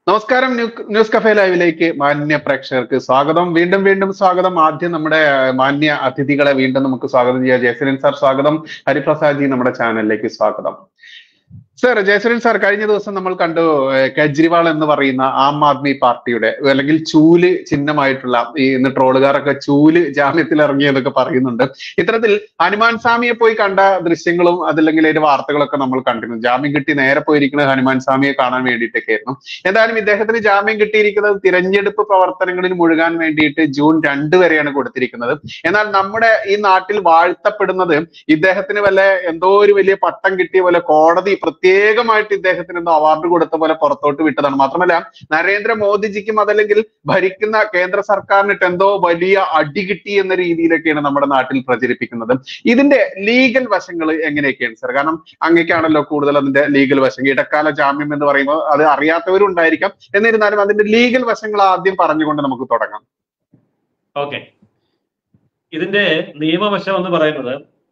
നമസ്കാരം new- news cafe ലൈവിലേക്ക് മാന്യ പ്രേക്ഷകർക്ക് സ്വാഗതം വീണ്ടും വീണ്ടും സ്വാഗതം ആദ്യം നമ്മുടെ ഏഹ്, മാന്യ അതിഥികളെ വീണ്ടും നമുക്ക് സ്വാഗതം ചെയ്യാം ജയസലൻ സാർ സ്വാഗതം ഹരിപ്രസാദ് ജി നമ്മുടെ ചാനലിലേക്ക് സ്വാഗതം സർ ജയസലൻ സാർ കഴിഞ്ഞ ദിവസം നമ്മൾ കണ്ടു ഏഹ്, കെജ്രിവാൾ എന്ന് പറയുന്ന ആം ആദ്മി പാർട്ടിയുടെ അല്ലെങ്കിൽ ചൂല് ചിഹ്നമായിട്ടുള്ള ഈ ഇന്ന് ട്രോളുകാരൊക്കെ ചൂല് ജാമ്യത്തിൽ ഇറങ്ങിയതൊക്കെ പറയുന്നുണ്ട് ഇത്തരത്തിൽ ഹനുമാൻ സ്വാമിയെ പോയി കണ്ട ദൃശ്യങ്ങളും അതല്ലെങ്കിൽ അതിന്റെ വാർത്തകളൊക്കെ നമ്മൾ കണ്ടിരുന്നു ജാമ്യം കിട്ടി നേരെ പോയിരിക്കുന്നത് ഹനുമാൻ സ്വാമിയെ കാണാൻ വേണ്ടിയിട്ടൊക്കെ ആയിരുന്നു എന്തായാലും ഇദ്ദേഹത്തിന് ജാമ്യം കിട്ടിയിരിക്കുന്നത് തിരഞ്ഞെടുപ്പ് പ്രവർത്തനങ്ങളിൽ മുഴുകാൻ വേണ്ടിയിട്ട് ജൂൺ രണ്ട് വരെയാണ് കൊടുത്തിരിക്കുന്നത് എന്നാൽ നമ്മുടെ ഈ നാട്ടിൽ വാഴ്ത്തപ്പെടുന്നത് ഇദ്ദേഹത്തിന് വല്ല എന്തോ ഒരു വലിയ പട്ടം കിട്ടിയ പോലെ കോടതി പ്രത്യേകമായിട്ട് ഇദ്ദേഹത്തിന് എന്തോ അവാർഡ് കൊടുത്ത പോലെ പുറത്തോട്ട് വിട്ടതാണ് മാത്രമല്ല നരേന്ദ്രമോദിജിക്കും അതല്ലെങ്കിൽ ഭരിക്കുന്ന കേന്ദ്ര സർക്കാരിനിട്ട് എന്തോ വലിയ അടി കിട്ടി എന്ന രീതിയിലൊക്കെയാണ് നമ്മുടെ നാട്ടിൽ പ്രചരിപ്പിക്കുന്നത് ഇതിന്റെ ലീഗൽ വശങ്ങൾ എങ്ങനെയൊക്കെയാണ് സർ കാരണം അങ്ങേക്കാണല്ലോ കൂടുതൽ അതിന്റെ ലീഗൽ വശം ഇടക്കാല ജാമ്യം എന്ന് പറയുമ്പോൾ അത് അറിയാത്തവരും ഉണ്ടായിരിക്കാം എന്നിരുന്നാലും അതിന്റെ ലീഗൽ വശങ്ങൾ ആദ്യം പറഞ്ഞുകൊണ്ട് നമുക്ക് തുടങ്ങാം ഓക്കെ ഇതിന്റെ നിയമവശം എന്ന് പറയുന്നത്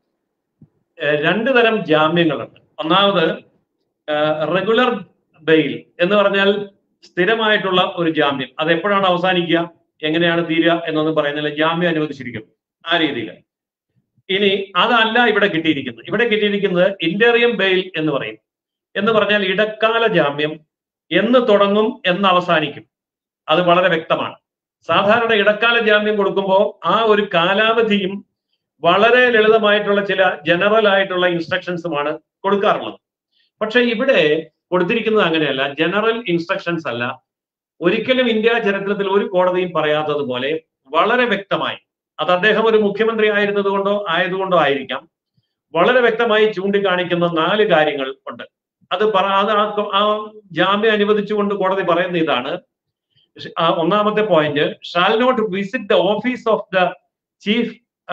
ഏഹ് രണ്ട് തരം ജാമ്യങ്ങളുണ്ട് ഒന്നാമത് റെഗുലർ ബെയിൽ എന്ന് പറഞ്ഞാൽ സ്ഥിരമായിട്ടുള്ള ഒരു ജാമ്യം അത് എപ്പോഴാണ് അവസാനിക്കുക എങ്ങനെയാണ് തീരുക എന്നൊന്നും പറയുന്നില്ല ജാമ്യം അനുവദിച്ചിരിക്കും ആ രീതിയിൽ ഇനി അതല്ല ഇവിടെ കിട്ടിയിരിക്കുന്നത് ഇവിടെ കിട്ടിയിരിക്കുന്നത് ഇന്ററിയം ബെയിൽ എന്ന് പറയും എന്ന് പറഞ്ഞാൽ ഇടക്കാല ജാമ്യം എന്ന് തുടങ്ങും എന്ന് അവസാനിക്കും അത് വളരെ വ്യക്തമാണ് സാധാരണ ഇടക്കാല ജാമ്യം കൊടുക്കുമ്പോൾ ആ ഒരു കാലാവധിയും വളരെ ലളിതമായിട്ടുള്ള ചില ജനറൽ ആയിട്ടുള്ള ഇൻസ്ട്രക്ഷൻസുമാണ് കൊടുക്കാറുള്ളത് പക്ഷെ ഇവിടെ കൊടുത്തിരിക്കുന്നത് അങ്ങനെയല്ല ജനറൽ ഇൻസ്ട്രക്ഷൻസ് അല്ല ഒരിക്കലും ഇന്ത്യ ചരിത്രത്തിൽ ഒരു കോടതിയും പറയാത്തതുപോലെ വളരെ വ്യക്തമായി അത് അദ്ദേഹം ഒരു മുഖ്യമന്ത്രി ആയിരുന്നത് കൊണ്ടോ ആയതുകൊണ്ടോ ആയിരിക്കാം വളരെ വ്യക്തമായി ചൂണ്ടിക്കാണിക്കുന്ന നാല് കാര്യങ്ങൾ ഉണ്ട് അത് പറ അത് ആ- ആ ജാമ്യം അനുവദിച്ചുകൊണ്ട് കോടതി പറയുന്ന ഇതാണ് ആ ഒന്നാമത്തെ point shall not visit the office of the chief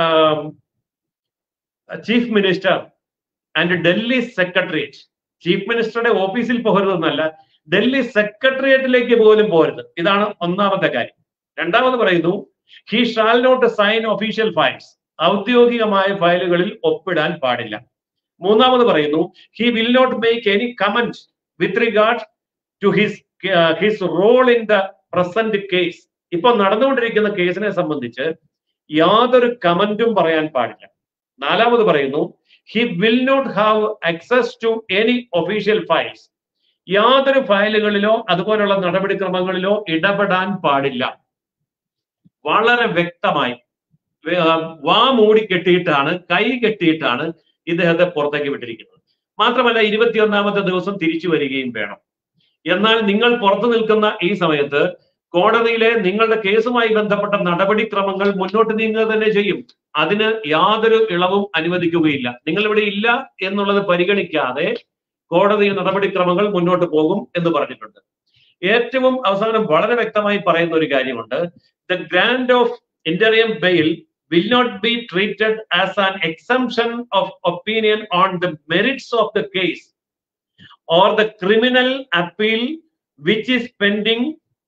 chief minister and Delhi secretariat chief മിനിസ്റ്ററുടെ ഓഫീസിൽ പോകരുതെന്നല്ല ഡൽഹി സെക്രട്ടേറിയറ്റിലേക്ക് പോലും പോരുത് ഇതാണ് ഒന്നാമത്തെ കാര്യം രണ്ടാമത് പറയുന്നു he shall not sign official files ഔദ്യോഗികമായ ഫയലുകളിൽ ഒപ്പിടാൻ പാടില്ല മൂന്നാമത് പറയുന്നു he will not make any comment with regard to his his role in the present case ഇപ്പൊ നടന്നുകൊണ്ടിരിക്കുന്ന കേസിനെ സംബന്ധിച്ച് യാതൊരു കമന്റും പറയാൻ പാടില്ല നാലാമത് പറയുന്നു he will not have access to any official files യാതൊരു ഫയലുകളിലോ അതുപോലുള്ള നടപടിക്രമങ്ങളിലോ ഇടപെടാൻ പാടില്ല വളരെ വ്യക്തമായി വേ- ആ, വാ മൂടി കെട്ടിയിട്ടാണ് കൈ കെട്ടിയിട്ടാണ് ഇദ്ദേഹത്തെ പുറത്തേക്ക് വിട്ടിരിക്കുന്നത് മാത്രമല്ല ഇരുപത്തിയൊന്നാമത്തെ ദിവസം തിരിച്ചു വരികയും വേണം എന്നാൽ നിങ്ങൾ പുറത്തു നിൽക്കുന്ന ഈ സമയത്ത് കോടതിയിലെ നിങ്ങളുടെ കേസുമായി ബന്ധപ്പെട്ട നടപടിക്രമങ്ങൾ മുന്നോട്ട് നീങ്ങുക തന്നെ ചെയ്യും അതിന് യാതൊരു ഇളവും അനുവദിക്കുകയില്ല നിങ്ങൾ ഇവിടെ ഇല്ല എന്നുള്ളത് പരിഗണിക്കാതെ കോടതി നടപടിക്രമങ്ങൾ മുന്നോട്ട് പോകും എന്ന് പറഞ്ഞിട്ടുണ്ട് ഏറ്റവും അവസാനം വളരെ വ്യക്തമായി പറയുന്ന ഒരു കാര്യമുണ്ട് the grant of interim bail will not be treated as an exemption of opinion on the merits of the case or the criminal appeal which is pending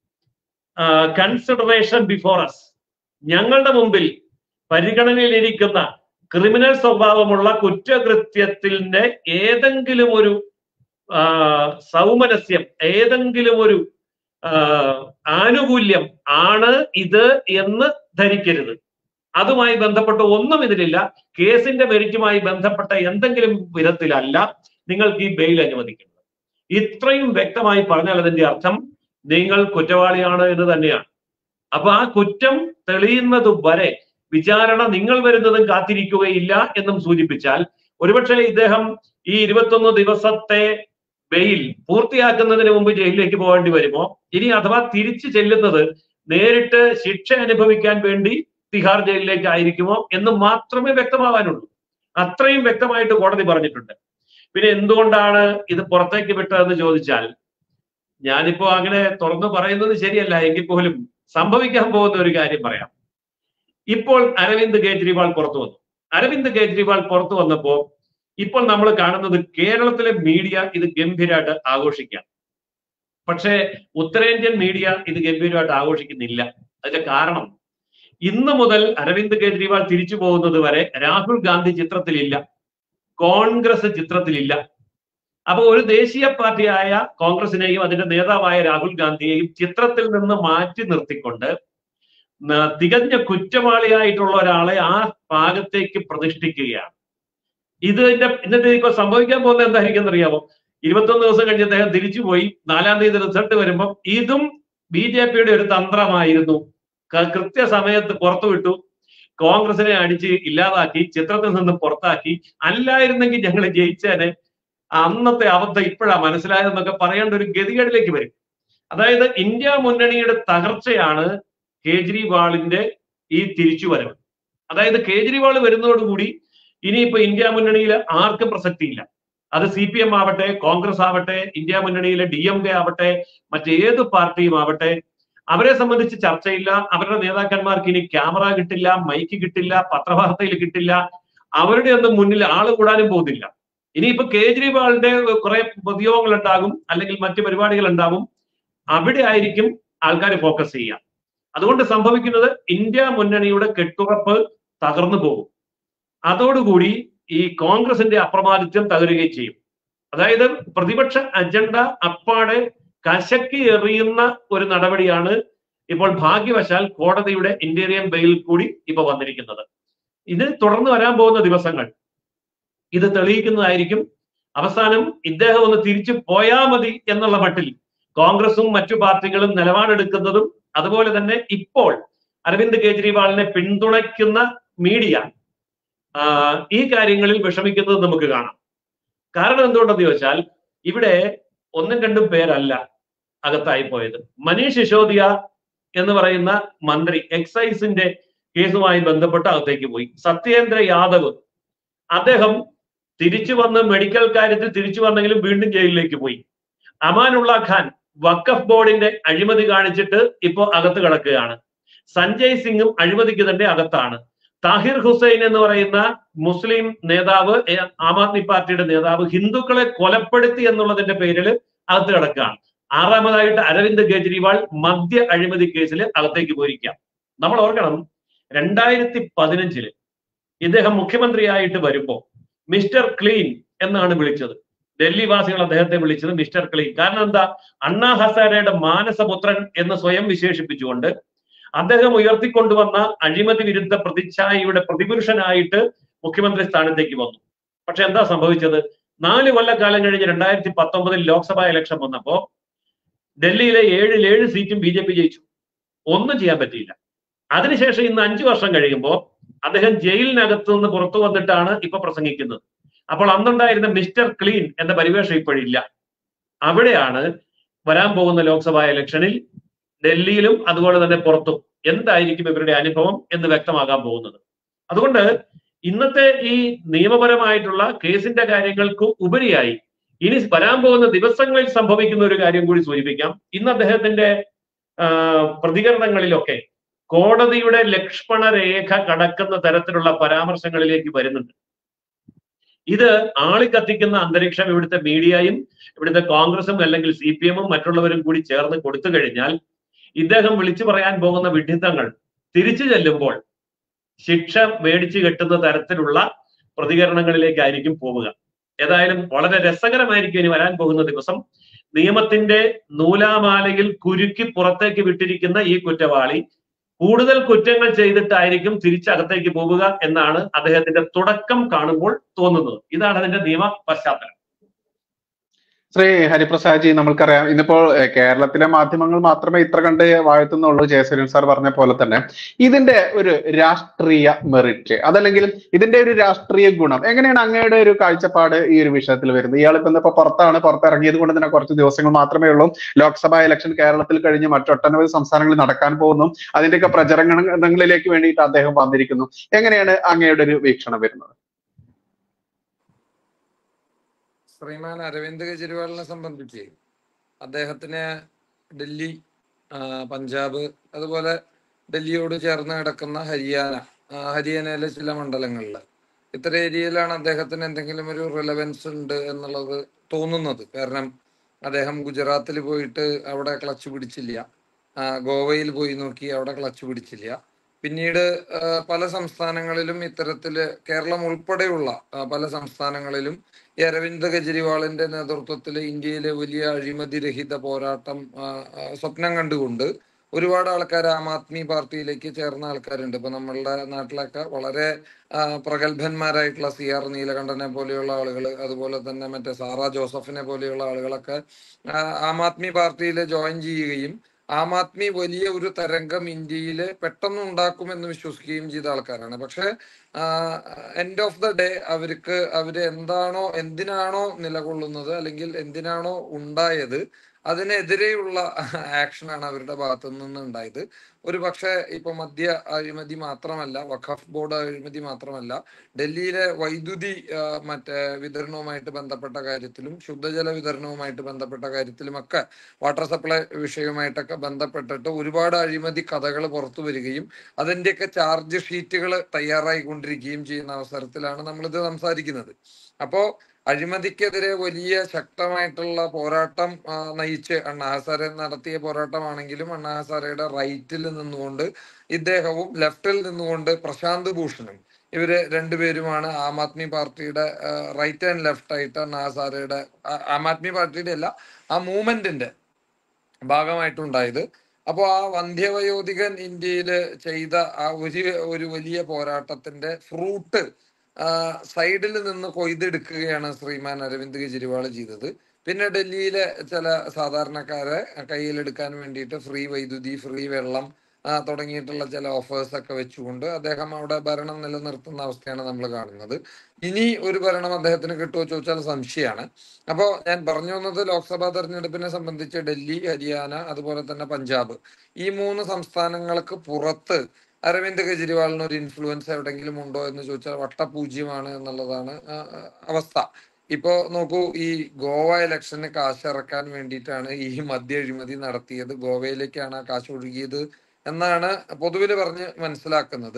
uh, consideration before us. ഞങ്ങളുടെ മുമ്പിൽ പരിഗണനയിലിരിക്കുന്ന criminal സ്വഭാവമുള്ള കുറ്റകൃത്യത്തിന്റെ ഏതെങ്കിലും ഒരു ആ, സൗമനസ്യം ഏതെങ്കിലും ഒരു ആ, ആനുകൂല്യം ആണ് ഇത് എന്ന് ധരിക്കരുത് അതുമായി ബന്ധപ്പെട്ട ഒന്നും ഇതിലില്ല കേസിന്റെ മെരിറ്റുമായി ബന്ധപ്പെട്ട എന്തെങ്കിലും വിധത്തിലല്ല നിങ്ങൾക്ക് ഈ ബെയിൽ അനുവദിക്കുന്നത് ഇത്രയും വ്യക്തമായി പറഞ്ഞാൽ അതിന്റെ അർത്ഥം നിങ്ങൾ കുറ്റവാളിയാണ് എന്ന് തന്നെയാണ് അപ്പൊ ആ കുറ്റം തെളിയുന്നത് വരെ വിചാരണ നിങ്ങൾ വരുന്നതും കാത്തിരിക്കുകയില്ല എന്നും സൂചിപ്പിച്ചാൽ ഒരുപക്ഷെ ഇദ്ദേഹം ഈ ഇരുപത്തൊന്ന് ദിവസത്തെ ബെയിൽ പൂർത്തിയാക്കുന്നതിന് മുമ്പ് ജയിലിലേക്ക് പോകേണ്ടി വരുമോ ഇനി അഥവാ തിരിച്ചു ചെല്ലുന്നത് നേരിട്ട് ശിക്ഷ അനുഭവിക്കാൻ വേണ്ടി തിഹാർ ജയിലിലേക്ക് ആയിരിക്കുമോ എന്ന് മാത്രമേ വ്യക്തമാവാനുള്ളൂ അത്രയും വ്യക്തമായിട്ട് കോടതി പറഞ്ഞിട്ടുണ്ട് പിന്നെ എന്തുകൊണ്ടാണ് ഇത് പുറത്തേക്ക് വിട്ടതെന്ന് ചോദിച്ചാൽ ഞാനിപ്പോ അങ്ങനെ തുറന്നു പറയുന്നത് ശരിയല്ല എങ്കിൽ പോലും സംഭവിക്കാൻ പോകുന്ന ഒരു കാര്യം പറയാം ഇപ്പോൾ അരവിന്ദ് കെജ്രിവാൾ പുറത്തു വന്നു അരവിന്ദ് കെജ്രിവാൾ പുറത്തു വന്നപ്പോ ഇപ്പോൾ നമ്മൾ കാണുന്നത് കേരളത്തിലെ മീഡിയ ഇത് ഗംഭീരമായിട്ട് ആഘോഷിക്കാം പക്ഷേ ഉത്തരേന്ത്യൻ മീഡിയ ഇത് ഗംഭീരമായിട്ട് ആഘോഷിക്കുന്നില്ല അതിന്റെ കാരണം ഇന്ന് മുതൽ അരവിന്ദ് കെജ്രിവാൾ തിരിച്ചു പോകുന്നത് വരെ രാഹുൽ ഗാന്ധി ചിത്രത്തിലില്ല കോൺഗ്രസ് ചിത്രത്തിലില്ല അപ്പൊ ഒരു ദേശീയ പാർട്ടിയായ കോൺഗ്രസിനെയും അതിന്റെ നേതാവായ രാഹുൽ ഗാന്ധിയെയും ചിത്രത്തിൽ നിന്ന് മാറ്റി നിർത്തിക്കൊണ്ട് ന- തികഞ്ഞ കുറ്റവാളിയായിട്ടുള്ള ഒരാളെ ആ ഭാഗത്തേക്ക് പ്രതിഷ്ഠിക്കുകയാണ് ഇതിന്റെ എന്നിട്ട് ഇപ്പൊ സംഭവിക്കാൻ പോകുന്നത് എന്തായിരിക്കും അറിയാമോ ഇരുപത്തൊന്ന് ദിവസം കഴിഞ്ഞ് അദ്ദേഹം തിരിച്ചുപോയി നാലാം തീയതി റിസൾട്ട് വരുമ്പം ഇതും ബി ജെ പിയുടെ ഒരു തന്ത്രമായിരുന്നു ക- കൃത്യസമയത്ത് പുറത്തുവിട്ടു കോൺഗ്രസിനെ അടിച്ച് ഇല്ലാതാക്കി ചിത്രത്തിൽ നിന്ന് പുറത്താക്കി അല്ലായിരുന്നെങ്കിൽ ഞങ്ങൾ ജയിച്ചേനെ അന്നത്തെ അബദ്ധം ഇപ്പോഴാ മനസ്സിലായതെന്നൊക്കെ പറയേണ്ട ഒരു ഗതികേടിലേക്ക് വരും അതായത് ഇന്ത്യ മുന്നണിയുടെ തകർച്ചയാണ് കേജ്രിവാളിന്റെ ഈ തിരിച്ചുവരവ് അതായത് കേജ്രിവാൾ വരുന്നതോടുകൂടി ഇനിയിപ്പോ ഇന്ത്യ മുന്നണിയിൽ ആർക്കും പ്രസക്തിയില്ല അത് സി പി എം ആവട്ടെ കോൺഗ്രസ് ആവട്ടെ ഇന്ത്യ മുന്നണിയിലെ ഡി എം കെ ആവട്ടെ മറ്റേത് പാർട്ടിയും ആവട്ടെ അവരെ സംബന്ധിച്ച് ചർച്ചയില്ല അവരുടെ നേതാക്കന്മാർക്ക് ഇനി ക്യാമറ കിട്ടില്ല മൈക്ക് കിട്ടില്ല പത്രവാർത്തയിൽ കിട്ടില്ല അവരുടെ ഒന്നും മുന്നിൽ ആള് കൂടാനും പോകുന്നില്ല ഇനിയിപ്പോ കേജ്രിവാളിന്റെ കുറെ പൊതുയോഗങ്ങൾ ഉണ്ടാകും അല്ലെങ്കിൽ മറ്റു പരിപാടികൾ ഉണ്ടാകും അവിടെ ആയിരിക്കും ആൾക്കാർ ഫോക്കസ് ചെയ്യുക അതുകൊണ്ട് സംഭവിക്കുന്നത് ഇന്ത്യ മുന്നണിയുടെ കെട്ടുറപ്പ് തകർന്നു പോകും അതോടുകൂടി ഈ കോൺഗ്രസിന്റെ അപ്രമാദിത്വം തകരുകയും ചെയ്യും അതായത് പ്രതിപക്ഷ അജണ്ട അപ്പാടെ കശക്കി എറിയുന്ന ഒരു നടപടിയാണ് ഇപ്പോൾ ഭാഗ്യവശാൽ കോടതിയുടെ ഇന്റീരിയം ബെയിൽ കൂടി ഇപ്പൊ വന്നിരിക്കുന്നത് ഇത് തുടർന്ന് വരാൻ പോകുന്ന ദിവസങ്ങൾ ഇത് തെളിയിക്കുന്നതായിരിക്കും അവസാനം ഇദ്ദേഹം ഒന്ന് തിരിച്ചു പോയാ മതി എന്നുള്ള മട്ടിൽ കോൺഗ്രസും മറ്റു പാർട്ടികളും നിലപാടെടുക്കുന്നതും അതുപോലെ തന്നെ ഇപ്പോൾ അരവിന്ദ് കെജ്രിവാളിനെ പിന്തുണയ്ക്കുന്ന മീഡിയ ഈ കാര്യങ്ങളിൽ വിഷമിക്കുന്നത് നമുക്ക് കാണാം കാരണം എന്തുകൊണ്ടെന്ന് ചോദിച്ചാൽ ഇവിടെ ഒന്നും രണ്ടും പേരല്ല അകത്തായി പോയത് മനീഷ് സിസോദിയ എന്ന് പറയുന്ന മന്ത്രി എക്സൈസിന്റെ കേസുമായി ബന്ധപ്പെട്ട് അകത്തേക്ക് പോയി സത്യേന്ദ്ര യാദവ് അദ്ദേഹം തിരിച്ചു വന്ന് മെഡിക്കൽ കാര്യത്തിൽ തിരിച്ചു വന്നെങ്കിലും വീണ്ടും ജയിലിലേക്ക് പോയി അമാനുള്ള ഖാൻ വക്കഫ് ബോർഡിന്റെ അഴിമതി കാണിച്ചിട്ട് ഇപ്പോ അകത്ത് കിടക്കുകയാണ് സഞ്ജയ് സിംഗും അഴിമതിക്ക് തന്നെ അകത്താണ് താഹിർ ഹുസൈൻ എന്ന് പറയുന്ന മുസ്ലിം നേതാവ് ഏ, ആം ആദ്മി പാർട്ടിയുടെ നേതാവ് ഹിന്ദുക്കളെ കൊലപ്പെടുത്തി എന്നുള്ളതിന്റെ പേരിൽ അകത്ത് കിടക്കുകയാണ് ആറാമതായിട്ട് അരവിന്ദ് കെജ്രിവാൾ മദ്യ അഴിമതി കേസിൽ അകത്തേക്ക് പോയിരിക്കാം നമ്മൾ ഓർക്കണം രണ്ടായിരത്തി പതിനഞ്ചില് ഇദ്ദേഹം മുഖ്യമന്ത്രിയായിട്ട് വരുമ്പോ മിസ്റ്റർ ക്ലീൻ എന്നാണ് വിളിച്ചത് ഡൽഹി വാസികൾ അദ്ദേഹത്തെ വിളിച്ചത് മിസ്റ്റർ ക്ലീൻ കാരണം എന്താ അണ്ണാ ഹസാരയുടെ മാനസപുത്രൻ എന്ന് സ്വയം വിശേഷിപ്പിച്ചുകൊണ്ട് അദ്ദേഹം ഉയർത്തിക്കൊണ്ടുവന്ന അഴിമതി വിരുദ്ധ പ്രതിച്ഛായയുടെ പ്രതിപുരുഷനായിട്ട് മുഖ്യമന്ത്രി സ്ഥാനത്തേക്ക് വന്നു പക്ഷെ എന്താ സംഭവിച്ചത് നാല് കൊല്ലക്കാലം കഴിഞ്ഞ് രണ്ടായിരത്തി പത്തൊമ്പതിൽ ലോക്സഭാ ഇലക്ഷൻ വന്നപ്പോ ഡൽഹിയിലെ ഏഴിൽ ഏഴ് സീറ്റും ബി ജെ പി ജയിച്ചു ഒന്നും ചെയ്യാൻ പറ്റിയില്ല അതിനുശേഷം ഇന്ന് അഞ്ചു വർഷം കഴിയുമ്പോൾ അദ്ദേഹം ജയിലിനകത്ത് നിന്ന് പുറത്തു വന്നിട്ടാണ് ഇപ്പൊ പ്രസംഗിക്കുന്നത് അപ്പോൾ അന്നുണ്ടായിരുന്ന മിസ്റ്റർ ക്ലീൻ എന്ന പരിവേഷം ഇപ്പോഴില്ല അവിടെയാണ് വരാൻ പോകുന്ന ലോക്സഭാ ഇലക്ഷനിൽ ഡൽഹിയിലും അതുപോലെ തന്നെ പുറത്തും എന്തായിരിക്കും ഇവരുടെ അനുഭവം എന്ന് വ്യക്തമാകാൻ പോകുന്നത് അതുകൊണ്ട് ഇന്നത്തെ ഈ നിയമപരമായിട്ടുള്ള കേസിന്റെ കാര്യങ്ങൾക്ക് ഉപരിയായി ഇനി വരാൻ പോകുന്ന ദിവസങ്ങളിൽ സംഭവിക്കുന്ന ഒരു കാര്യം കൂടി സൂചിപ്പിക്കാം ഇന്ന് അദ്ദേഹത്തിന്റെ ആ, പ്രതികരണങ്ങളിലൊക്കെ കോടതിയുടെ ലക്ഷ്മണ രേഖ കടക്കുന്ന തരത്തിലുള്ള പരാമർശങ്ങളിലേക്ക് വരുന്നുണ്ട് ഇത് ആളിക്കത്തിക്കുന്ന അന്തരീക്ഷം ഇവിടുത്തെ മീഡിയയും ഇവിടുത്തെ കോൺഗ്രസും അല്ലെങ്കിൽ സി പി എമ്മും മറ്റുള്ളവരും കൂടി ചേർന്ന് കൊടുത്തു കഴിഞ്ഞാൽ ഇദ്ദേഹം വിളിച്ചു പറയാൻ പോകുന്ന വിഡിത്തങ്ങൾ തിരിച്ചു ചെല്ലുമ്പോൾ ശിക്ഷ മേടിച്ചു കെട്ടുന്ന തരത്തിലുള്ള പ്രതികരണങ്ങളിലേക്കായിരിക്കും പോവുക ഏതായാലും വളരെ രസകരമായിരിക്കും ഇനി വരാൻ പോകുന്ന ദിവസം നിയമത്തിന്റെ നൂലാമാലയിൽ കുരുക്കി പുറത്തേക്ക് വിട്ടിരിക്കുന്ന ഈ കുറ്റവാളി കൂടുതൽ കുറ്റങ്ങൾ ചെയ്തിട്ടായിരിക്കും തിരിച്ചകത്തേക്ക് പോവുക എന്നാണ് അദ്ദേഹത്തിന്റെ തുടക്കം കാണുമ്പോൾ തോന്നുന്നത് ഇതാണ് അതിന്റെ നിയമ പശ്ചാത്തലം ശ്രീ ഹരിപ്രസാദ്ജി നമ്മൾക്കറിയാം ഇന്നിപ്പോൾ ഏഹ്, കേരളത്തിലെ മാധ്യമങ്ങൾ മാത്രമേ ഇത്ര കണ്ട് വാഴ്ത്തുന്നുള്ളൂ ജയസൂര്യൻ സാർ പറഞ്ഞ പോലെ തന്നെ ഇതിന്റെ ഒരു രാഷ്ട്രീയ മെറിറ്റ് അതല്ലെങ്കിൽ ഇതിന്റെ ഒരു രാഷ്ട്രീയ ഗുണം എങ്ങനെയാണ് അങ്ങയുടെ ഒരു കാഴ്ചപ്പാട് ഈ ഒരു വിഷയത്തിൽ വരുന്നത് ഇയാളിപ്പോ ഇന്നിപ്പോ പുറത്താണ് പുറത്തിറങ്ങിയത് കൊണ്ട് തന്നെ കുറച്ച് ദിവസങ്ങൾ മാത്രമേ ഉള്ളൂ ലോക്സഭാ ഇലക്ഷൻ കേരളത്തിൽ കഴിഞ്ഞ് മറ്റൊട്ടനവധി സംസ്ഥാനങ്ങളിൽ നടക്കാൻ പോകുന്നു അതിന്റെയൊക്കെ പ്രചരണങ്ങളിലേക്ക് വേണ്ടിയിട്ട് അദ്ദേഹം വന്നിരിക്കുന്നു എങ്ങനെയാണ് അങ്ങയുടെ ഒരു വീക്ഷണം വരുന്നത് ശ്രീമാൻ അരവിന്ദ് കെജ്രിവാളിനെ സംബന്ധിച്ച് അദ്ദേഹത്തിന് ഡൽഹി ആ, പഞ്ചാബ് അതുപോലെ ഡൽഹിയോട് ചേർന്ന് കിടക്കുന്ന ഹരിയാന ആ, ഹരിയാനയിലെ ചില മണ്ഡലങ്ങളിൽ ഇത്ര ഏരിയയിലാണ് അദ്ദേഹത്തിന് എന്തെങ്കിലും ഒരു റിലവൻസ് ഉണ്ട് എന്നുള്ളത് തോന്നുന്നത് കാരണം അദ്ദേഹം ഗുജറാത്തിൽ പോയിട്ട് അവിടെ ക്ലച്ച് പിടിച്ചില്ല ആ, ഗോവയിൽ പോയി നോക്കി അവിടെ ക്ലച്ച് പിടിച്ചില്ല പിന്നീട് ആ, പല സംസ്ഥാനങ്ങളിലും ഇത്തരത്തില് കേരളം ഉൾപ്പെടെയുള്ള ആ, പല സംസ്ഥാനങ്ങളിലും ഈ അരവിന്ദ് കെജ്രിവാളിന്റെ നേതൃത്വത്തിൽ ഇന്ത്യയിലെ വലിയ അഴിമതി രഹിത പോരാട്ടം ആ, ആ, സ്വപ്നം കണ്ടുകൊണ്ട് ഒരുപാട് ആൾക്കാർ ആം ആദ്മി പാർട്ടിയിലേക്ക് ചേർന്ന ആൾക്കാരുണ്ട് ഇപ്പൊ നമ്മളുടെ നാട്ടിലൊക്കെ വളരെ ആ, പ്രഗത്ഭന്മാരായിട്ടുള്ള സി ആർ നീലകണ്ഠനെ പോലെയുള്ള ആളുകൾ അതുപോലെ തന്നെ മറ്റേ സാറ ജോസഫിനെ പോലെയുള്ള ആളുകളൊക്കെ ആ, ആം ആദ്മി പാർട്ടിയിൽ ജോയിൻ ചെയ്യുകയും ആം ആദ്മി വലിയ ഒരു തരംഗം ഇന്ത്യയിൽ പെട്ടെന്ന് ഉണ്ടാക്കുമെന്ന് വിശ്വസിക്കുകയും ചെയ്ത ആൾക്കാരാണ് പക്ഷെ എൻഡ് ഓഫ് ദ ഡേ അവർക്ക് അവര് എന്താണോ എന്തിനാണോ നിലകൊള്ളുന്നത് അല്ലെങ്കിൽ എന്തിനാണോ ഉണ്ടായത് അതിനെതിരെയുള്ള ആക്ഷനാണ് അവരുടെ ഭാഗത്തു നിന്ന് ഉണ്ടായത് ഒരു പക്ഷേ ഇപ്പൊ മദ്യ അഴിമതി മാത്രമല്ല വഖഫ് ബോർഡ് അഴിമതി മാത്രമല്ല ഡൽഹിയിലെ വൈദ്യുതി ആ, മറ്റേ വിതരണവുമായിട്ട് ബന്ധപ്പെട്ട കാര്യത്തിലും ശുദ്ധജല വിതരണവുമായിട്ട് ബന്ധപ്പെട്ട കാര്യത്തിലുമൊക്കെ വാട്ടർ സപ്ലൈ വിഷയവുമായിട്ടൊക്കെ ബന്ധപ്പെട്ടിട്ട് ഒരുപാട് അഴിമതി കഥകൾ പുറത്തു വരികയും അതിന്റെയൊക്കെ ചാർജ് ഷീറ്റുകൾ തയ്യാറായിക്കൊണ്ടിരിക്കുകയും ചെയ്യുന്ന അവസരത്തിലാണ് നമ്മളിത് സംസാരിക്കുന്നത് അപ്പോ അഴിമതിക്കെതിരെ വലിയ ശക്തമായിട്ടുള്ള പോരാട്ടം ആ, നയിച്ച് അണ്ണാ ഹസാരെ നടത്തിയ പോരാട്ടമാണെങ്കിലും അണ്ണാ ഹസാരയുടെ റൈറ്റിൽ നിന്നുകൊണ്ട് ഇദ്ദേഹവും ലെഫ്റ്റിൽ നിന്നുകൊണ്ട് പ്രശാന്ത് ഭൂഷണും ഇവര് രണ്ടുപേരുമാണ് ആം ആദ്മി പാർട്ടിയുടെ റൈറ്റ് ആൻഡ് ലെഫ്റ്റ് ആയിട്ട് അണ്ണാ ഹസാരയുടെ ആ, ആം ആദ്മി പാർട്ടിയുടെ അല്ല ആ മൂവ്മെന്റിന്റെ ഭാഗമായിട്ടുണ്ടായത് അപ്പോൾ ആ വന്ധ്യവയോധികൻ ഇന്ത്യയിൽ ചെയ്ത ആ ഒരു ഒരു വലിയ പോരാട്ടത്തിന്റെ ഫ്രൂട്ട് സൈഡിൽ നിന്ന് കൊയ്തെടുക്കുകയാണ് ശ്രീമാൻ അരവിന്ദ് കെജ്രിവാൾ ചെയ്തത് പിന്നെ ഡൽഹിയിലെ ചില സാധാരണക്കാരെ കയ്യിലെടുക്കാൻ വേണ്ടിയിട്ട് ഫ്രീ വൈദ്യുതി ഫ്രീ വെള്ളം ആ, തുടങ്ങിയിട്ടുള്ള ചില ഓഫേഴ്സ് ഒക്കെ വെച്ചുകൊണ്ട് അദ്ദേഹം അവിടെ ഭരണം നിലനിർത്തുന്ന അവസ്ഥയാണ് നമ്മൾ കാണുന്നത് ഇനി ഒരു ഭരണം അദ്ദേഹത്തിന് കിട്ടുമോ ചോദിച്ചാൽ സംശയമാണ് അപ്പോ ഞാൻ പറഞ്ഞു വന്നത് ലോക്സഭാ തെരഞ്ഞെടുപ്പിനെ സംബന്ധിച്ച് ഡൽഹി ഹരിയാന അതുപോലെ തന്നെ പഞ്ചാബ് ഈ മൂന്ന് സംസ്ഥാനങ്ങൾക്ക് പുറത്ത് അരവിന്ദ് കെജ്രിവാളിന് ഒരു ഇൻഫ്ലുവൻസ് എവിടെങ്കിലും ഉണ്ടോ എന്ന് ചോദിച്ചാൽ വട്ടപൂജ്യമാണ് എന്നുള്ളതാണ് ആ, ആ, അവസ്ഥ ഇപ്പോ നോക്കൂ ഈ ഗോവ ഇലക്ഷന് കാശ് ഇറക്കാൻ വേണ്ടിയിട്ടാണ് ഈ മദ്യ അഴിമതി നടത്തിയത് ഗോവയിലേക്കാണ് ആ കാശ് ഒഴുകിയത് എന്നാണ് പൊതുവിൽ പറഞ്ഞ് മനസ്സിലാക്കുന്നത്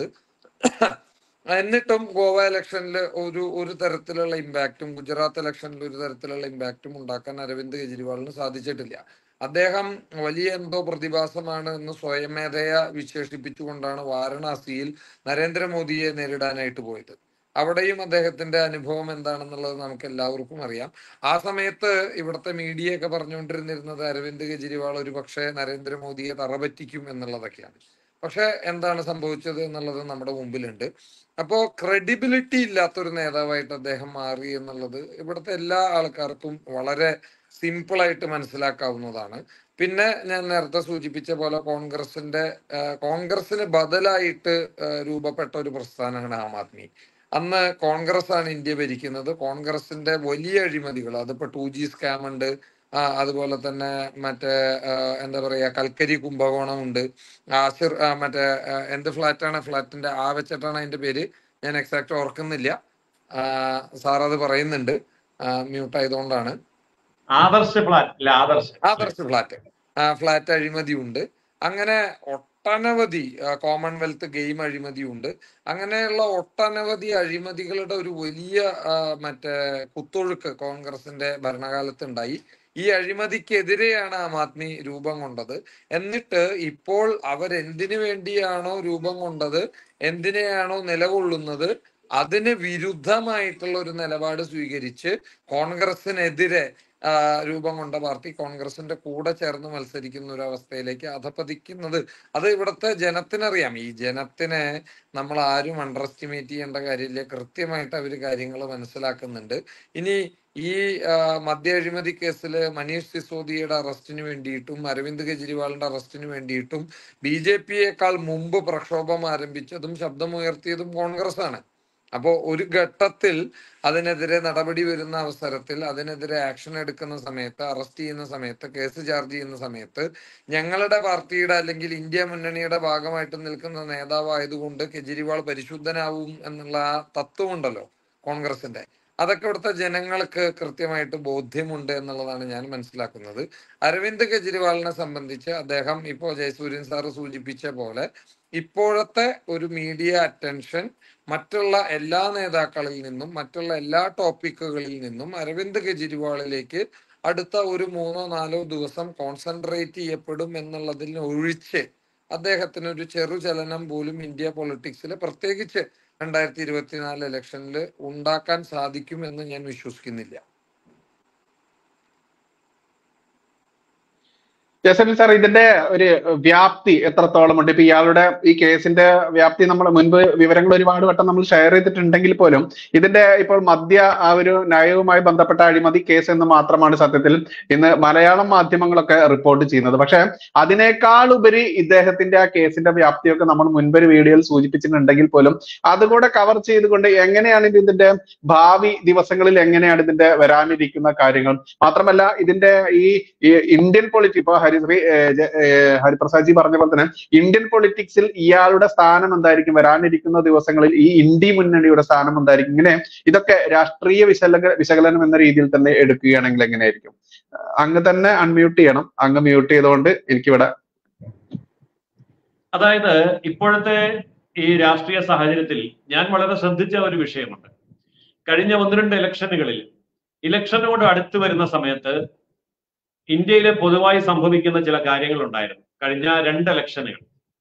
എന്നിട്ടും ഗോവ ഇലക്ഷനിൽ ഒരു ഒരു തരത്തിലുള്ള ഇമ്പാക്റ്റും ഗുജറാത്ത് ഇലക്ഷനിൽ ഒരു തരത്തിലുള്ള ഇമ്പാക്റ്റും ഉണ്ടാക്കാൻ അരവിന്ദ് കെജ്രിവാളിന് സാധിച്ചിട്ടില്ല അദ്ദേഹം വലിയ എന്തോ പ്രതിഭാസമാണ് എന്ന് സ്വയമേധയ വിശേഷിപ്പിച്ചുകൊണ്ടാണ് വാരണാസിയിൽ നരേന്ദ്രമോദിയെ നേരിടാനായിട്ട് പോയത് അവിടെയും അദ്ദേഹത്തിന്റെ അനുഭവം എന്താണെന്നുള്ളത് നമുക്ക് എല്ലാവർക്കും അറിയാം ആ സമയത്ത് ഇവിടുത്തെ മീഡിയ ഒക്കെ പറഞ്ഞുകൊണ്ടിരുന്നിരുന്നത് അരവിന്ദ് കെജ്രിവാൾ ഒരു പക്ഷേ നരേന്ദ്രമോദിയെ തറപറ്റിക്കും എന്നുള്ളതൊക്കെയാണ് പക്ഷെ എന്താണ് സംഭവിച്ചത് എന്നുള്ളത് നമ്മുടെ മുമ്പിലുണ്ട് അപ്പോ ക്രെഡിബിലിറ്റി ഇല്ലാത്തൊരു നേതാവായിട്ട് അദ്ദേഹം മാറി എന്നുള്ളത് ഇവിടുത്തെ എല്ലാ ആൾക്കാർക്കും വളരെ സിമ്പിൾ ആയിട്ട് മനസ്സിലാക്കാവുന്നതാണ് പിന്നെ ഞാൻ നേരത്തെ സൂചിപ്പിച്ച പോലെ കോൺഗ്രസിന്റെ ആ, കോൺഗ്രസിന് ബദലായിട്ട് ആ, രൂപപ്പെട്ട ഒരു പ്രസ്ഥാനമാണ് ആം ആദ്മി അന്ന് കോൺഗ്രസ് ആണ് ഇന്ത്യ ഭരിക്കുന്നത് കോൺഗ്രസിന്റെ വലിയ അഴിമതികൾ അതിപ്പോ ടു ജി സ്കാം ഉണ്ട് ആ, അതുപോലെ തന്നെ മറ്റേ ആ, എന്താ പറയാ കൽക്കരി കുംഭകോണം ഉണ്ട് ആശിർ ആ, മറ്റേ ആ, എന്ത് ഫ്ലാറ്റാണ് ഫ്ലാറ്റിന്റെ ആ വെച്ചിട്ടാണ് അതിന്റെ പേര് ഞാൻ എക്സാക്ട് ഓർക്കുന്നില്ല ആ, സാർ അത് പറയുന്നുണ്ട് മ്യൂട്ട് ആയതുകൊണ്ടാണ് ആദർശ് ഫ്ലാറ്റ് അല്ല ആദർശ് ആദർശ് ഫ്ലാറ്റ് ആ ഫ്ലാറ്റ് അഴിമതി ഉണ്ട് അങ്ങനെ ഒട്ടനവധി ആ, കോമൺവെൽത്ത് ഗെയിം അഴിമതി ഉണ്ട് അങ്ങനെയുള്ള ഒട്ടനവധി അഴിമതികളുടെ ഒരു വലിയ ആ, മറ്റേ കുത്തൊഴുക്ക് കോൺഗ്രസിന്റെ ഭരണകാലത്ത് ഉണ്ടായി ഈ അഴിമതിക്കെതിരെയാണ് ആം ആദ്മി രൂപം കൊണ്ടത് എന്നിട്ട് ഇപ്പോൾ അവരെന്തിനു വേണ്ടിയാണോ രൂപം കൊണ്ടത് എന്തിനെയാണോ നിലകൊള്ളുന്നത് അതിന് വിരുദ്ധമായിട്ടുള്ള ഒരു നിലപാട് സ്വീകരിച്ച് കോൺഗ്രസിനെതിരെ ആ, രൂപം കൊണ്ട പാർട്ടി കോൺഗ്രസിന്റെ കൂടെ ചേർന്ന് മത്സരിക്കുന്ന ഒരു അവസ്ഥയിലേക്ക് അധപ്പതിക്കുന്നത് അത് ഇവിടുത്തെ ജനത്തിനറിയാം ഈ ജനത്തിനെ നമ്മൾ ആരും അണ്ടർ എസ്റ്റിമേറ്റ് ചെയ്യേണ്ട കാര്യമില്ല കൃത്യമായിട്ട് അവർ കാര്യങ്ങൾ മനസ്സിലാക്കുന്നുണ്ട് ഇനി ഈ ആ, മദ്യ അഴിമതി കേസിൽ മനീഷ് സിസോദിയുടെ അറസ്റ്റിന് വേണ്ടിയിട്ടും അരവിന്ദ് കെജ്രിവാളിന്റെ അറസ്റ്റിന് വേണ്ടിയിട്ടും ബി ജെ പിയേക്കാൾ മുമ്പ് പ്രക്ഷോഭം ആരംഭിച്ചതും ശബ്ദമുയർത്തിയതും കോൺഗ്രസ് ആണ് അപ്പോ ഒരു ഘട്ടത്തിൽ അതിനെതിരെ നടപടി വരുന്ന അവസരത്തിൽ അതിനെതിരെ ആക്ഷൻ എടുക്കുന്ന സമയത്ത് അറസ്റ്റ് ചെയ്യുന്ന സമയത്ത് കേസ് ചാർജ് ചെയ്യുന്ന സമയത്ത് ഞങ്ങളുടെ പാർട്ടിയുടെ അല്ലെങ്കിൽ ഇന്ത്യ മുന്നണിയുടെ ഭാഗമായിട്ട് നിൽക്കുന്ന നേതാവായതുകൊണ്ട് കെജ്രിവാൾ പരിശുദ്ധനാവും എന്നുള്ള ആ തത്വമുണ്ടല്ലോ കോൺഗ്രസിന്റെ അതൊക്കെ ഇവിടുത്തെ ജനങ്ങൾക്ക് കൃത്യമായിട്ട് ബോധ്യമുണ്ട് എന്നുള്ളതാണ് ഞാൻ മനസ്സിലാക്കുന്നത് അരവിന്ദ് കെജ്രിവാളിനെ സംബന്ധിച്ച് അദ്ദേഹം ഇപ്പോൾ ജയസൂര്യൻ സാറ് സൂചിപ്പിച്ച പോലെ ഇപ്പോഴത്തെ ഒരു മീഡിയ അറ്റൻഷൻ മറ്റുള്ള എല്ലാ നേതാക്കളിൽ നിന്നും മറ്റുള്ള എല്ലാ ടോപ്പിക്കുകളിൽ നിന്നും അരവിന്ദ് കെജ്രിവാളിലേക്ക് അടുത്ത ഒരു മൂന്നോ നാലോ ദിവസം കോൺസെൻട്രേറ്റ് ചെയ്യപ്പെടും എന്നുള്ളതിൽ ഒഴിച്ച് അദ്ദേഹത്തിന് ഒരു ചെറുചലനം പോലും ഇന്ത്യ പൊളിറ്റിക്സിൽ പ്രത്യേകിച്ച് രണ്ടായിരത്തി ഇരുപത്തിനാല് ഇലക്ഷനിൽ ഉണ്ടാക്കാൻ സാധിക്കുമെന്ന് ഞാൻ വിശ്വസിക്കുന്നില്ല ജസമിൻ സാർ ഇതിന്റെ ഒരു വ്യാപ്തി എത്രത്തോളം ഉണ്ട് ഇപ്പൊ ഇയാളുടെ ഈ കേസിന്റെ വ്യാപ്തി നമ്മൾ മുൻപ് വിവരങ്ങൾ ഒരുപാട് വട്ടം നമ്മൾ ഷെയർ ചെയ്തിട്ടുണ്ടെങ്കിൽ പോലും ഇതിന്റെ ഇപ്പോൾ മദ്യ ആ ഒരു നയവുമായി ബന്ധപ്പെട്ട അഴിമതി കേസ് എന്ന് മാത്രമാണ് സത്യത്തിൽ ഇന്ന് മലയാളം മാധ്യമങ്ങളൊക്കെ റിപ്പോർട്ട് ചെയ്യുന്നത് പക്ഷെ അതിനേക്കാൾ ഉപരി ഇദ്ദേഹത്തിന്റെ ആ കേസിന്റെ വ്യാപ്തിയൊക്കെ നമ്മൾ മുൻപൊരു വീഡിയോയിൽ സൂചിപ്പിച്ചിട്ടുണ്ടെങ്കിൽ പോലും അതുകൂടെ കവർ ചെയ്തുകൊണ്ട് എങ്ങനെയാണ് ഇത് ഇതിന്റെ ഭാവി ദിവസങ്ങളിൽ എങ്ങനെയാണ് ഇതിന്റെ വരാനിരിക്കുന്ന കാര്യങ്ങൾ മാത്രമല്ല ഇതിന്റെ ഈ ഈ ഇന്ത്യൻ പൊളിറ്റിക്സ് ഇപ്പൊ ഹരിശ്രീ ഏഹ് ജ- ഏഹ് ഹരിപ്രസാദ് ജി പറഞ്ഞ പോലെ തന്നെ ഇന്ത്യൻ പൊളിറ്റിക്സിൽ ഇയാളുടെ സ്ഥാനം എന്തായിരിക്കും വരാനിരിക്കുന്ന ദിവസങ്ങളിൽ ഈ ഇന്ത്യ മുന്നണിയുടെ സ്ഥാനം എന്തായിരിക്കും ഇങ്ങനെ ഇതൊക്കെ രാഷ്ട്രീയ വിശകല വിശകലനം എന്ന രീതിയിൽ തന്നെ എടുക്കുകയാണെങ്കിൽ എങ്ങനെയായിരിക്കും അഹ് അങ്ങ് തന്നെ അൺമ്യൂട്ട് ചെയ്യണം അങ്ങ് മ്യൂട്ട് ചെയ്തുകൊണ്ട് എനിക്കിവിടെ അതായത് ഇപ്പോഴത്തെ ഈ രാഷ്ട്രീയ സാഹചര്യത്തിൽ ഞാൻ വളരെ ശ്രദ്ധിച്ച ഒരു വിഷയമുണ്ട് കഴിഞ്ഞ ഒന്ന് രണ്ട് ഇലക്ഷനുകളിൽ ഇലക്ഷനോട് അടുത്ത് വരുന്ന സമയത്ത് ഇന്ത്യയിലെ പൊതുവായി സംഭവിക്കുന്ന ചില കാര്യങ്ങൾ ഉണ്ടായിരുന്നു കഴിഞ്ഞ രണ്ട് ഇലക്ഷനുകൾ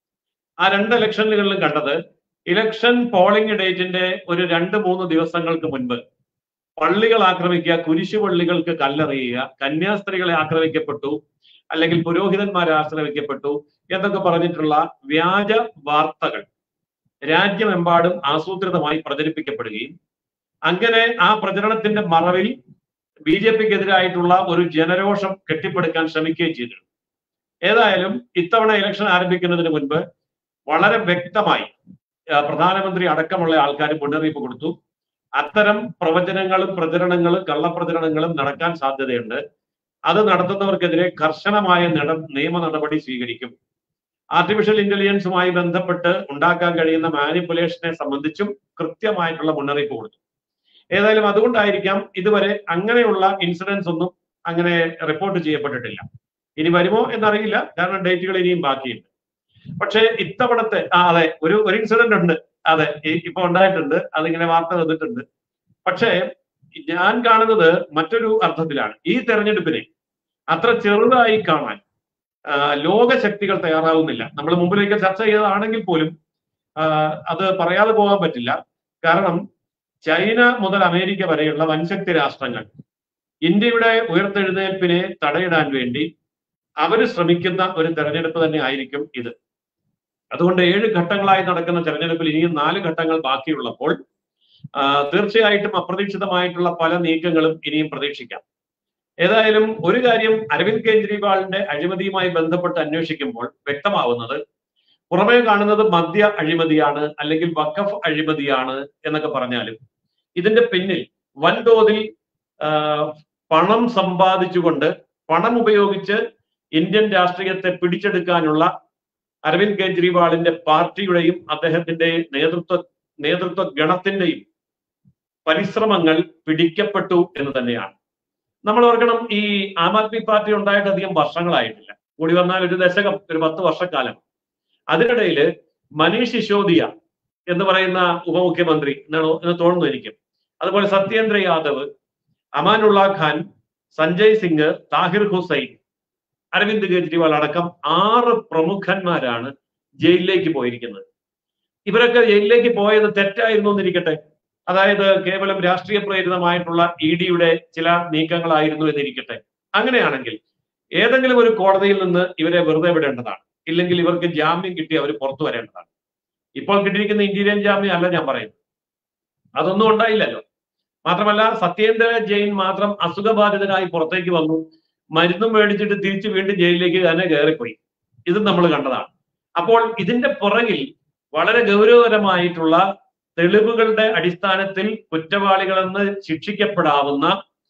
ആ രണ്ട് ഇലക്ഷനുകളിലും കണ്ടത് ഇലക്ഷൻ പോളിംഗ് ഡേറ്റിന്റെ ഒരു രണ്ട് മൂന്ന് ദിവസങ്ങൾക്ക് മുൻപ് പള്ളികൾ ആക്രമിക്കുക കുരിശു പള്ളികൾക്ക് കല്ലെറിയുക കന്യാസ്ത്രീകളെ ആക്രമിക്കപ്പെട്ടു അല്ലെങ്കിൽ പുരോഹിതന്മാരെ ആക്രമിക്കപ്പെട്ടു എന്നൊക്കെ പറഞ്ഞിട്ടുള്ള വ്യാജ വാർത്തകൾ രാജ്യമെമ്പാടും ആസൂത്രിതമായി പ്രചരിപ്പിക്കപ്പെടുകയും അങ്ങനെ ആ പ്രചരണത്തിന്റെ മറവിൽ ബി ജെ പിക്കെതിരായിട്ടുള്ള ഒരു ജനരോഷം കെട്ടിപ്പടുക്കാൻ ശ്രമിക്കുകയും ചെയ്തിരുന്നു ഏതായാലും ഇത്തവണ ഇലക്ഷൻ ആരംഭിക്കുന്നതിന് മുൻപ് വളരെ വ്യക്തമായി ആ, പ്രധാനമന്ത്രി അടക്കമുള്ള ആൾക്കാർ മുന്നറിയിപ്പ് കൊടുത്തു അത്തരം പ്രവചനങ്ങളും പ്രചരണങ്ങളും കള്ളപ്രചരണങ്ങളും നടക്കാൻ സാധ്യതയുണ്ട് അത് നടത്തുന്നവർക്കെതിരെ കർശനമായ നട നിയമ നടപടി സ്വീകരിക്കും ആർട്ടിഫിഷ്യൽ ഇന്റലിജൻസുമായി ബന്ധപ്പെട്ട് ഉണ്ടാക്കാൻ കഴിയുന്ന മാനിപ്പുലേഷനെ സംബന്ധിച്ചും കൃത്യമായിട്ടുള്ള മുന്നറിയിപ്പ് കൊടുത്തു ഏതായാലും അതുകൊണ്ടായിരിക്കാം ഇതുവരെ അങ്ങനെയുള്ള ഇൻസിഡൻസ് ഒന്നും അങ്ങനെ റിപ്പോർട്ട് ചെയ്യപ്പെട്ടിട്ടില്ല ഇനി വരുമോ എന്നറിയില്ല കാരണം ഡേറ്റുകൾ ഇനിയും ബാക്കിയുണ്ട് പക്ഷേ ഇത്തവണത്തെ ആ അതെ ഒരു ഒരു ഇൻസിഡന്റ് ഉണ്ട് അതെ ഈ- ഇപ്പൊ ഉണ്ടായിട്ടുണ്ട് അതിങ്ങനെ വാർത്ത വന്നിട്ടുണ്ട് പക്ഷേ ഞാൻ കാണുന്നത് മറ്റൊരു അർത്ഥത്തിലാണ് ഈ തെരഞ്ഞെടുപ്പിനെ അത്ര ചെറുതായി കാണാൻ ആ, ലോകശക്തികൾ തയ്യാറാവുന്നില്ല നമ്മൾ മുമ്പിലേക്ക് ചർച്ച ചെയ്തതാണെങ്കിൽ പോലും ആ, അത് പറയാതെ പോകാൻ പറ്റില്ല കാരണം ചൈന മുതൽ അമേരിക്ക വരെയുള്ള വൻശക്തി രാഷ്ട്രങ്ങൾ ഇന്ത്യയുടെ ഉയർത്തെഴുന്നേൽപ്പിനെ തടയിടാൻ വേണ്ടി അവർ ശ്രമിക്കുന്ന ഒരു തെരഞ്ഞെടുപ്പ് തന്നെ ആയിരിക്കും ഇത് അതുകൊണ്ട് ഏഴ് ഘട്ടങ്ങളായി നടക്കുന്ന തെരഞ്ഞെടുപ്പിൽ ഇനിയും നാല് ഘട്ടങ്ങൾ ബാക്കിയുള്ളപ്പോൾ ആ, തീർച്ചയായിട്ടും അപ്രതീക്ഷിതമായിട്ടുള്ള പല നീക്കങ്ങളും ഇനിയും പ്രതീക്ഷിക്കാം ഏതായാലും ഒരു കാര്യം അരവിന്ദ് കെജ്രിവാളിന്റെ അഴിമതിയുമായി ബന്ധപ്പെട്ട് അന്വേഷിക്കുമ്പോൾ വ്യക്തമാവുന്നത് പുറമേ കാണുന്നത് മദ്യ അഴിമതിയാണ് അല്ലെങ്കിൽ വഖഫ് അഴിമതിയാണ് എന്നൊക്കെ പറഞ്ഞാലും ഇതിന്റെ പിന്നിൽ വൻതോതിൽ ആ, പണം സമ്പാദിച്ചുകൊണ്ട് പണം ഉപയോഗിച്ച് ഇന്ത്യൻ രാഷ്ട്രീയത്തെ പിടിച്ചെടുക്കാനുള്ള അരവിന്ദ് കെജ്രിവാളിന്റെ പാർട്ടിയുടെയും അദ്ദേഹത്തിന്റെ നേതൃത്വ നേതൃത്വ ഗണത്തിന്റെയും പരിശ്രമങ്ങൾ പിടിക്കപ്പെട്ടു എന്ന് തന്നെയാണ് നമ്മൾ ഓർക്കണം ഈ ആം ആദ്മി പാർട്ടി ഉണ്ടായിട്ട് അധികം വർഷങ്ങളായിട്ടില്ല കൂടി വന്നാൽ ഒരു ദശകം ഒരു പത്ത് വർഷക്കാലം അതിനിടയിൽ മനീഷ് സിസോദിയ എന്ന് പറയുന്ന ഉപമുഖ്യമന്ത്രി എന്നാണോ എന്ന് തോന്നുന്നു എനിക്ക് അതുപോലെ സത്യേന്ദ്ര യാദവ് അമാനുള്ള ഖാൻ സഞ്ജയ് സിംഗ് താഹിർ ഹുസൈൻ അരവിന്ദ് കെജ്രിവാൾ അടക്കം ആറ് പ്രമുഖന്മാരാണ് ജയിലിലേക്ക് പോയിരിക്കുന്നത് ഇവരൊക്കെ ജയിലിലേക്ക് പോയത് തെറ്റായിരുന്നു എന്നിരിക്കട്ടെ അതായത് കേവലം രാഷ്ട്രീയ പ്രേരിതമായിട്ടുള്ള ഇ ഡിയുടെ ചില നീക്കങ്ങളായിരുന്നു എന്നിരിക്കട്ടെ അങ്ങനെയാണെങ്കിൽ ഏതെങ്കിലും ഒരു കോടതിയിൽ നിന്ന് ഇവരെ വെറുതെ വിടേണ്ടതാണ് ഇല്ലെങ്കിൽ ഇവർക്ക് ജാമ്യം കിട്ടി അവർ പുറത്തു വരേണ്ടതാണ് ഇപ്പോൾ കിട്ടിയിരിക്കുന്ന ഇന്ത്യൻ ജാമ്യം അല്ല ഞാൻ പറയുന്നത് അതൊന്നും ഉണ്ടായില്ലല്ലോ മാത്രമല്ല സത്യേന്ദ്ര ജെയിൻ മാത്രം അസുഖബാധിതനായി പുറത്തേക്ക് വന്നു മരുന്നും മേടിച്ചിട്ട് തിരിച്ചു വീണ്ടും ജയിലിലേക്ക് തന്നെ കയറിപ്പോയി ഇത് നമ്മൾ കണ്ടതാണ് അപ്പോൾ ഇതിന്റെ പുറകിൽ വളരെ ഗൗരവകരമായിട്ടുള്ള തെളിവുകളുടെ അടിസ്ഥാനത്തിൽ കുറ്റവാളികളെന്ന് ശിക്ഷിക്കപ്പെടാവുന്ന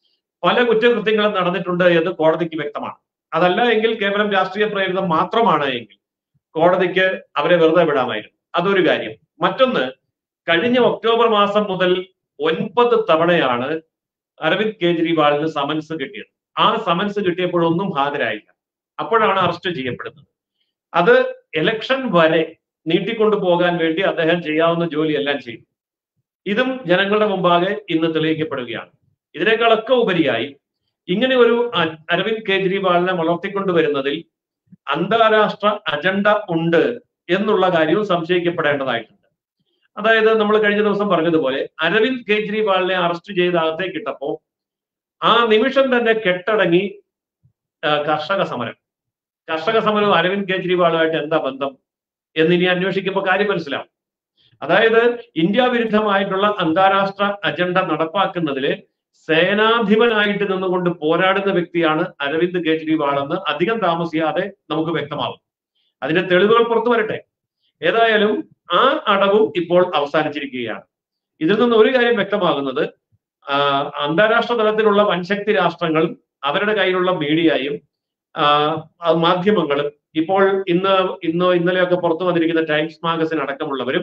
പല കുറ്റകൃത്യങ്ങളും നടന്നിട്ടുണ്ട് എന്ന് കോടതിക്ക് വ്യക്തമാണ് അതല്ല എങ്കിൽ കേവലം രാഷ്ട്രീയ പ്രേരിതം മാത്രമാണ് എങ്കിൽ കോടതിക്ക് അവരെ വെറുതെ വിടാമായിരുന്നു അതൊരു കാര്യം മറ്റൊന്ന് കഴിഞ്ഞ ഒക്ടോബർ മാസം മുതൽ ഒൻപത് തവണയാണ് അരവിന്ദ് കെജ്രിവാളിന് സമൻസ് കിട്ടിയത് ആ സമൻസ് കിട്ടിയപ്പോഴൊന്നും ഹാജരായില്ല അപ്പോഴാണ് അറസ്റ്റ് ചെയ്യപ്പെടുന്നത് അത് ഇലക്ഷൻ വരെ നീട്ടിക്കൊണ്ടു പോകാൻ വേണ്ടി അദ്ദേഹം ചെയ്യാവുന്ന ജോലിയെല്ലാം ചെയ്തു ഇതും ജനങ്ങളുടെ മുമ്പാകെ ഇന്ന് തെളിയിക്കപ്പെടുകയാണ് ഇതിനേക്കാളൊക്കെ ഉപരിയായി ഇങ്ങനെ ഒരു അ- അരവിന്ദ് കെജ്രിവാളിനെ വളർത്തിക്കൊണ്ടുവരുന്നതിൽ അന്താരാഷ്ട്ര അജണ്ട ഉണ്ട് എന്നുള്ള കാര്യവും സംശയിക്കപ്പെടേണ്ടതായിട്ടുണ്ട് അതായത് നമ്മൾ കഴിഞ്ഞ ദിവസം പറഞ്ഞതുപോലെ അരവിന്ദ് കെജ്രിവാളിനെ അറസ്റ്റ് ചെയ്ത് അകത്തേക്ക് ഇട്ടപ്പോ ആ നിമിഷം തന്നെ കെട്ടടങ്ങി ആ, കർഷക സമരം കർഷക സമരവും അരവിന്ദ് കെജ്രിവാളുമായിട്ട് എന്താ ബന്ധം എന്നിനി അന്വേഷിക്കുമ്പോൾ കാര്യം മനസ്സിലാവും അതായത് ഇന്ത്യ വിരുദ്ധമായിട്ടുള്ള അന്താരാഷ്ട്ര അജണ്ട നടപ്പാക്കുന്നതില് സേനാധിപനായിട്ട് നിന്നുകൊണ്ട് പോരാടുന്ന വ്യക്തിയാണ് അരവിന്ദ് കെജ്രിവാൾ എന്ന് അധികം താമസിയാതെ നമുക്ക് വ്യക്തമാവും അതിന്റെ തെളിവുകൾ പുറത്തു വരട്ടെ ഏതായാലും ആ അടവും ഇപ്പോൾ അവസാനിച്ചിരിക്കുകയാണ് ഇതിൽ നിന്ന് ഒരു കാര്യം വ്യക്തമാകുന്നത് ആ, അന്താരാഷ്ട്ര തലത്തിലുള്ള വൻശക്തി രാഷ്ട്രങ്ങളും അവരുടെ കയ്യിലുള്ള മീഡിയയും ആ, ആ, മാധ്യമങ്ങളും ഇപ്പോൾ ഇന്ന് ഇന്നോ ഇന്നലെയൊക്കെ പുറത്തു വന്നിരിക്കുന്ന ടൈംസ് മാഗസിൻ അടക്കമുള്ളവരും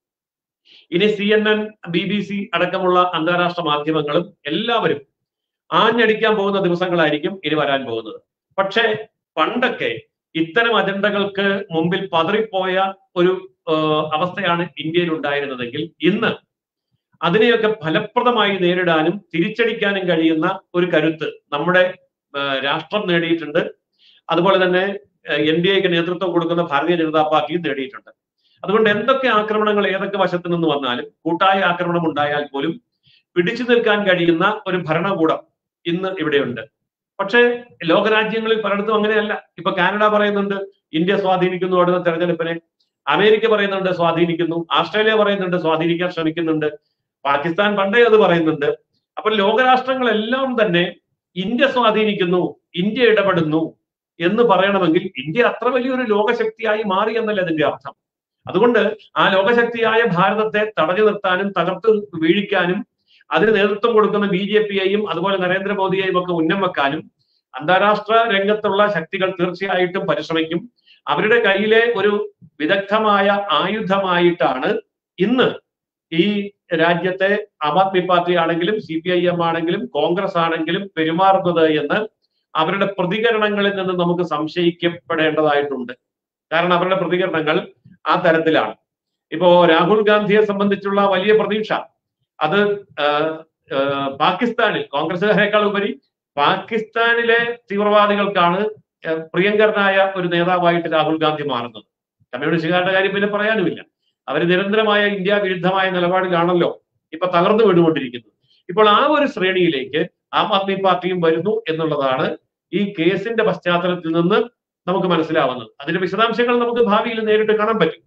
ഇനി C N N B B C അടക്കമുള്ള അന്താരാഷ്ട്ര മാധ്യമങ്ങളും എല്ലാവരും ആഞ്ഞടിക്കാൻ പോകുന്ന ദിവസങ്ങളായിരിക്കും ഇനി വരാൻ പോകുന്നത് പക്ഷേ പണ്ടൊക്കെ ഇത്തരം അജണ്ടകൾക്ക് മുമ്പിൽ പതറിപ്പോയ ഒരു ആ, അവസ്ഥയാണ് ഇന്ത്യയിൽ ഉണ്ടായിരുന്നതെങ്കിൽ ഇന്ന് അതിനെയൊക്കെ ഫലപ്രദമായി നേരിടാനും തിരിച്ചടിക്കാനും കഴിയുന്ന ഒരു കരുത്ത് നമ്മുടെ ആ, രാഷ്ട്രം നേടിയിട്ടുണ്ട് അതുപോലെ തന്നെ എൻ ഡി എക്ക് നേതൃത്വം കൊടുക്കുന്ന ഭാരതീയ ജനതാ പാർട്ടിയും നേടിയിട്ടുണ്ട് അതുകൊണ്ട് എന്തൊക്കെ ആക്രമണങ്ങൾ ഏതൊക്കെ വശത്ത് നിന്ന് വന്നാലും കൂട്ടായ ആക്രമണം ഉണ്ടായാൽ പോലും പിടിച്ചു നിൽക്കാൻ കഴിയുന്ന ഒരു ഭരണകൂടം ഇന്ന് ഇവിടെയുണ്ട് പക്ഷേ ലോകരാജ്യങ്ങളിൽ പലയിടത്തും അങ്ങനെയല്ല ഇപ്പൊ കാനഡ പറയുന്നുണ്ട് ഇന്ത്യ സ്വാധീനിക്കുന്നു അടുത്ത തെരഞ്ഞെടുപ്പിനെ അമേരിക്ക പറയുന്നുണ്ട് സ്വാധീനിക്കുന്നു ഓസ്ട്രേലിയ പറയുന്നുണ്ട് സ്വാധീനിക്കാൻ ശ്രമിക്കുന്നുണ്ട് പാകിസ്ഥാൻ പണ്ടേ അത് പറയുന്നുണ്ട് അപ്പൊ ലോകരാഷ്ട്രങ്ങളെല്ലാം തന്നെ ഇന്ത്യ സ്വാധീനിക്കുന്നു ഇന്ത്യ ഇടപെടുന്നു എന്ന് പറയണമെങ്കിൽ ഇന്ത്യ അത്ര വലിയൊരു ലോകശക്തിയായി മാറി എന്നല്ല അതിന്റെ അർത്ഥം അതുകൊണ്ട് ആ ലോകശക്തിയായ ഭാരതത്തെ തടഞ്ഞു നിർത്താനും തകർത്ത് വീഴിക്കാനും അതിന് നേതൃത്വം കൊടുക്കുന്ന ബി ജെ പിയെയും അതുപോലെ നരേന്ദ്രമോദിയെയും ഒക്കെ ഉന്നം വെക്കാനും അന്താരാഷ്ട്ര രംഗത്തുള്ള ശക്തികൾ തീർച്ചയായിട്ടും പരിശ്രമിക്കും അവരുടെ കയ്യിലെ ഒരു വിദഗ്ധമായ ആയുധമായിട്ടാണ് ഇന്ന് ഈ രാജ്യത്തെ ആം ആദ്മി പാർട്ടി ആണെങ്കിലും സി പി ഐ എം ആണെങ്കിലും കോൺഗ്രസ് ആണെങ്കിലും പെരുമാറുന്നത് എന്ന് അവരുടെ പ്രതികരണങ്ങളിൽ നിന്ന് നമുക്ക് സംശയിക്കപ്പെടേണ്ടതായിട്ടുണ്ട് കാരണം അവരുടെ പ്രതികരണങ്ങൾ ആ തരത്തിലാണ് ഇപ്പോ രാഹുൽ ഗാന്ധിയെ സംബന്ധിച്ചുള്ള വലിയ പ്രതീക്ഷ അത് ആഹ്, ആഹ്, പാകിസ്ഥാനിൽ കോൺഗ്രസുകാരെക്കാൾ ഉപരി പാകിസ്ഥാനിലെ തീവ്രവാദികൾക്കാണ് ആഹ്, പ്രിയങ്കരനായ ഒരു നേതാവായിട്ട് രാഹുൽ ഗാന്ധി മാറുന്നത് കമ്മ്യൂണിസ്റ്റുകാരുടെ കാര്യം പിന്നെ പറയാനുമില്ല അവർ നിരന്തരമായ ഇന്ത്യ വിരുദ്ധമായ നിലപാടിലാണല്ലോ ഇപ്പൊ തകർന്നു വീണുകൊണ്ടിരിക്കുന്നത് ഇപ്പോൾ ആ ഒരു ശ്രേണിയിലേക്ക് ആം ആദ്മി പാർട്ടിയും വരുന്നു എന്നുള്ളതാണ് ഈ കേസിന്റെ പശ്ചാത്തലത്തിൽ നിന്ന് നമുക്ക് മനസ്സിലാവുന്നത് അതിന്റെ വിശദാംശങ്ങൾ നമുക്ക് ഭാവിയിൽ നേരിട്ട് കാണാൻ പറ്റും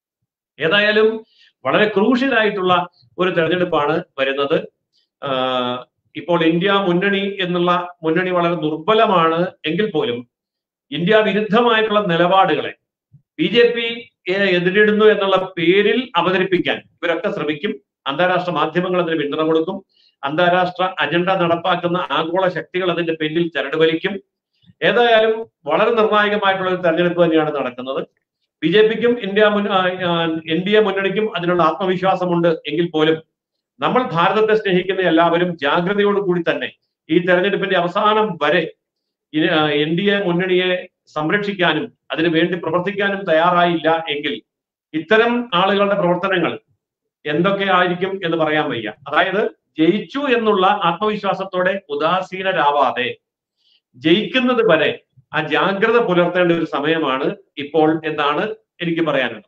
ഏതായാലും വളരെ ക്രൂഷ്യൽ ആയിട്ടുള്ള ഒരു തെരഞ്ഞെടുപ്പാണ് വരുന്നത് ആഹ് ഇപ്പോൾ ഇന്ത്യ മുന്നണി എന്നുള്ള മുന്നണി വളരെ ദുർബലമാണ് എങ്കിൽ പോലും ഇന്ത്യ വിരുദ്ധമായിട്ടുള്ള നിലപാടുകളെ ബി ജെ പി എതിരിടുന്നു എന്നുള്ള പേരിൽ അവതരിപ്പിക്കാൻ ഇവരൊക്കെ ശ്രമിക്കും അന്താരാഷ്ട്ര മാധ്യമങ്ങൾ അതിന് പിന്തുണ കൊടുക്കും അന്താരാഷ്ട്ര അജണ്ട നടപ്പാക്കുന്ന ആഗോള ശക്തികൾ അതിന്റെ പിന്നിൽ ചരട് വലിക്കും ഏതായാലും വളരെ നിർണായകമായിട്ടുള്ള ഒരു തെരഞ്ഞെടുപ്പ് തന്നെയാണ് നടക്കുന്നത് ബി ജെ പിക്കും ഇന്ത്യ മുൻ എൻ ഡി എ മുന്നണിക്കും അതിനുള്ള ആത്മവിശ്വാസമുണ്ട് എങ്കിൽ പോലും നമ്മൾ ഭാരതത്തെ സ്നേഹിക്കുന്ന എല്ലാവരും ജാഗ്രതയോടുകൂടി തന്നെ ഈ തെരഞ്ഞെടുപ്പിന്റെ അവസാനം വരെ എൻ ഡി എ മുന്നണിയെ സംരക്ഷിക്കാനും അതിനു വേണ്ടി പ്രവർത്തിക്കാനും തയ്യാറായില്ല എങ്കിൽ ഇത്തരം ആളുകളുടെ പ്രവർത്തനങ്ങൾ എന്തൊക്കെ ആയിരിക്കും എന്ന് പറയാൻ വയ്യ അതായത് ജയിച്ചു എന്നുള്ള ആത്മവിശ്വാസത്തോടെ ഉദാസീനരാവാതെ ജയിക്കുന്നത് വരെ ആ ജാഗ്രത പുലർത്തേണ്ട ഒരു സമയമാണ് ഇപ്പോൾ എന്നാണ് എനിക്ക് പറയാനുള്ളത്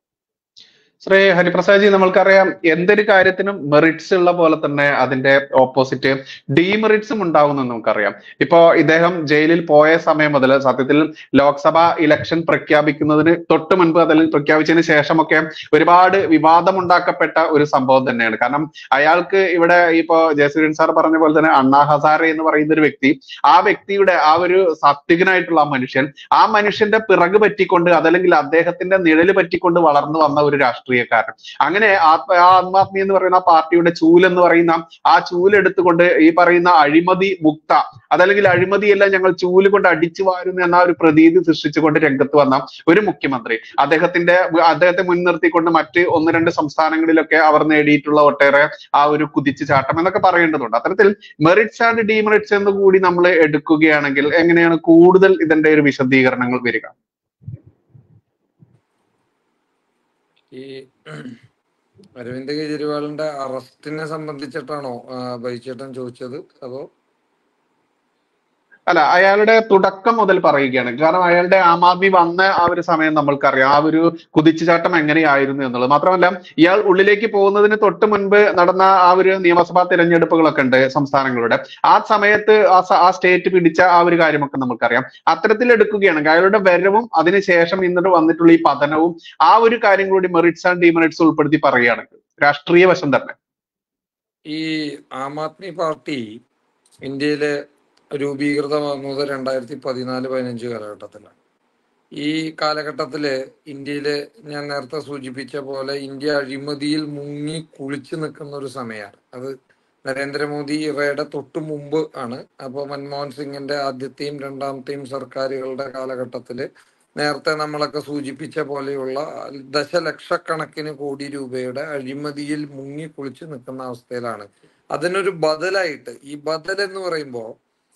ശ്രീ ഹരിപ്രസാദ്ജി നമ്മൾക്കറിയാം എന്തൊരു കാര്യത്തിനും മെറിറ്റ്സ് ഉള്ള പോലെ തന്നെ അതിന്റെ ഓപ്പോസിറ്റ് ഡീമെറിറ്റ്സും ഉണ്ടാവുമെന്ന് നമുക്കറിയാം ഇപ്പോ ഇദ്ദേഹം ജയിലിൽ പോയ സമയം മുതൽ സത്യത്തിൽ ലോക്സഭ ഇലക്ഷൻ പ്രഖ്യാപിക്കുന്നതിന് തൊട്ട് മുൻപ് അതിൽ പ്രഖ്യാപിച്ചതിന് ശേഷമൊക്കെ ഒരുപാട് വിവാദമുണ്ടാക്കപ്പെട്ട ഒരു സംഭവം തന്നെയാണ് കാരണം അയാൾക്ക് ഇവിടെ ഇപ്പോ ജയസൂര്യൻ സാർ പറഞ്ഞ പോലെ തന്നെ അണ്ണാ ഹസാരെ എന്ന് പറയുന്ന ഒരു വ്യക്തി ആ വ്യക്തിയുടെ ആ ഒരു സാത്വികനായിട്ടുള്ള ആ മനുഷ്യൻ ആ മനുഷ്യന്റെ പിറക് പറ്റിക്കൊണ്ട് അതല്ലെങ്കിൽ അദ്ദേഹത്തിന്റെ നിഴല് പറ്റിക്കൊണ്ട് വളർന്നു വന്ന ഒരു രാഷ്ട്രീയക്കാരൻ അങ്ങനെ ആത്മ ആ ആം ആദ്മി എന്ന് പറയുന്ന ആ പാർട്ടിയുടെ ചൂലെന്ന് പറയുന്ന ആ ചൂലെടുത്തുകൊണ്ട് ഈ പറയുന്ന അഴിമതി മുക്ത അതല്ലെങ്കിൽ അഴിമതിയെല്ലാം ഞങ്ങൾ ചൂല് കൊണ്ട് അടിച്ചു വാരുന്നു എന്ന ഒരു പ്രതീതി സൃഷ്ടിച്ചുകൊണ്ട് രംഗത്ത് വന്ന ഒരു മുഖ്യമന്ത്രി അദ്ദേഹത്തിന്റെ അദ്ദേഹത്തെ മുൻനിർത്തിക്കൊണ്ട് മറ്റ് ഒന്ന് രണ്ട് സംസ്ഥാനങ്ങളിലൊക്കെ അവർ നേടിയിട്ടുള്ള ഒട്ടേറെ ആ ഒരു കുതിച്ചു ചാട്ടം എന്നൊക്കെ പറയേണ്ടതുണ്ട് അത്തരത്തിൽ മെറിറ്റ്സ് ആൻഡ് ഡീമെറിറ്റ്സ് എന്ന് കൂടി നമ്മൾ എടുക്കുകയാണെങ്കിൽ എങ്ങനെയാണ് കൂടുതൽ ഇതിന്റെ ഒരു വിശദീകരണങ്ങൾ വരിക ഈ അരവിന്ദ് കെജ്രിവാളിന്റെ അറസ്റ്റിനെ സംബന്ധിച്ചിട്ടാണോ ആ, ബൈച്ചേട്ടൻ ചോദിച്ചത് അതോ അല്ല അയാളുടെ തുടക്കം മുതൽ പറയുകയാണ് കാരണം അയാളുടെ ആം ആദ്മി വന്ന ആ ഒരു സമയം നമ്മൾക്കറിയാം ആ ഒരു കുതിച്ചുചാട്ടം എങ്ങനെയായിരുന്നു എന്നുള്ളത് മാത്രമല്ല ഇയാൾ ഉള്ളിലേക്ക് പോകുന്നതിന് തൊട്ട് മുൻപ് നടന്ന ആ ഒരു നിയമസഭാ തിരഞ്ഞെടുപ്പുകളൊക്കെ ഉണ്ട് സംസ്ഥാനങ്ങളുടെ ആ സമയത്ത് ആ സ- ആ സ്റ്റേറ്റ് പിടിച്ച ആ ഒരു കാര്യമൊക്കെ നമുക്കറിയാം അത്തരത്തിൽ എടുക്കുകയാണെങ്കിൽ അയാളുടെ വരവും അതിനുശേഷം ഇന്നിട്ട് വന്നിട്ടുള്ള ഈ പതനവും ആ ഒരു കാര്യം കൂടി മെറിറ്റ്സ് ആൻഡ് ഡിമെറിറ്റ്സ് ഉൾപ്പെടുത്തി പറയുകയാണെങ്കിൽ രാഷ്ട്രീയ വശം തന്നെ ഈ ആം ആദ്മി പാർട്ടി ഇന്ത്യയില് രൂപീകൃതമാകുന്നത് രണ്ടായിരത്തി പതിനാല് പതിനഞ്ച് കാലഘട്ടത്തിലാണ് ഈ കാലഘട്ടത്തില് ഇന്ത്യയില് ഞാൻ നേരത്തെ സൂചിപ്പിച്ച പോലെ ഇന്ത്യ അഴിമതിയിൽ മുങ്ങി കുളിച്ചു നിൽക്കുന്ന ഒരു സമയമാണ് അത് നരേന്ദ്രമോദി ഇവയുടെ തൊട്ടു മുമ്പ് ആണ് അപ്പോൾ മൻമോഹൻ സിംഗിന്റെ ആദ്യത്തെയും രണ്ടാമത്തെയും സർക്കാരുകളുടെ കാലഘട്ടത്തില് നേരത്തെ നമ്മളൊക്കെ സൂചിപ്പിച്ച പോലെയുള്ള ദശലക്ഷക്കണക്കിന് കോടി രൂപയുടെ അഴിമതിയിൽ മുങ്ങി കുളിച്ചു നിൽക്കുന്ന അവസ്ഥയിലാണ് അതിനൊരു ബദലായിട്ട് ഈ ബദൽ എന്ന് പറയുമ്പോൾ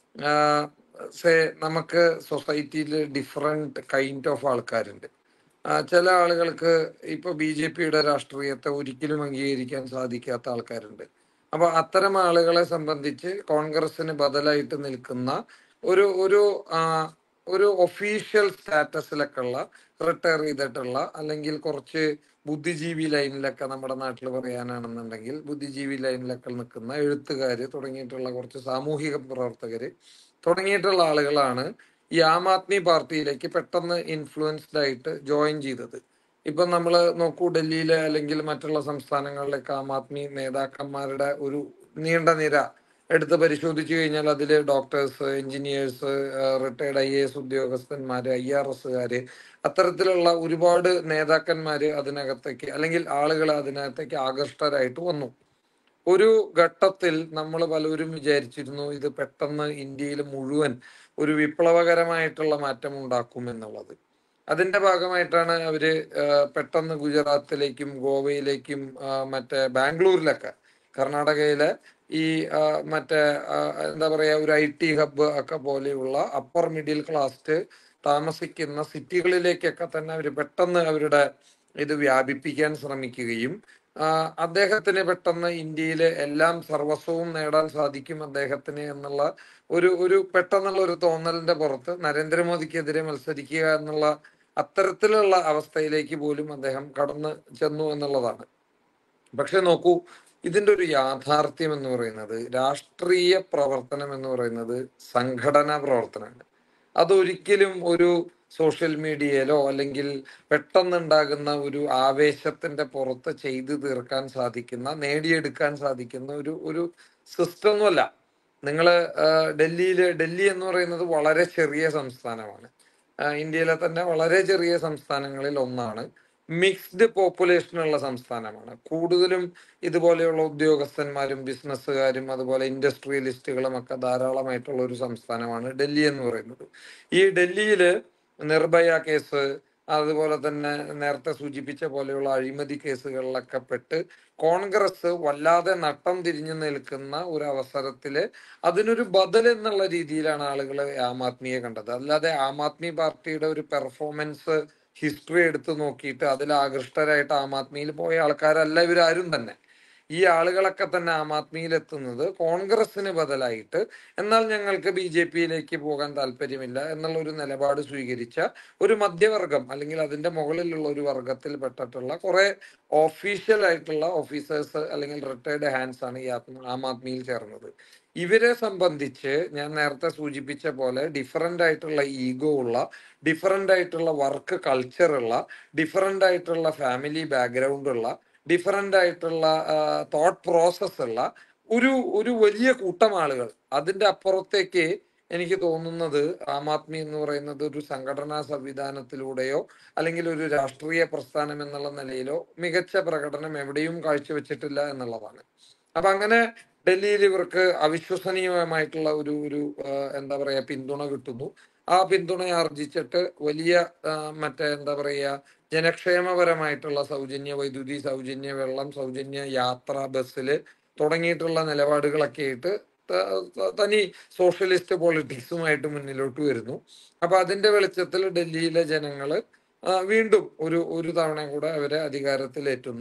സേ നമുക്ക് സൊസൈറ്റിയിൽ ഡിഫറെന്റ് കൈൻഡ് ഓഫ് ആൾക്കാരുണ്ട് ആ, ചില ആളുകൾക്ക് ഇപ്പൊ ബി ജെ പിയുടെ രാഷ്ട്രീയത്തെ ഒരിക്കലും അംഗീകരിക്കാൻ സാധിക്കാത്ത ആൾക്കാരുണ്ട് അപ്പൊ അത്തരം ആളുകളെ സംബന്ധിച്ച് കോൺഗ്രസിന് ബദലായിട്ട് നിൽക്കുന്ന ഒരു ഒരു ആ, ഒരു ഒഫീഷ്യൽ സ്റ്റാറ്റസിലൊക്കെ ഉള്ള റിട്ടയർ ചെയ്തിട്ടുള്ള അല്ലെങ്കിൽ കുറച്ച് ബുദ്ധിജീവി ലൈനിലൊക്കെ നമ്മുടെ നാട്ടിൽ പറയാനാണെന്നുണ്ടെങ്കിൽ ബുദ്ധിജീവി ലൈനിലൊക്കെ നിൽക്കുന്ന എഴുത്തുകാര് തുടങ്ങിയിട്ടുള്ള കുറച്ച് സാമൂഹിക പ്രവർത്തകര് തുടങ്ങിയിട്ടുള്ള ആളുകളാണ് ഈ ആം ആദ്മി പാർട്ടിയിലേക്ക് പെട്ടെന്ന് ഇൻഫ്ലുവൻസ്ഡ് ആയിട്ട് ജോയിൻ ചെയ്തത് ഇപ്പൊ നമ്മൾ നോക്കൂ ഡൽഹിയിലെ അല്ലെങ്കിൽ മറ്റുള്ള സംസ്ഥാനങ്ങളിലൊക്കെ ആം ആദ്മി നേതാക്കന്മാരുടെ ഒരു നീണ്ട നിര എടുത്ത് പരിശോധിച്ചു കഴിഞ്ഞാൽ അതിൽ doctors engineers retired I A S ഉദ്യോഗസ്ഥന്മാര് ഐ ആർ എസുകാര് അത്തരത്തിലുള്ള ഒരുപാട് നേതാക്കന്മാര് അതിനകത്തേക്ക് അല്ലെങ്കിൽ ആളുകൾ അതിനകത്തേക്ക് ആകൃഷ്ടരായിട്ട് വന്നു ഒരു ഘട്ടത്തിൽ നമ്മൾ പലരും വിചാരിച്ചിരുന്നു ഇത് പെട്ടെന്ന് ഇന്ത്യയിൽ മുഴുവൻ ഒരു വിപ്ലവകരമായിട്ടുള്ള മാറ്റം ഉണ്ടാക്കും എന്നുള്ളത് അതിന്റെ ഭാഗമായിട്ടാണ് അവര് ആ, പെട്ടെന്ന് ഗുജറാത്തിലേക്കും ഗോവയിലേക്കും ആ, മറ്റേ ബാംഗ്ലൂരിലൊക്കെ കർണാടകയിലെ ഈ ആ, മറ്റേ ആ, എന്താ പറയാ ഒരു ഐ ടി ഹബ്ബ് ഒക്കെ പോലെയുള്ള അപ്പർ മിഡിൽ ക്ലാസ് താമസിക്കുന്ന സിറ്റികളിലേക്കൊക്കെ തന്നെ അവർ പെട്ടെന്ന് അവരുടെ ഇത് വ്യാപിപ്പിക്കാൻ ശ്രമിക്കുകയും ആ, അദ്ദേഹത്തിന് പെട്ടെന്ന് ഇന്ത്യയിലെ എല്ലാം സർവസ്വവും നേടാൻ സാധിക്കും അദ്ദേഹത്തിന് എന്നുള്ള ഒരു ഒരു പെട്ടെന്നുള്ള ഒരു തോന്നലിന്റെ പുറത്ത് നരേന്ദ്രമോദിക്കെതിരെ മത്സരിക്കുക എന്നുള്ള അത്തരത്തിലുള്ള അവസ്ഥയിലേക്ക് പോലും അദ്ദേഹം കടന്നു ചെന്നു എന്നുള്ളതാണ് പക്ഷെ നോക്കൂ ഇതിന്റെ ഒരു യാഥാർത്ഥ്യം എന്ന് പറയുന്നത് രാഷ്ട്രീയ പ്രവർത്തനം എന്ന് പറയുന്നത് സംഘടനാ പ്രവർത്തനമാണ് അതൊരിക്കലും ഒരു സോഷ്യൽ മീഡിയയിലോ അല്ലെങ്കിൽ പെട്ടെന്നുണ്ടാകുന്ന ഒരു ആവേശത്തിന്റെ പുറത്ത് ചെയ്തു തീർക്കാൻ സാധിക്കുന്ന നേടിയെടുക്കാൻ സാധിക്കുന്ന ഒരു ഒരു സിസ്റ്റം ഒന്നുമല്ല നിങ്ങൾ ഡൽഹിയിൽ ഡൽഹി എന്ന് പറയുന്നത് വളരെ ചെറിയ സംസ്ഥാനമാണ് ആ, ഇന്ത്യയിലെ തന്നെ വളരെ ചെറിയ സംസ്ഥാനങ്ങളിൽ ഒന്നാണ് മിക്സ്ഡ് പോപ്പുലേഷൻ ഉള്ള സംസ്ഥാനമാണ് കൂടുതലും ഇതുപോലെയുള്ള ഉദ്യോഗസ്ഥന്മാരും ബിസിനസ്സുകാരും അതുപോലെ ഇൻഡസ്ട്രിയലിസ്റ്റുകളും ഒക്കെ ധാരാളമായിട്ടുള്ള ഒരു സംസ്ഥാനമാണ് ഡൽഹി എന്ന് പറയുന്നത് ഈ ഡൽഹിയില് നിർഭയ കേസ് അതുപോലെ തന്നെ നേരത്തെ സൂചിപ്പിച്ച പോലെയുള്ള അഴിമതി കേസുകളിലൊക്കെ പെട്ട് കോൺഗ്രസ് വല്ലാതെ നട്ടം തിരിഞ്ഞു നിൽക്കുന്ന ഒരു അവസരത്തില് അതിനൊരു ബദൽ എന്നുള്ള രീതിയിലാണ് ആളുകൾ ആം ആദ്മിയെ കണ്ടത് അല്ലാതെ ആം ആദ്മി പാർട്ടിയുടെ ഒരു പെർഫോമൻസ് ഹിസ്റ്ററി എടുത്തു നോക്കിയിട്ട് അതിൽ ആകൃഷ്ടരായിട്ട് ആം ആദ്മിയിൽ പോയ ആൾക്കാരല്ല ഇവരാരും തന്നെ ഈ ആളുകളൊക്കെ തന്നെ ആം ആദ്മിയിൽ എത്തുന്നത് കോൺഗ്രസിന് ബദലായിട്ട് എന്നാൽ ഞങ്ങൾക്ക് ബി ജെ പിയിലേക്ക് പോകാൻ താല്പര്യമില്ല എന്നുള്ള ഒരു നിലപാട് സ്വീകരിച്ച ഒരു മധ്യവർഗം അല്ലെങ്കിൽ അതിന്റെ മുകളിലുള്ള ഒരു വർഗത്തിൽ പെട്ടിട്ടുള്ള കുറെ ഒഫീഷ്യൽ ആയിട്ടുള്ള ഓഫീസേഴ്സ് അല്ലെങ്കിൽ റിട്ടയർഡ് ഹാൻഡ്സ് ആണ് ഈ ആത്മ- ആം ആദ്മിയിൽ ചേർന്നത് ഇവരെ സംബന്ധിച്ച് ഞാൻ നേരത്തെ സൂചിപ്പിച്ച പോലെ ഡിഫറെന്റ് ആയിട്ടുള്ള ഈഗോ ഉള്ള ഡിഫറെന്റ് ആയിട്ടുള്ള വർക്ക് കൾച്ചർ ഉള്ള ഡിഫറെന്റ് ആയിട്ടുള്ള ഫാമിലി ബാക്ക്ഗ്രൗണ്ട് ഉള്ള ഡിഫറെന്റ് ആയിട്ടുള്ള തോട്ട് പ്രോസസ് ഉള്ള ഒരു ഒരു വലിയ കൂട്ടം ആളുകൾ അതിന്റെ അപ്പുറത്തേക്ക് എനിക്ക് തോന്നുന്നത് ആം ആദ്മി എന്ന് പറയുന്നത് ഒരു സംഘടനാ സംവിധാനത്തിലൂടെയോ അല്ലെങ്കിൽ ഒരു രാഷ്ട്രീയ പ്രസ്ഥാനം എന്നുള്ള നിലയിലോ മികച്ച പ്രകടനം എവിടെയും കാഴ്ചവെച്ചിട്ടില്ല എന്നുള്ളതാണ് അപ്പൊ അങ്ങനെ ഡൽഹിയിൽ ഇവർക്ക് അവിശ്വസനീയമായിട്ടുള്ള ഒരു ഒരു ആ, എന്താ പറയാ പിന്തുണ കിട്ടുന്നു ആ പിന്തുണ ആർജിച്ചിട്ട് വലിയ ആ, മറ്റേ എന്താ പറയാ ജനക്ഷേമപരമായിട്ടുള്ള സൗജന്യ വൈദ്യുതി സൗജന്യ വെള്ളം സൗജന്യ യാത്ര ബസ്സിൽ തുടങ്ങിയിട്ടുള്ള നിലപാടുകളൊക്കെ ആയിട്ട് ത- ത- തനി സോഷ്യലിസ്റ്റ് പൊളിറ്റിക്സുമായിട്ട് മുന്നിലോട്ട് വരുന്നു അപ്പൊ അതിന്റെ വെളിച്ചത്തിൽ ഡൽഹിയിലെ ജനങ്ങള് ആ, വീണ്ടും ഒരു ഒരു തവണ കൂടെ അവരെ അധികാരത്തിലേറ്റുന്നു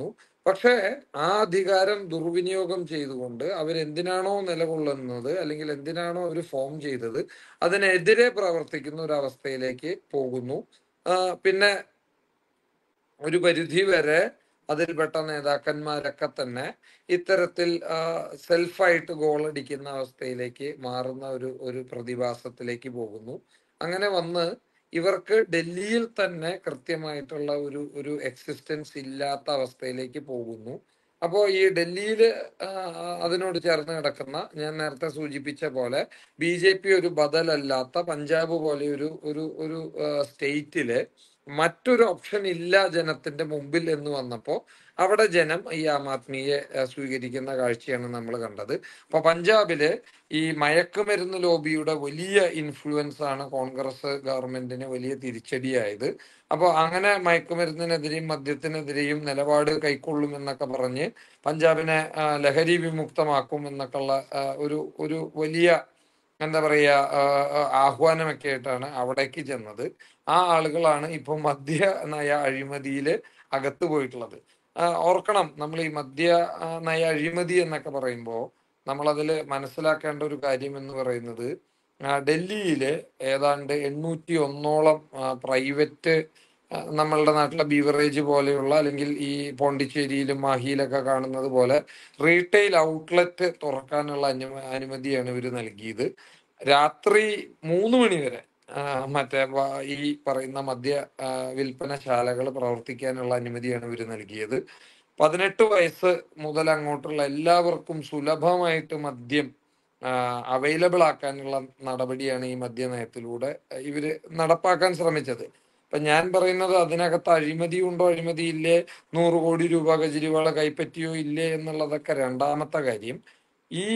പക്ഷേ ആ അധികാരം ദുർവിനിയോഗം ചെയ്തുകൊണ്ട് അവരെന്തിനാണോ നിലകൊള്ളുന്നത് അല്ലെങ്കിൽ എന്തിനാണോ അവർ ഫോം ചെയ്തത് അതിനെതിരെ പ്രവർത്തിക്കുന്ന ഒരു അവസ്ഥയിലേക്ക് പോകുന്നു ആ, പിന്നെ ഒരു പരിധി വരെ അതിൽപ്പെട്ട നേതാക്കന്മാരൊക്കെ തന്നെ ഇത്തരത്തിൽ സെൽഫായിട്ട് ഗോൾ അടിക്കുന്ന അവസ്ഥയിലേക്ക് മാറുന്ന ഒരു ഒരു പ്രതിഭാസത്തിലേക്ക് പോകുന്നു അങ്ങനെ വന്ന് ഇവർക്ക് ഡൽഹിയിൽ തന്നെ കൃത്യമായിട്ടുള്ള ഒരു ഒരു എക്സിസ്റ്റൻസ് ഇല്ലാത്ത അവസ്ഥയിലേക്ക് പോകുന്നു അപ്പോൾ ഈ ഡൽഹിയിൽ അതിനോട് ചേർന്ന് കിടക്കുന്ന ഞാൻ നേരത്തെ സൂചിപ്പിച്ച പോലെ ബി ജെ പി ഒരു ബദലല്ലാത്ത പഞ്ചാബ് പോലെ ഒരു ഒരു ഒരു സ്റ്റേറ്റില് മറ്റൊരു ഓപ്ഷൻ ഇല്ല ജനത്തിന്റെ മുമ്പിൽ എന്ന് വന്നപ്പോ അവിടെ ജനം ഈ ആം ആദ്മിയെ ആ, സ്വീകരിക്കുന്ന കാഴ്ചയാണ് നമ്മൾ കണ്ടത് അപ്പൊ പഞ്ചാബില് ഈ മയക്കുമരുന്ന് ലോബിയുടെ വലിയ ഇൻഫ്ലുവൻസ് ആണ് കോൺഗ്രസ് ഗവൺമെന്റിന് വലിയ തിരിച്ചടിയായത് അപ്പോൾ അങ്ങനെ മയക്കുമരുന്നിനെതിരെയും മദ്യത്തിനെതിരെയും നിലപാട് കൈക്കൊള്ളും എന്നൊക്കെ പറഞ്ഞ് പഞ്ചാബിനെ ആ, ലഹരി വിമുക്തമാക്കും എന്നൊക്കെയുള്ള ആ, ഒരു ഒരു വലിയ എന്താ പറയുക ആഹ്വാനമൊക്കെ ആയിട്ടാണ് അവിടേക്ക് ചെന്നത് ആ ആളുകളാണ് ഇപ്പൊ മദ്യ നയ അഴിമതിയിൽ അകത്ത് പോയിട്ടുള്ളത് ആ, ഓർക്കണം നമ്മൾ ഈ മദ്യ ആ, നയ അഴിമതി എന്നൊക്കെ പറയുമ്പോൾ നമ്മളതിൽ മനസ്സിലാക്കേണ്ട ഒരു കാര്യം എന്ന് പറയുന്നത് ആ, ഡൽഹിയില് ഏതാണ്ട് എണ്ണൂറ്റി ഒന്നോളം പ്രൈവറ്റ് നമ്മളുടെ നാട്ടിലെ ബീവറേജ് പോലെയുള്ള അല്ലെങ്കിൽ ഈ പോണ്ടിച്ചേരിയിലും മാഹിയിലൊക്കെ കാണുന്നത് പോലെ റീറ്റെയിൽ ഔട്ട്ലെറ്റ് തുറക്കാനുള്ള അനുമ അനുമതിയാണ് ഇവർ നൽകിയത് രാത്രി മൂന്ന് മണി വരെ ആ, മറ്റേ വ- ഈ പറയുന്ന മദ്യ ആ, വിൽപ്പനശാലകൾ പ്രവർത്തിക്കാനുള്ള അനുമതിയാണ് ഇവർ നൽകിയത് പതിനെട്ട് വയസ്സ് മുതൽ അങ്ങോട്ടുള്ള എല്ലാവർക്കും സുലഭമായിട്ട് മദ്യം അവൈലബിൾ ആക്കാനുള്ള നടപടിയാണ് ഈ മദ്യനയത്തിലൂടെ ഇവര് നടപ്പാക്കാൻ ശ്രമിച്ചത് ഇപ്പൊ ഞാൻ പറയുന്നത് അതിനകത്ത് അഴിമതി ഉണ്ടോ അഴിമതി ഇല്ലേ നൂറ് കോടി രൂപ കെജ്രിവാള് കൈപ്പറ്റിയോ ഇല്ലേ എന്നുള്ളതൊക്കെ രണ്ടാമത്തെ കാര്യം ഈ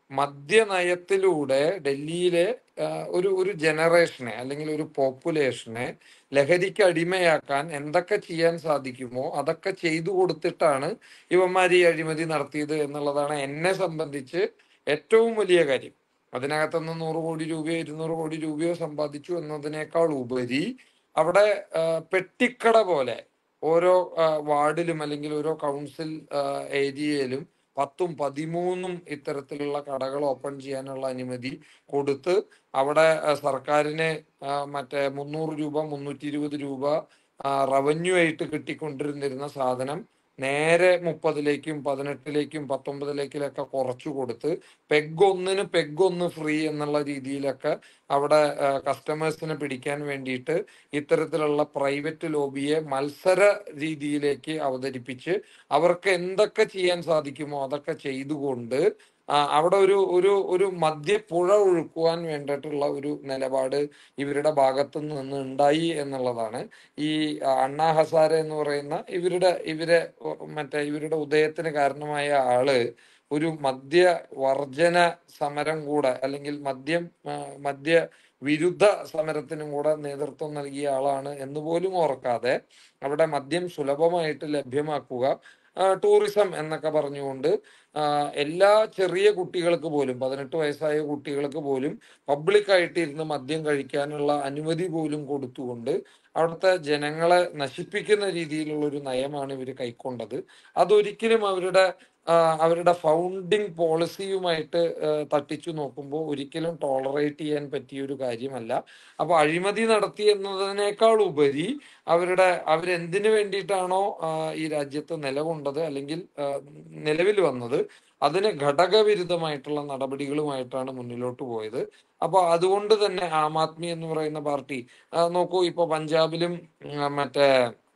മദ്യനയത്തിലൂടെ ഡൽഹിയിലെ ആ, ഒരു ഒരു ജനറേഷനെ അല്ലെങ്കിൽ ഒരു പോപ്പുലേഷനെ ലഹരിക്ക് അടിമയാക്കാൻ എന്തൊക്കെ ചെയ്യാൻ സാധിക്കുമോ അതൊക്കെ ചെയ്തു കൊടുത്തിട്ടാണ് ഇവന്മാർ ഈ അഴിമതി നടത്തിയത് എന്നുള്ളതാണ് എന്നെ സംബന്ധിച്ച് ഏറ്റവും വലിയ കാര്യം അതിനകത്തുനിന്ന് നൂറ് കോടി രൂപയോ ഇരുന്നൂറ് കോടി രൂപയോ സമ്പാദിച്ചു എന്നതിനേക്കാൾ ഉപരി അവിടെ ആ, പെട്ടിക്കട പോലെ ഓരോ ആ, വാർഡിലും അല്ലെങ്കിൽ ഓരോ കൗൺസിൽ ആ, ഏരിയയിലും പത്തും പതിമൂന്നും ഇത്തരത്തിലുള്ള കടകൾ ഓപ്പൺ ചെയ്യാനുള്ള അനുമതി കൊടുത്ത് അവിടെ ആ, സർക്കാരിന് ആ, മറ്റേ മുന്നൂറ് രൂപ മുന്നൂറ്റി ഇരുപത് രൂപ റവന്യൂ ആയിട്ട് കിട്ടിക്കൊണ്ടിരുന്നിരുന്ന സാധനം നേരെ മുപ്പതിലേക്കും പതിനെട്ടിലേക്കും പത്തൊമ്പതിലേക്കിലൊക്കെ കുറച്ചു കൊടുത്ത് പെഗ് ഒന്നിന് പെഗ് ഒന്ന് ഫ്രീ എന്നുള്ള രീതിയിലൊക്കെ അവിടെ കസ്റ്റമേഴ്സിനെ പിടിക്കാൻ വേണ്ടിയിട്ട് ഇത്തരത്തിലുള്ള പ്രൈവറ്റ് ലോബിയെ മത്സര രീതിയിലേക്ക് അവതരിപ്പിച്ച് അവർക്ക് എന്തൊക്കെ ചെയ്യാൻ സാധിക്കുമോ അതൊക്കെ ചെയ്തുകൊണ്ട് ആ, അവിടെ ഒരു ഒരു ഒരു മദ്യപ്പുഴ ഒഴുക്കുവാൻ വേണ്ടിയിട്ടുള്ള ഒരു നിലപാട് ഇവരുടെ ഭാഗത്തു നിന്ന് ഉണ്ടായി എന്നുള്ളതാണ് ഈ ആ, അണ്ണാ ഹസാരെ എന്ന് പറയുന്ന ഇവരുടെ ഇവരെ ഒ- മറ്റേ ഇവരുടെ ഉദയത്തിന് കാരണമായ ആള് ഒരു മദ്യ വർജന സമരം കൂടെ അല്ലെങ്കിൽ മദ്യം ആ, മദ്യ വിരുദ്ധ സമരത്തിനും കൂടെ നേതൃത്വം നൽകിയ ആളാണ് എന്ന് പോലും ഓർക്കാതെ അവിടെ മദ്യം സുലഭമായിട്ട് ലഭ്യമാക്കുക ആ, ടൂറിസം എന്നൊക്കെ പറഞ്ഞുകൊണ്ട് ആ, എല്ലാ ചെറിയ കുട്ടികൾക്ക് പോലും പതിനെട്ട് വയസ്സായ കുട്ടികൾക്ക് പോലും പബ്ലിക്കായിട്ട് ഇരുന്ന് മദ്യം കഴിക്കാനുള്ള അനുമതി പോലും കൊടുത്തുകൊണ്ട് അവിടുത്തെ ജനങ്ങളെ നശിപ്പിക്കുന്ന രീതിയിലുള്ള ഒരു നയമാണ് ഇവർ കൈക്കൊണ്ടത് അതൊരിക്കലും അവരുടെ ആ, അവരുടെ ഫൗണ്ടിങ് പോളിസിയുമായിട്ട് ആ, തട്ടിച്ചു നോക്കുമ്പോൾ ഒരിക്കലും ടോളറേറ്റ് ചെയ്യാൻ പറ്റിയ ഒരു കാര്യമല്ല അപ്പൊ അഴിമതി നടത്തി എന്നതിനേക്കാൾ ഉപരി അവരുടെ അവരെന്തിനു വേണ്ടിയിട്ടാണോ ആ, ഈ രാജ്യത്ത് നിലകൊണ്ടത് അല്ലെങ്കിൽ ആ, നിലവിൽ വന്നത് അതിന് ഘടകവിരുദ്ധമായിട്ടുള്ള നടപടികളുമായിട്ടാണ് മുന്നിലോട്ട് പോയത് അപ്പൊ അതുകൊണ്ട് തന്നെ ആം ആദ്മി എന്ന് പറയുന്ന പാർട്ടി ആ, നോക്കൂ ഇപ്പൊ പഞ്ചാബിലും ഉം, മറ്റേ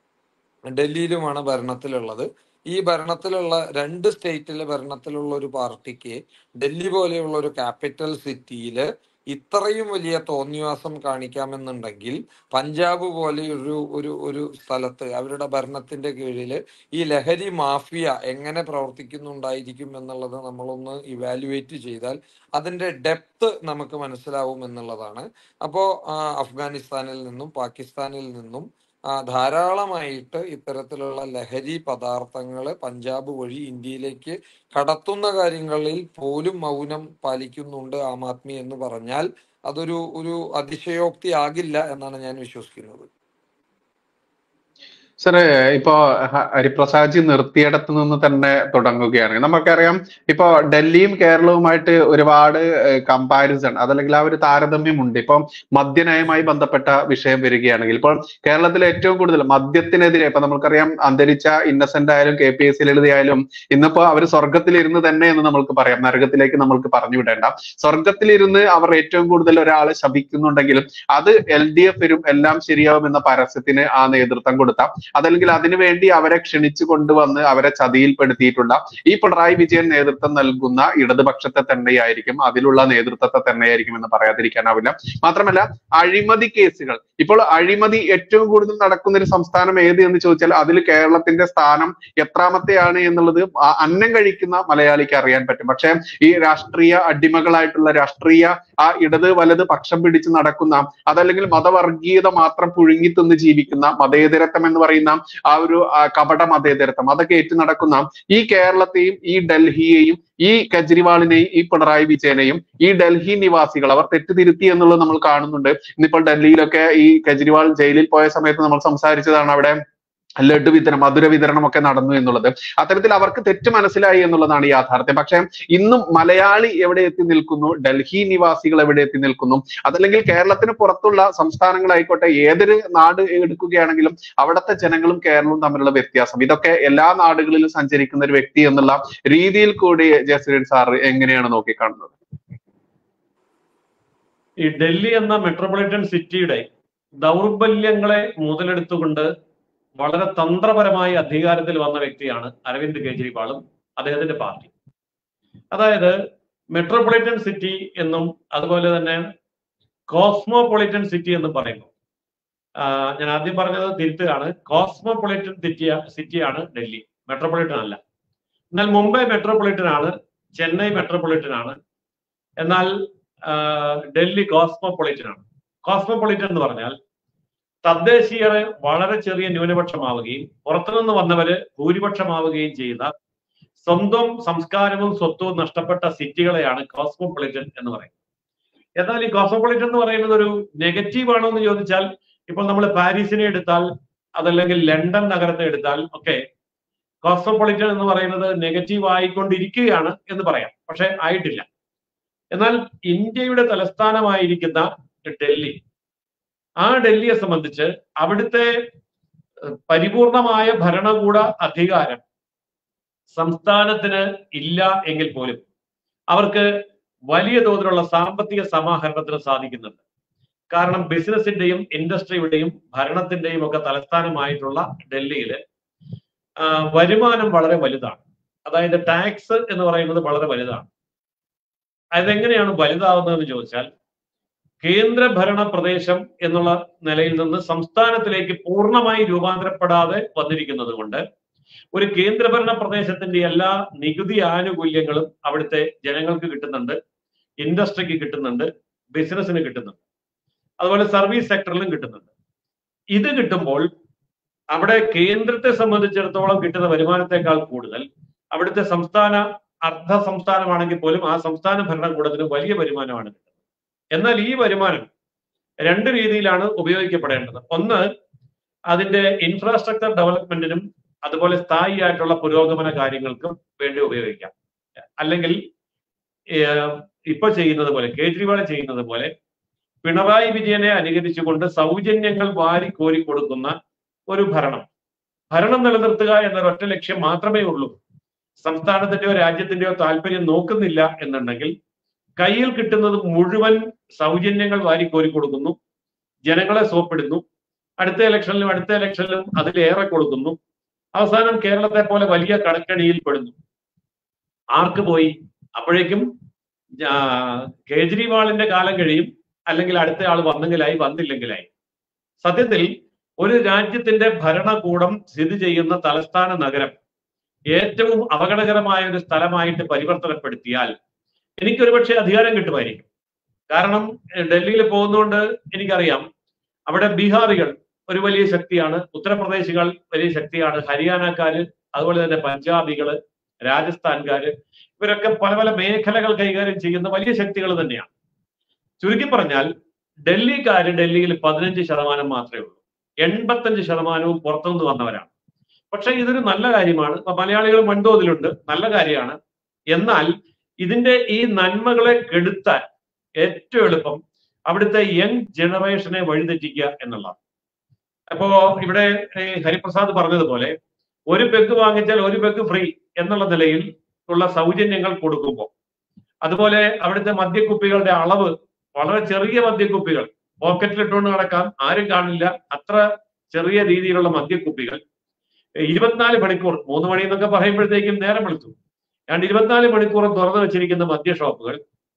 ഡൽഹിയിലുമാണ് ഭരണത്തിലുള്ളത് ഈ ഭരണത്തിലുള്ള രണ്ട് സ്റ്റേറ്റിലെ ഭരണത്തിലുള്ള ഒരു പാർട്ടിക്ക് ഡൽഹി പോലെയുള്ള ഒരു ക്യാപിറ്റൽ സിറ്റിയില് ഇത്രയും വലിയ തോന്നിവാസം കാണിക്കാമെന്നുണ്ടെങ്കിൽ പഞ്ചാബ് പോലെ ഒരു ഒരു ഒരു സ്ഥലത്ത് അവരുടെ ഭരണത്തിന്റെ കീഴില് ഈ ലഹരി മാഫിയ എങ്ങനെ പ്രവർത്തിക്കുന്നുണ്ടായിരിക്കും എന്നുള്ളത് നമ്മളൊന്ന് ഇവാലുവേറ്റ് ചെയ്താൽ അതിന്റെ ഡെപ്ത് നമുക്ക് മനസ്സിലാവും എന്നുള്ളതാണ് അപ്പോ ആ, അഫ്ഗാനിസ്ഥാനിൽ നിന്നും പാകിസ്ഥാനിൽ നിന്നും ആ, ധാരാളമായിട്ട് ഇത്തരത്തിലുള്ള ലഹരി പദാർത്ഥങ്ങൾ പഞ്ചാബ് വഴി ഇന്ത്യയിലേക്ക് കടത്തുന്ന കാര്യങ്ങളിൽ പോലും മൗനം പാലിക്കുന്നുണ്ട് ആം ആദ്മി എന്ന് പറഞ്ഞാൽ അതൊരു ഒരു അതിശയോക്തി ആകില്ല എന്നാണ് ഞാൻ വിശ്വസിക്കുന്നത് സാറേ ഇപ്പോ ഹ- ഹരിപ്രസാദ്ജി നിർത്തിയിടത്ത് നിന്ന് തന്നെ തുടങ്ങുകയാണ് നമുക്കറിയാം ഇപ്പോ ഡൽഹിയും കേരളവുമായിട്ട് ഒരുപാട് കമ്പാരിസൺ അതല്ലെങ്കിൽ ആ ഒരു താരതമ്യമുണ്ട് ഇപ്പം മദ്യനയമായി ബന്ധപ്പെട്ട വിഷയം വരികയാണെങ്കിൽ ഇപ്പോൾ കേരളത്തിൽ ഏറ്റവും കൂടുതൽ മദ്യത്തിനെതിരെ ഇപ്പൊ നമുക്കറിയാം അന്തരിച്ച ഇന്നസെന്റ് ആയാലും കെ പി എസ് സി ലളിതയായാലും ഇന്നിപ്പോ അവർ സ്വർഗത്തിലിരുന്ന് തന്നെ എന്ന് നമ്മൾക്ക് പറയാം നരകത്തിലേക്ക് നമ്മൾക്ക് പറഞ്ഞു വിടേണ്ട സ്വർഗത്തിലിരുന്ന് അവർ ഏറ്റവും കൂടുതൽ ഒരാളെ ശപിക്കുന്നുണ്ടെങ്കിലും അത് എൽ ഡി എഫിനും എല്ലാം ശരിയാവും എന്ന പരസ്യത്തിന് ആ നേതൃത്വം കൊടുത്ത അതല്ലെങ്കിൽ അതിനുവേണ്ടി അവരെ ക്ഷണിച്ചു കൊണ്ടുവന്ന് അവരെ ചതിയിൽപ്പെടുത്തിയിട്ടുള്ള ഈ പിണറായി വിജയൻ നേതൃത്വം നൽകുന്ന ഇടതുപക്ഷത്തെ തന്നെയായിരിക്കും അതിലുള്ള നേതൃത്വത്തെ തന്നെയായിരിക്കും എന്ന് പറയാതിരിക്കാനാവില്ല മാത്രമല്ല അഴിമതി കേസുകൾ ഇപ്പോൾ അഴിമതി ഏറ്റവും കൂടുതൽ നടക്കുന്ന ഒരു സംസ്ഥാനം ഏത് എന്ന് ചോദിച്ചാൽ അതിൽ കേരളത്തിന്റെ സ്ഥാനം എത്രാമത്തെയാണ് എന്നുള്ളത് ആ- അന്നം കഴിക്കുന്ന മലയാളിക്ക് അറിയാൻ പറ്റും പക്ഷെ ഈ രാഷ്ട്രീയ അടിമകളായിട്ടുള്ള രാഷ്ട്രീയ ആ ഇടത് വലത് പക്ഷം പിടിച്ച് നടക്കുന്ന അതല്ലെങ്കിൽ മതവർഗീയത മാത്രം പുഴുങ്ങി തിന്ന് ജീവിക്കുന്ന മതേതരത്വം എന്ന് പറയുന്ന ആ ഒരു ആ, കപട മതേതരത്വം അതൊക്കെ ഏറ്റു നടക്കുന്ന ഈ കേരളത്തെയും ഈ ഡൽഹിയെയും ഈ കെജ്രിവാളിനെയും ഈ പിണറായി വിജയനെയും ഈ ഡൽഹി നിവാസികൾ അവർ തെറ്റുതിരുത്തി എന്നുള്ളത് നമ്മൾ കാണുന്നുണ്ട് ഇന്നിപ്പോൾ ഡൽഹിയിലൊക്കെ ഈ കെജ്രിവാൾ ജയിലിൽ പോയ സമയത്ത് നമ്മൾ സംസാരിച്ചതാണ് അവിടെ ലഡു വിതരണം മധുര വിതരണം ഒക്കെ നടന്നു എന്നുള്ളത് അത്തരത്തിൽ അവർക്ക് തെറ്റ് മനസ്സിലായി എന്നുള്ളതാണ് യാഥാർത്ഥ്യം പക്ഷെ ഇന്നും മലയാളി എവിടെ എത്തി നിൽക്കുന്നു ഡൽഹി നിവാസികൾ എവിടെ എത്തി നിൽക്കുന്നു അതല്ലെങ്കിൽ കേരളത്തിന് പുറത്തുള്ള സംസ്ഥാനങ്ങളായിക്കോട്ടെ ഏതൊരു നാട് എടുക്കുകയാണെങ്കിലും അവിടുത്തെ ജനങ്ങളും കേരളവും തമ്മിലുള്ള വ്യത്യാസം ഇതൊക്കെ എല്ലാ നാടുകളിലും സഞ്ചരിക്കുന്ന ഒരു വ്യക്തി എന്നുള്ള രീതിയിൽ കൂടി ജയസുരൻ സാർ എങ്ങനെയാണ് നോക്കിക്കാണുന്നത് ഈ ഡൽഹി എന്ന മെട്രോപൊളിറ്റൻ സിറ്റിയുടെ ദൗർബല്യങ്ങളെ മുതലെടുത്തുകൊണ്ട് വളരെ തന്ത്രപരമായി അധികാരത്തിൽ വന്ന വ്യക്തിയാണ് അരവിന്ദ് കെജ്രിവാളും അദ്ദേഹത്തിന്റെ പാർട്ടി അതായത് മെട്രോപൊളിറ്റൻ സിറ്റി എന്നും അതുപോലെ തന്നെ കോസ്മോപൊളിറ്റൻ സിറ്റി എന്നും പറയുന്നു ആ, ഞാൻ ആദ്യം പറഞ്ഞത് തിരുത്തുകയാണ് കോസ്മോപൊളിറ്റൻ സിറ്റി സിറ്റിയാണ് ഡൽഹി മെട്രോപൊളിറ്റൻ അല്ല എന്നാൽ മുംബൈ മെട്രോപൊളിറ്റൻ ആണ് ചെന്നൈ മെട്രോപൊളിറ്റൻ ആണ് എന്നാൽ ആ, ഡൽഹി കോസ്മോപൊളിറ്റൻ ആണ് കോസ്മോപൊളിറ്റൻ എന്ന് പറഞ്ഞാൽ തദ്ദേശീയരെ വളരെ ചെറിയ ന്യൂനപക്ഷമാവുകയും പുറത്തുനിന്ന് വന്നവര് ഭൂരിപക്ഷമാവുകയും ചെയ്ത സ്വന്തം സംസ്കാരവും സ്വത്വവും നഷ്ടപ്പെട്ട സിറ്റികളെയാണ് കോസ്മോപൊളിറ്റൻ എന്ന് പറയുന്നത് എന്നാൽ ഈ കോസ്മോപൊളിറ്റൻ എന്ന് പറയുന്നത് ഒരു നെഗറ്റീവ് ആണോ എന്ന് ചോദിച്ചാൽ ഇപ്പോൾ നമ്മൾ പാരീസിനെ എടുത്താൽ അതല്ലെങ്കിൽ ലണ്ടൻ നഗരത്തെ എടുത്താൽ ഒക്കെ കോസ്മോപൊളിറ്റൻ എന്ന് പറയുന്നത് നെഗറ്റീവ് ആയിക്കൊണ്ടിരിക്കുകയാണ് എന്ന് പറയാം പക്ഷെ ആയിട്ടില്ല എന്നാൽ ഇന്ത്യയുടെ തലസ്ഥാനമായിരിക്കുന്ന ഡൽഹി ആ ഡൽഹിയെ സംബന്ധിച്ച് അവിടുത്തെ ഏഹ്, പരിപൂർണമായ ഭരണകൂട അധികാരം സംസ്ഥാനത്തിന് ഇല്ല എങ്കിൽ പോലും അവർക്ക് വലിയ തോതിലുള്ള സാമ്പത്തിക സമാഹരണത്തിന് സാധിക്കുന്നുണ്ട് കാരണം ബിസിനസിന്റെയും ഇൻഡസ്ട്രിയുടെയും ഭരണത്തിന്റെയും ഒക്കെ തലസ്ഥാനമായിട്ടുള്ള ഡൽഹിയില് ആ, വരുമാനം വളരെ വലുതാണ് അതായത് ടാക്സ് എന്ന് പറയുന്നത് വളരെ വലുതാണ് അതെങ്ങനെയാണ് വലുതാവുന്നതെന്ന് ചോദിച്ചാൽ കേന്ദ്രഭരണ പ്രദേശം എന്നുള്ള നിലയിൽ നിന്ന് സംസ്ഥാനത്തിലേക്ക് പൂർണ്ണമായി രൂപാന്തരപ്പെടാതെ വന്നിരിക്കുന്നത് കൊണ്ട് ഒരു കേന്ദ്രഭരണ പ്രദേശത്തിന്റെ എല്ലാ നികുതി ആനുകൂല്യങ്ങളും അവിടുത്തെ ജനങ്ങൾക്ക് കിട്ടുന്നുണ്ട് ഇൻഡസ്ട്രിക്ക് കിട്ടുന്നുണ്ട് ബിസിനസ്സിന് കിട്ടുന്നുണ്ട് അതുപോലെ സർവീസ് സെക്ടറിലും കിട്ടുന്നുണ്ട് ഇത് കിട്ടുമ്പോൾ അവിടെ കേന്ദ്രത്തെ സംബന്ധിച്ചിടത്തോളം കിട്ടുന്ന വരുമാനത്തെക്കാൾ കൂടുതൽ അവിടുത്തെ സംസ്ഥാന അർദ്ധ സംസ്ഥാനമാണെങ്കിൽ പോലും ആ സംസ്ഥാന ഭരണകൂടത്തിന് വലിയ വരുമാനമാണ് കിട്ടുന്നത് എന്നാൽ ഈ വരുമാനം രണ്ട് രീതിയിലാണ് ഉപയോഗിക്കപ്പെടേണ്ടത് ഒന്ന് അതിന്റെ ഇൻഫ്രാസ്ട്രക്ചർ ഡെവലപ്മെന്റിനും അതുപോലെ സ്ഥായിയായിട്ടുള്ള പുരോഗമന കാര്യങ്ങൾക്കും വേണ്ടി ഉപയോഗിക്കാം അല്ലെങ്കിൽ ഏഹ്, ഇപ്പൊ ചെയ്യുന്നത് പോലെ കേജ്രിവാൾ ചെയ്യുന്നത് പോലെ പിണറായി വിജയനെ അനുകരിച്ചുകൊണ്ട് സൗജന്യങ്ങൾ വാരി കോരി കൊടുക്കുന്ന ഒരു ഭരണം ഭരണം നിലനിർത്തുക എന്ന ഒറ്റ ലക്ഷ്യം മാത്രമേ ഉള്ളൂ സംസ്ഥാനത്തിന്റെയോ രാജ്യത്തിന്റെയോ താല്പര്യം നോക്കുന്നില്ല എന്നുണ്ടെങ്കിൽ കയ്യിൽ കിട്ടുന്നത് മുഴുവൻ സൗജന്യങ്ങൾ വാരി കോരി കൊടുക്കുന്നു ജനങ്ങളെ സോപ്പിടുന്നു അടുത്ത ഇലക്ഷനിലും അടുത്ത ഇലക്ഷനിലും അതിലേറെ കൊടുക്കുന്നു അവസാനം കേരളത്തെ പോലെ വലിയ കടക്കണിയിൽ പെടുന്നു ആർക്ക് പോയി അപ്പോഴേക്കും ആ, കേജ്രിവാളിന്റെ കാലം കഴിയും അല്ലെങ്കിൽ അടുത്ത ആൾ വന്നെങ്കിലായി വന്നില്ലെങ്കിലായി സത്യത്തിൽ ഒരു രാജ്യത്തിന്റെ ഭരണകൂടം സ്ഥിതി ചെയ്യുന്ന തലസ്ഥാന നഗരം ഏറ്റവും അപകടകരമായ ഒരു സ്ഥലമായിട്ട് പരിവർത്തനപ്പെടുത്തിയാൽ എനിക്കൊരു പക്ഷേ അധികാരം കിട്ടുമായിരിക്കും കാരണം എഹ്, ഡൽഹിയിൽ പോകുന്നതുകൊണ്ട് എനിക്കറിയാം അവിടെ ബീഹാറികൾ ഒരു വലിയ ശക്തിയാണ് ഉത്തർപ്രദേശികൾ വലിയ ശക്തിയാണ് ഹരിയാനക്കാര് അതുപോലെ തന്നെ പഞ്ചാബികള് രാജസ്ഥാൻകാര് ഇവരൊക്കെ പല പല മേഖലകൾ കൈകാര്യം ചെയ്യുന്ന വലിയ ശക്തികൾ തന്നെയാണ് ചുരുക്കി പറഞ്ഞാൽ ഡൽഹിക്കാര് ഡൽഹിയിൽ പതിനഞ്ച് ശതമാനം മാത്രമേ ഉള്ളൂ എൺപത്തഞ്ച് ശതമാനവും പുറത്തുനിന്ന് വന്നവരാണ് പക്ഷെ ഇതൊരു നല്ല കാര്യമാണ് ഇപ്പൊ മലയാളികൾ വൻതോതിലുണ്ട് നല്ല കാര്യമാണ് എന്നാൽ ഇതിന്റെ ഈ നന്മകളെ കെടുത്താൻ ഏറ്റവും എളുപ്പം അവിടുത്തെ യങ് ജനറേഷനെ വഴിതെറ്റിക്കുക എന്നുള്ളതാണ് അപ്പോ ഇവിടെ ഈ ഹരിപ്രസാദ് പറഞ്ഞതുപോലെ ഒരു പെഗ് വാങ്ങിച്ചാൽ ഒരു പെഗ് ഫ്രീ എന്നുള്ള നിലയിൽ ഉള്ള സൗജന്യങ്ങൾ കൊടുക്കുമ്പോൾ അതുപോലെ അവിടുത്തെ മദ്യക്കുപ്പികളുടെ അളവ് വളരെ ചെറിയ മദ്യക്കുപ്പികൾ പോക്കറ്റിലിട്ടുകൊണ്ട് നടക്കാം ആരും കാണില്ല അത്ര ചെറിയ രീതിയിലുള്ള മദ്യക്കുപ്പികൾ ഇരുപത്തിനാല് മണിക്കൂർ മൂന്ന് മണി എന്നൊക്കെ പറയുമ്പോഴത്തേക്കും നേരം വെളുത്തു രണ്ട് ഇരുപത്തിനാല് മണിക്കൂർ തുറന്നു വെച്ചിരിക്കുന്ന മദ്യ ഷോപ്പുകൾ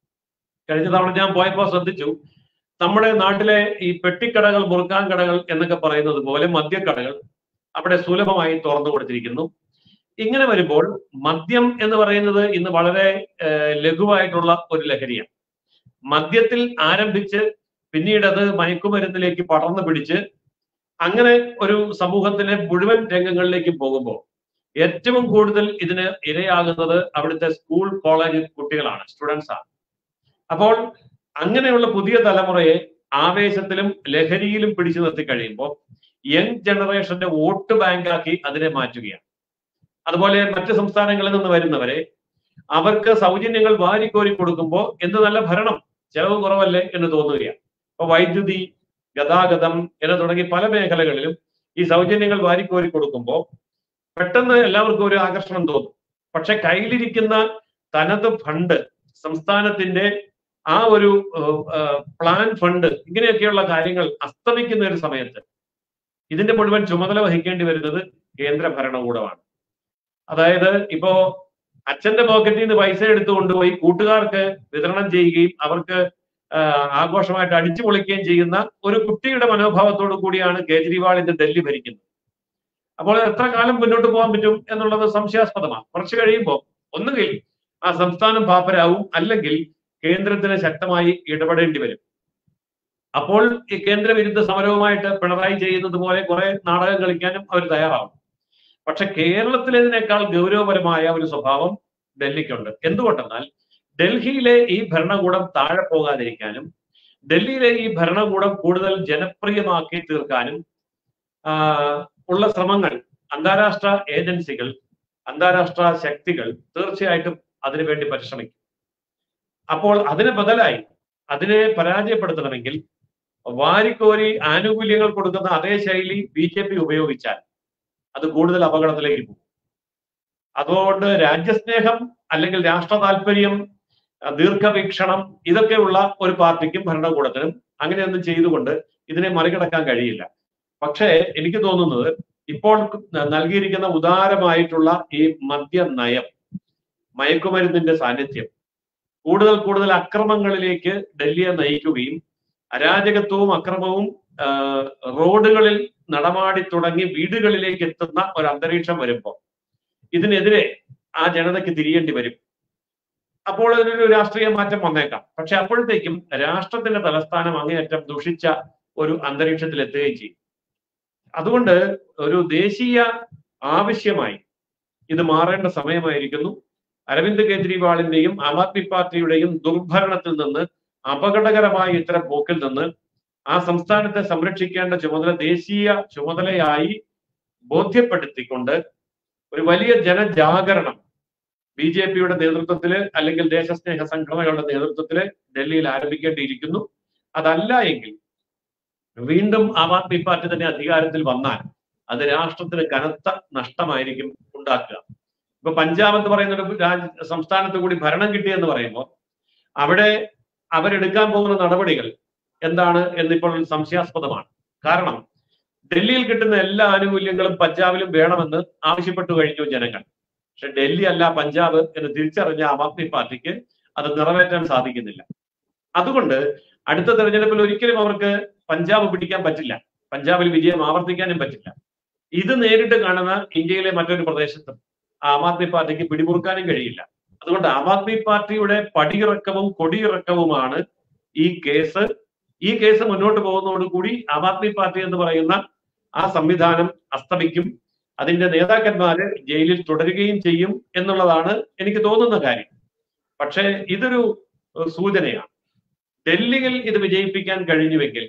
കഴിഞ്ഞ തവണ ഞാൻ പോയപ്പോൾ ശ്രദ്ധിച്ചു നമ്മുടെ നാട്ടിലെ ഈ പെട്ടിക്കടകൾ മുറുക്കാൻ കടകൾ എന്നൊക്കെ പറയുന്നത് പോലെ മദ്യക്കടകൾ അവിടെ സുലഭമായി തുറന്നു കൊടുത്തിരിക്കുന്നു ഇങ്ങനെ വരുമ്പോൾ മദ്യം എന്ന് പറയുന്നത് ഇന്ന് വളരെ ഏഹ്, ലഘുവായിട്ടുള്ള ഒരു ലഹരിയാണ് മദ്യത്തിൽ ആരംഭിച്ച് പിന്നീട് അത് മയക്കുമരുന്നിലേക്ക് പടർന്നു പിടിച്ച് അങ്ങനെ ഒരു സമൂഹത്തിലെ മുഴുവൻ രംഗങ്ങളിലേക്ക് പോകുമ്പോൾ ഏറ്റവും കൂടുതൽ ഇതിന് ഇരയാകുന്നത് അവിടുത്തെ സ്കൂൾ കോളേജ് കുട്ടികളാണ് സ്റ്റുഡൻസ് ആണ് അപ്പോൾ അങ്ങനെയുള്ള പുതിയ തലമുറയെ ആവേശത്തിലും ലഹരിയിലും പിടിച്ചു നിർത്തി കഴിയുമ്പോൾ യങ് ജനറേഷന്റെ വോട്ട് ബാങ്കാക്കി അതിനെ മാറ്റുകയാണ് അതുപോലെ മറ്റ് സംസ്ഥാനങ്ങളിൽ നിന്ന് വരുന്നവരെ അവർക്ക് സൗജന്യങ്ങൾ വാരിക്കോരി കൊടുക്കുമ്പോൾ എന്ത് നല്ല ഭരണം ചെലവ് കുറവല്ലേ എന്ന് തോന്നുകയാണ് ഇപ്പൊ വൈദ്യുതി ഗതാഗതം എന്ന് തുടങ്ങി പല മേഖലകളിലും ഈ സൗജന്യങ്ങൾ വാരിക്കോരി കൊടുക്കുമ്പോൾ പെട്ടെന്ന് എല്ലാവർക്കും ഒരു ആകർഷണം തോന്നും പക്ഷെ കയ്യിലിരിക്കുന്ന തനത് ഫണ്ട് സംസ്ഥാനത്തിന്റെ ആ ഒരു ഏഹ്, ഏഹ്, പ്ലാൻ ഫണ്ട് ഇങ്ങനെയൊക്കെയുള്ള കാര്യങ്ങൾ അസ്തമിക്കുന്ന ഒരു സമയത്ത് ഇതിന്റെ മുഴുവൻ ചുമതല വഹിക്കേണ്ടി വരുന്നത് കേന്ദ്ര ഭരണകൂടമാണ് അതായത് ഇപ്പോ അച്ഛന്റെ പോക്കറ്റിൽ നിന്ന് പൈസ എടുത്തു കൊണ്ടുപോയി കൂട്ടുകാർക്ക് വിതരണം ചെയ്യുകയും അവർക്ക് ആ, ആഘോഷമായിട്ട് അടിച്ചു പൊളിക്കുകയും ചെയ്യുന്ന ഒരു കുട്ടിയുടെ മനോഭാവത്തോടു കൂടിയാണ് കേജ്രിവാൾ ഇന്ന് ഡൽഹി ഭരിക്കുന്നത് അപ്പോൾ എത്ര കാലം മുന്നോട്ട് പോകാൻ പറ്റും എന്നുള്ളത് സംശയാസ്പദമാണ് കുറച്ച് കഴിയുമ്പോൾ ഒന്നുകിൽ ആ സംസ്ഥാനം പാപ്പരാവും അല്ലെങ്കിൽ കേന്ദ്രത്തിന് ശക്തമായി ഇടപെടേണ്ടി വരും അപ്പോൾ ഈ കേന്ദ്രവിരുദ്ധ സമരവുമായിട്ട് പിണറായി ചെയ്യുന്നത് പോലെ കുറെ നാടകം കളിക്കാനും അവർ തയ്യാറാവും പക്ഷെ കേരളത്തിലേതിനേക്കാൾ ഗൗരവപരമായ ഒരു സ്വഭാവം ഡൽഹിക്കുണ്ട് എന്തുകൊണ്ടെന്നാൽ ഡൽഹിയിലെ ഈ ഭരണകൂടം താഴെ പോകാതിരിക്കാനും ഡൽഹിയിലെ ഈ ഭരണകൂടം കൂടുതൽ ജനപ്രിയമാക്കി തീർക്കാനും ആ, ഉള്ള ശ്രമങ്ങൾ അന്താരാഷ്ട്ര ഏജൻസികൾ അന്താരാഷ്ട്ര ശക്തികൾ തീർച്ചയായിട്ടും അതിനുവേണ്ടി പരിശ്രമിക്കും അപ്പോൾ അതിന് ബദലായി അതിനെ പരാജയപ്പെടുത്തണമെങ്കിൽ വാരിക്കോരി ആനുകൂല്യങ്ങൾ കൊടുക്കുന്ന അതേ ശൈലി ബി ജെ പി ഉപയോഗിച്ചാൽ അത് കൂടുതൽ അപകടത്തിലേക്ക് പോകും അതുകൊണ്ട് രാജ്യസ്നേഹം അല്ലെങ്കിൽ രാഷ്ട്ര താല്പര്യം അഹ് ദീർഘവീക്ഷണം ഇതൊക്കെയുള്ള ഒരു പാർട്ടിക്കും ഭരണകൂടത്തിനും അങ്ങനെയൊന്നും ചെയ്തുകൊണ്ട് ഇതിനെ മറികടക്കാൻ കഴിയില്ല പക്ഷേ എനിക്ക് തോന്നുന്നത് ഇപ്പോൾ നൽകിയിരിക്കുന്ന ഉദാരമായിട്ടുള്ള ഈ മദ്യ നയം മയക്കുമരുന്നിന്റെ സാന്നിധ്യം കൂടുതൽ കൂടുതൽ അക്രമങ്ങളിലേക്ക് ഡൽഹിയെ നയിക്കുകയും അരാജകത്വവും അക്രമവും ആ, റോഡുകളിൽ നടമാടി തുടങ്ങി വീടുകളിലേക്ക് എത്തുന്ന ഒരു അന്തരീക്ഷം വരുമ്പോൾ ഇതിനെതിരെ ആ ജനതയ്ക്ക് തിരിയേണ്ടി വരും അപ്പോൾ അതിനൊരു രാഷ്ട്രീയ മാറ്റം വന്നേക്കാം പക്ഷെ അപ്പോഴത്തേക്കും രാഷ്ട്രത്തിന്റെ തലസ്ഥാനം അങ്ങേയറ്റം ദുഷിച്ച ഒരു അന്തരീക്ഷത്തിൽ എത്തുകയും ചെയ്യും അതുകൊണ്ട് ഒരു ദേശീയ ആവശ്യമായി ഇത് മാറേണ്ട സമയമായിരിക്കുന്നു അരവിന്ദ് കെജ്രിവാളിന്റെയും ആം ആദ്മി പാർട്ടിയുടെയും ദുർഭരണത്തിൽ നിന്ന് അപകടകരമായ ഇത്തരം പോക്കിൽ നിന്ന് ആ സംസ്ഥാനത്തെ സംരക്ഷിക്കേണ്ട ചുമതല ദേശീയ ചുമതലയായി ബോധ്യപ്പെടുത്തിക്കൊണ്ട് ഒരു വലിയ ജനജാഗരണം ബി ജെ പിയുടെ നേതൃത്വത്തില് അല്ലെങ്കിൽ ദേശസ്നേഹ സംഘടനകളുടെ നേതൃത്വത്തില് ഡൽഹിയിൽ ആരംഭിക്കേണ്ടിയിരിക്കുന്നു അതല്ല എങ്കിൽ വീണ്ടും ആം ആദ്മി പാർട്ടി തന്നെ അധികാരത്തിൽ വന്നാൽ അത് രാഷ്ട്രത്തിന് കനത്ത നഷ്ടമായിരിക്കും ഉണ്ടാക്കുക ഇപ്പൊ പഞ്ചാബ് എന്ന് പറയുന്ന ഒരു രാജ് സംസ്ഥാനത്ത് കൂടി ഭരണം കിട്ടിയെന്ന് പറയുമ്പോൾ അവിടെ അവരെടുക്കാൻ പോകുന്ന നടപടികൾ എന്താണ് എന്നിപ്പോൾ സംശയാസ്പദമാണ് കാരണം ഡൽഹിയിൽ കിട്ടുന്ന എല്ലാ ആനുകൂല്യങ്ങളും പഞ്ചാബിലും വേണമെന്ന് ആവശ്യപ്പെട്ടു കഴിഞ്ഞു ജനങ്ങൾ പക്ഷെ ഡൽഹി അല്ല പഞ്ചാബ് എന്ന് തിരിച്ചറിഞ്ഞ ആം ആദ്മി പാർട്ടിക്ക് അത് നിറവേറ്റാൻ സാധിക്കുന്നില്ല അതുകൊണ്ട് അടുത്ത തെരഞ്ഞെടുപ്പിൽ ഒരിക്കലും അവർക്ക് പഞ്ചാബ് പിടിക്കാൻ പറ്റില്ല പഞ്ചാബിൽ വിജയം ആവർത്തിക്കാനും പറ്റില്ല ഇത് നേരിട്ട് കാണുന്ന ഇന്ത്യയിലെ മറ്റൊരു പ്രദേശത്തും ആം ആദ്മി പാർട്ടിക്ക് പിടിമുറുക്കാനും കഴിയില്ല അതുകൊണ്ട് ആം ആദ്മി പാർട്ടിയുടെ പടിയിറക്കവും കൊടിയിറക്കവുമാണ് ഈ കേസ് ഈ കേസ് മുന്നോട്ട് പോകുന്നതോടുകൂടി ആം ആദ്മി പാർട്ടി എന്ന് പറയുന്ന ആ സംവിധാനം അസ്തമിക്കും അതിന്റെ നേതാക്കന്മാര് ജയിലിൽ തുടരുകയും ചെയ്യും എന്നുള്ളതാണ് എനിക്ക് തോന്നുന്ന കാര്യം പക്ഷേ ഇതൊരു ഏഹ്, സൂചനയാണ് ഡൽഹിയിൽ ഇത് വിജയിപ്പിക്കാൻ കഴിഞ്ഞുവെങ്കിൽ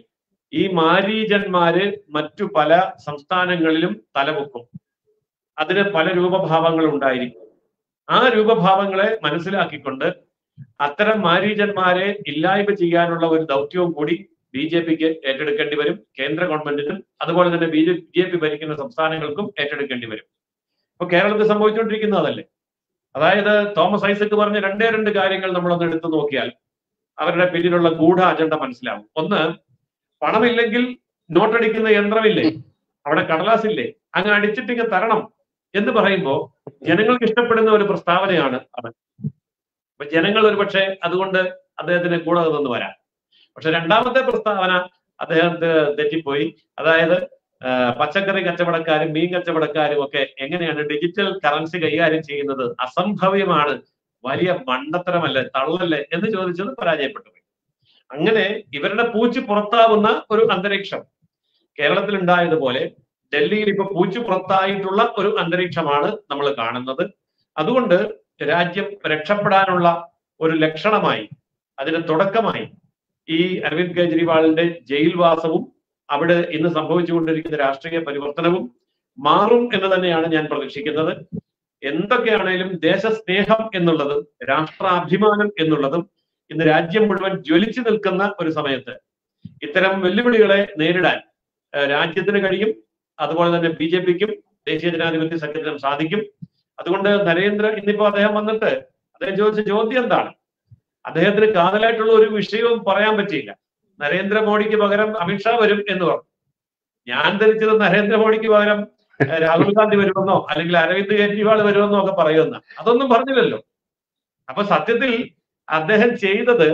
ഈ മാരീജന്മാര് മറ്റു പല സംസ്ഥാനങ്ങളിലും തലപൊക്കും അതിന് പല രൂപഭാവങ്ങൾ ഉണ്ടായിരിക്കും ആ രൂപഭാവങ്ങളെ മനസ്സിലാക്കിക്കൊണ്ട് അത്തരം മാരീജന്മാരെ ഇല്ലായ്മ ചെയ്യാനുള്ള ഒരു ദൗത്യവും കൂടി ബി ജെ പിക്ക് ഏറ്റെടുക്കേണ്ടി വരും കേന്ദ്ര ഗവൺമെന്റിനും അതുപോലെ തന്നെ ബി ജെ പി ഭരിക്കുന്ന സംസ്ഥാനങ്ങൾക്കും ഏറ്റെടുക്കേണ്ടി വരും ഇപ്പൊ കേരളത്തിൽ സംഭവിച്ചുകൊണ്ടിരിക്കുന്നത് അതല്ലേ അതായത് തോമസ് ഐസക് പറഞ്ഞ രണ്ടേ രണ്ട് കാര്യങ്ങൾ നമ്മളൊന്ന് എടുത്തു നോക്കിയാൽ അവരുടെ പിന്നിലുള്ള ഗൂഢ അജണ്ട മനസ്സിലാവും ഒന്ന് പണമില്ലെങ്കിൽ നോട്ടടിക്കുന്ന യന്ത്രമില്ലേ അവിടെ കടലാസില്ലേ അങ്ങ് അടിച്ചിട്ടിങ്ങ് തരണം എന്ന് പറയുമ്പോ ജനങ്ങൾക്ക് ഇഷ്ടപ്പെടുന്ന ഒരു പ്രസ്താവനയാണ് അത് അപ്പൊ ജനങ്ങൾ ഒരുപക്ഷെ അതുകൊണ്ട് അദ്ദേഹത്തിന് കൂടെ നിന്ന് വരാം പക്ഷെ രണ്ടാമത്തെ പ്രസ്താവന അദ്ദേഹത്തെ തെറ്റിപ്പോയി അതായത് ആ, പച്ചക്കറി കച്ചവടക്കാരും മീൻ കച്ചവടക്കാരും ഒക്കെ എങ്ങനെയാണ് ഡിജിറ്റൽ കറൻസി കൈകാര്യം ചെയ്യുന്നത് അസംഭവ്യമാണ് വലിയ മണ്ടത്തരമല്ലേ തള്ളല്ലേ എന്ന് ചോദിച്ചത് പരാജയപ്പെട്ടു പോയി അങ്ങനെ ഇവരുടെ പൂച്ചി പുറത്താവുന്ന ഒരു അന്തരീക്ഷം കേരളത്തിൽ ഉണ്ടായതുപോലെ ഡൽഹിയിൽ ഇപ്പൊ പൂച്ചു പുറത്തായിട്ടുള്ള ഒരു അന്തരീക്ഷമാണ് നമ്മൾ കാണുന്നത് അതുകൊണ്ട് രാജ്യം രക്ഷപ്പെടാനുള്ള ഒരു ലക്ഷണമായി അതിന് തുടക്കമായി ഈ അരവിന്ദ് കെജ്രിവാളിന്റെ ജയിൽവാസവും അവിടെ ഇന്ന് സംഭവിച്ചുകൊണ്ടിരിക്കുന്ന രാഷ്ട്രീയ പരിവർത്തനവും മാറും എന്ന് തന്നെയാണ് ഞാൻ പ്രതീക്ഷിക്കുന്നത് എന്തൊക്കെയാണേലും ദേശസ്നേഹം എന്നുള്ളതും രാഷ്ട്രാഭിമാനം എന്നുള്ളതും ഇന്ന് രാജ്യം മുഴുവൻ ജ്വലിച്ചു നിൽക്കുന്ന ഒരു സമയത്ത് ഇത്തരം വെല്ലുവിളികളെ നേരിടാൻ ഏഹ് രാജ്യത്തിന് കഴിയും അതുപോലെ തന്നെ ബി ജെ പിക്കും ദേശീയ ജനാധിപത്യ സഖ്യത്തിനും സാധിക്കും അതുകൊണ്ട് നരേന്ദ്ര ഇന്നിപ്പോ അദ്ദേഹം വന്നിട്ട് അദ്ദേഹം ചോദിച്ച ചോദ്യം എന്താണ് അദ്ദേഹത്തിന് കാതലായിട്ടുള്ള ഒരു വിഷയവും പറയാൻ പറ്റിയില്ല നരേന്ദ്രമോദിക്ക് പകരം അമിത്ഷാ വരും എന്ന് പറഞ്ഞു ഞാൻ ധരിച്ചത് നരേന്ദ്രമോദിക്ക് പകരം ഏഹ് രാഹുൽ ഗാന്ധി വരുമെന്നോ അല്ലെങ്കിൽ അരവിന്ദ് കെജ്രിവാൾ വരുമെന്നോ ഒക്കെ പറയുമെന്ന് അതൊന്നും പറഞ്ഞില്ലല്ലോ അപ്പൊ സത്യത്തിൽ അദ്ദേഹം ചെയ്തത്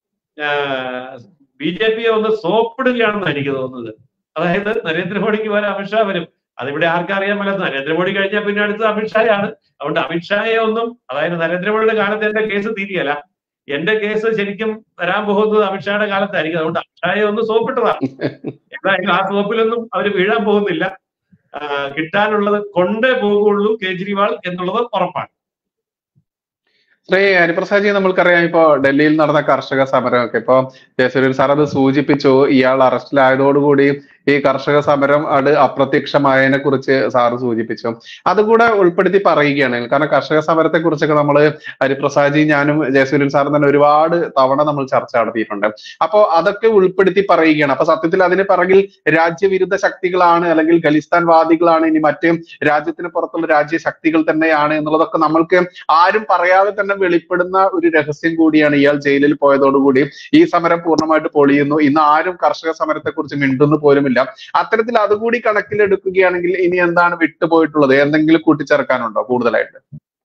ബി ജെ പിയെ ഒന്ന് സോപ്പിടുകയാണെന്ന് എനിക്ക് തോന്നുന്നത് അതായത് നരേന്ദ്രമോദിക്ക് പകരം അമിത്ഷാ വരും അതിവിടെ ആർക്കറിയാൻ മേലാത്ത നരേന്ദ്രമോദി കഴിഞ്ഞാൽ പിന്നെ അടുത്തത് അമിത്ഷായാണ് അതുകൊണ്ട് അമിത്ഷായെ ഒന്നും അതായത് നരേന്ദ്രമോദിയുടെ കാലത്ത് എന്റെ കേസ് തീരിയല്ല എന്റെ കേസ് ശരിക്കും വരാൻ പോകുന്നത് അമിത്ഷായുടെ കാലത്തായിരിക്കും അതുകൊണ്ട് അമിത്ഷായെ ഒന്ന് സോപ്പിട്ടതാണ് എന്തായാലും ആ സോപ്പിലൊന്നും അവർ വീഴാൻ പോകുന്നില്ല ആ, കിട്ടാനുള്ളത് കൊണ്ടേ പോകുള്ളൂ കേജ്രിവാൾ എന്നുള്ളത് ഉറപ്പാണ് ശ്രീ ഹരിപ്രസാദ്ജി നമ്മൾക്കറിയാം ഇപ്പോ ഡൽഹിയിൽ നടന്ന കർഷക സമരമൊക്കെ ഇപ്പൊ ജയസൂര്യൻ സാർ അത് സൂചിപ്പിച്ചു ഇയാൾ അറസ്റ്റിലായതോടുകൂടി ഈ കർഷക സമരം അത് അപ്രത്യക്ഷമായതിനെ കുറിച്ച് സാറ് സൂചിപ്പിച്ചു അതുകൂടെ ഉൾപ്പെടുത്തി പറയുകയാണ് കാരണം കർഷക സമരത്തെ കുറിച്ചൊക്കെ നമ്മൾ ഹരിപ്രസാദ്ജി ഞാനും ജയസൂര്യൻ സാറും തന്നെ ഒരുപാട് തവണ നമ്മൾ ചർച്ച നടത്തിയിട്ടുണ്ട് അപ്പോ അതൊക്കെ ഉൾപ്പെടുത്തി പറയുകയാണ് അപ്പൊ സത്യത്തിൽ അതിന് പിറകിൽ രാജ്യവിരുദ്ധ ശക്തികളാണ് അല്ലെങ്കിൽ ഖലിസ്ഥാൻ വാദികളാണ് ഇനി മറ്റ് രാജ്യത്തിന് പുറത്തുള്ള രാജ്യ ശക്തികൾ തന്നെയാണ് എന്നുള്ളതൊക്കെ നമ്മൾക്ക് ആരും പറയാതെ തന്നെ വെളിപ്പെടുന്ന ഒരു രഹസ്യം കൂടിയാണ് ഇയാൾ ജയിലിൽ പോയതോടുകൂടി ഈ സമരം പൂർണ്ണമായിട്ട് പൊളിയുന്നു ഇന്ന് ആരും കർഷക സമരത്തെ കുറിച്ച് മിണ്ടുന്നു പോലുമില്ല അത്തരത്തിൽ അതുകൂടി കണക്കിലെടുക്കുകയാണെങ്കിൽ ഇനി എന്താണ് വിട്ടുപോയിട്ടുള്ളത് എന്തെങ്കിലും കൂട്ടിച്ചേർക്കാനുണ്ടോ കൂടുതലായിട്ട്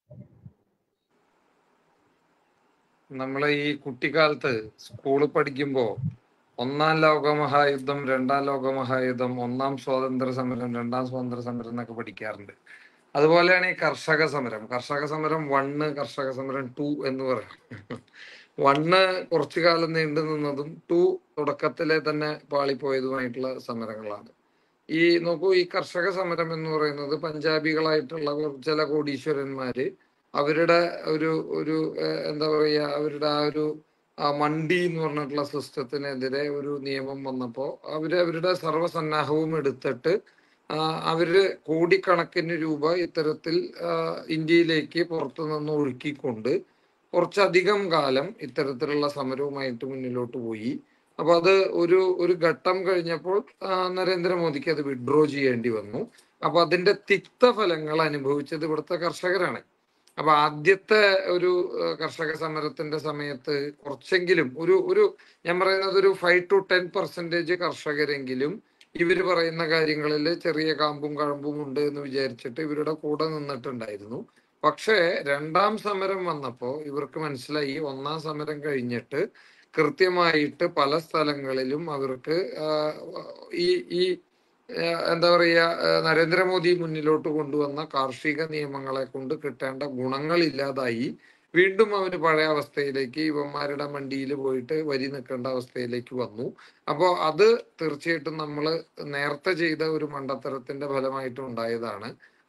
നമ്മളെ ഈ കുട്ടിക്കാലത്ത് സ്കൂളിൽ പഠിക്കുമ്പോ ഒന്നാം ലോകമഹായുദ്ധം രണ്ടാം ലോകമഹായുദ്ധം ഒന്നാം സ്വാതന്ത്ര്യ സമരം രണ്ടാം സ്വാതന്ത്ര്യ സമരം എന്നൊക്കെ പഠിക്കാറുണ്ട് അതുപോലെയാണ് ഈ കർഷക സമരം കർഷക സമരം വണ്ണ് കർഷക സമരം ടു എന്ന് പറയാം വണ്ണ് കുറച്ചു കാലം നീണ്ടു നിന്നതും ടു തുടക്കത്തിലെ തന്നെ പാളിപ്പോയതുമായിട്ടുള്ള സമരങ്ങളാണ് ഈ നോക്കൂ ഈ കർഷക സമരം എന്ന് പറയുന്നത് പഞ്ചാബികളായിട്ടുള്ള കുറ- ചില കോടീശ്വരന്മാര് അവരുടെ ഒരു ഒരു ഏഹ്, എന്താ പറയുക അവരുടെ ആ ഒരു ആ മണ്ടി എന്ന് പറഞ്ഞിട്ടുള്ള സിസ്റ്റത്തിനെതിരെ ഒരു നിയമം വന്നപ്പോൾ അവര് അവരുടെ സർവ്വസന്നാഹവും എടുത്തിട്ട് ആ, അവര് കോടിക്കണക്കിന് രൂപ ഇത്തരത്തിൽ ആ, ഇന്ത്യയിലേക്ക് പുറത്തു നിന്ന് ഒഴുക്കിക്കൊണ്ട് കുറച്ചധികം കാലം ഇത്തരത്തിലുള്ള സമരവുമായിട്ട് മുന്നിലോട്ട് പോയി അപ്പൊ അത് ഒരു ഒരു ഘട്ടം കഴിഞ്ഞപ്പോൾ ആ, നരേന്ദ്രമോദിക്ക് അത് വിഡ്രോ ചെയ്യേണ്ടി വന്നു അപ്പൊ അതിന്റെ തിക്തഫലങ്ങൾ അനുഭവിച്ചത് ഇവിടുത്തെ കർഷകരാണ് അപ്പൊ ആദ്യത്തെ ഒരു ആ, കർഷക സമരത്തിന്റെ സമയത്ത് കുറച്ചെങ്കിലും ഒരു ഒരു ഞാൻ പറയുന്നത് ഒരു ഫൈവ് ടു ടെൻ പെർസെന്റേജ് കർഷകരെങ്കിലും ഇവര് പറയുന്ന കാര്യങ്ങളിൽ ചെറിയ കാമ്പും കഴമ്പും ഉണ്ട് എന്ന് വിചാരിച്ചിട്ട് ഇവരുടെ കൂടെ നിന്നിട്ടുണ്ടായിരുന്നു പക്ഷേ രണ്ടാം സമരം വന്നപ്പോ ഇവർക്ക് മനസ്സിലായി ഒന്നാം സമരം കഴിഞ്ഞിട്ട് കൃത്യമായിട്ട് പല സ്ഥലങ്ങളിലും അവർക്ക് ആ, ഈ ഈ ആ, എന്താ പറയുക ആ, നരേന്ദ്രമോദി മുന്നിലോട്ട് കൊണ്ടുവന്ന കാർഷിക നിയമങ്ങളെ കൊണ്ട് കിട്ടേണ്ട ഗുണങ്ങൾ ഇല്ലാതായി വീണ്ടും അവന് പഴയ അവസ്ഥയിലേക്ക് ഇവന്മാരുടെ മണ്ടിയിൽ പോയിട്ട് വരി നിൽക്കേണ്ട അവസ്ഥയിലേക്ക് വന്നു അപ്പോൾ അത് തീർച്ചയായിട്ടും നമ്മൾ നേരത്തെ ചെയ്ത ഒരു മണ്ടത്തരത്തിന്റെ ഫലമായിട്ട് ഉണ്ടായതാണ്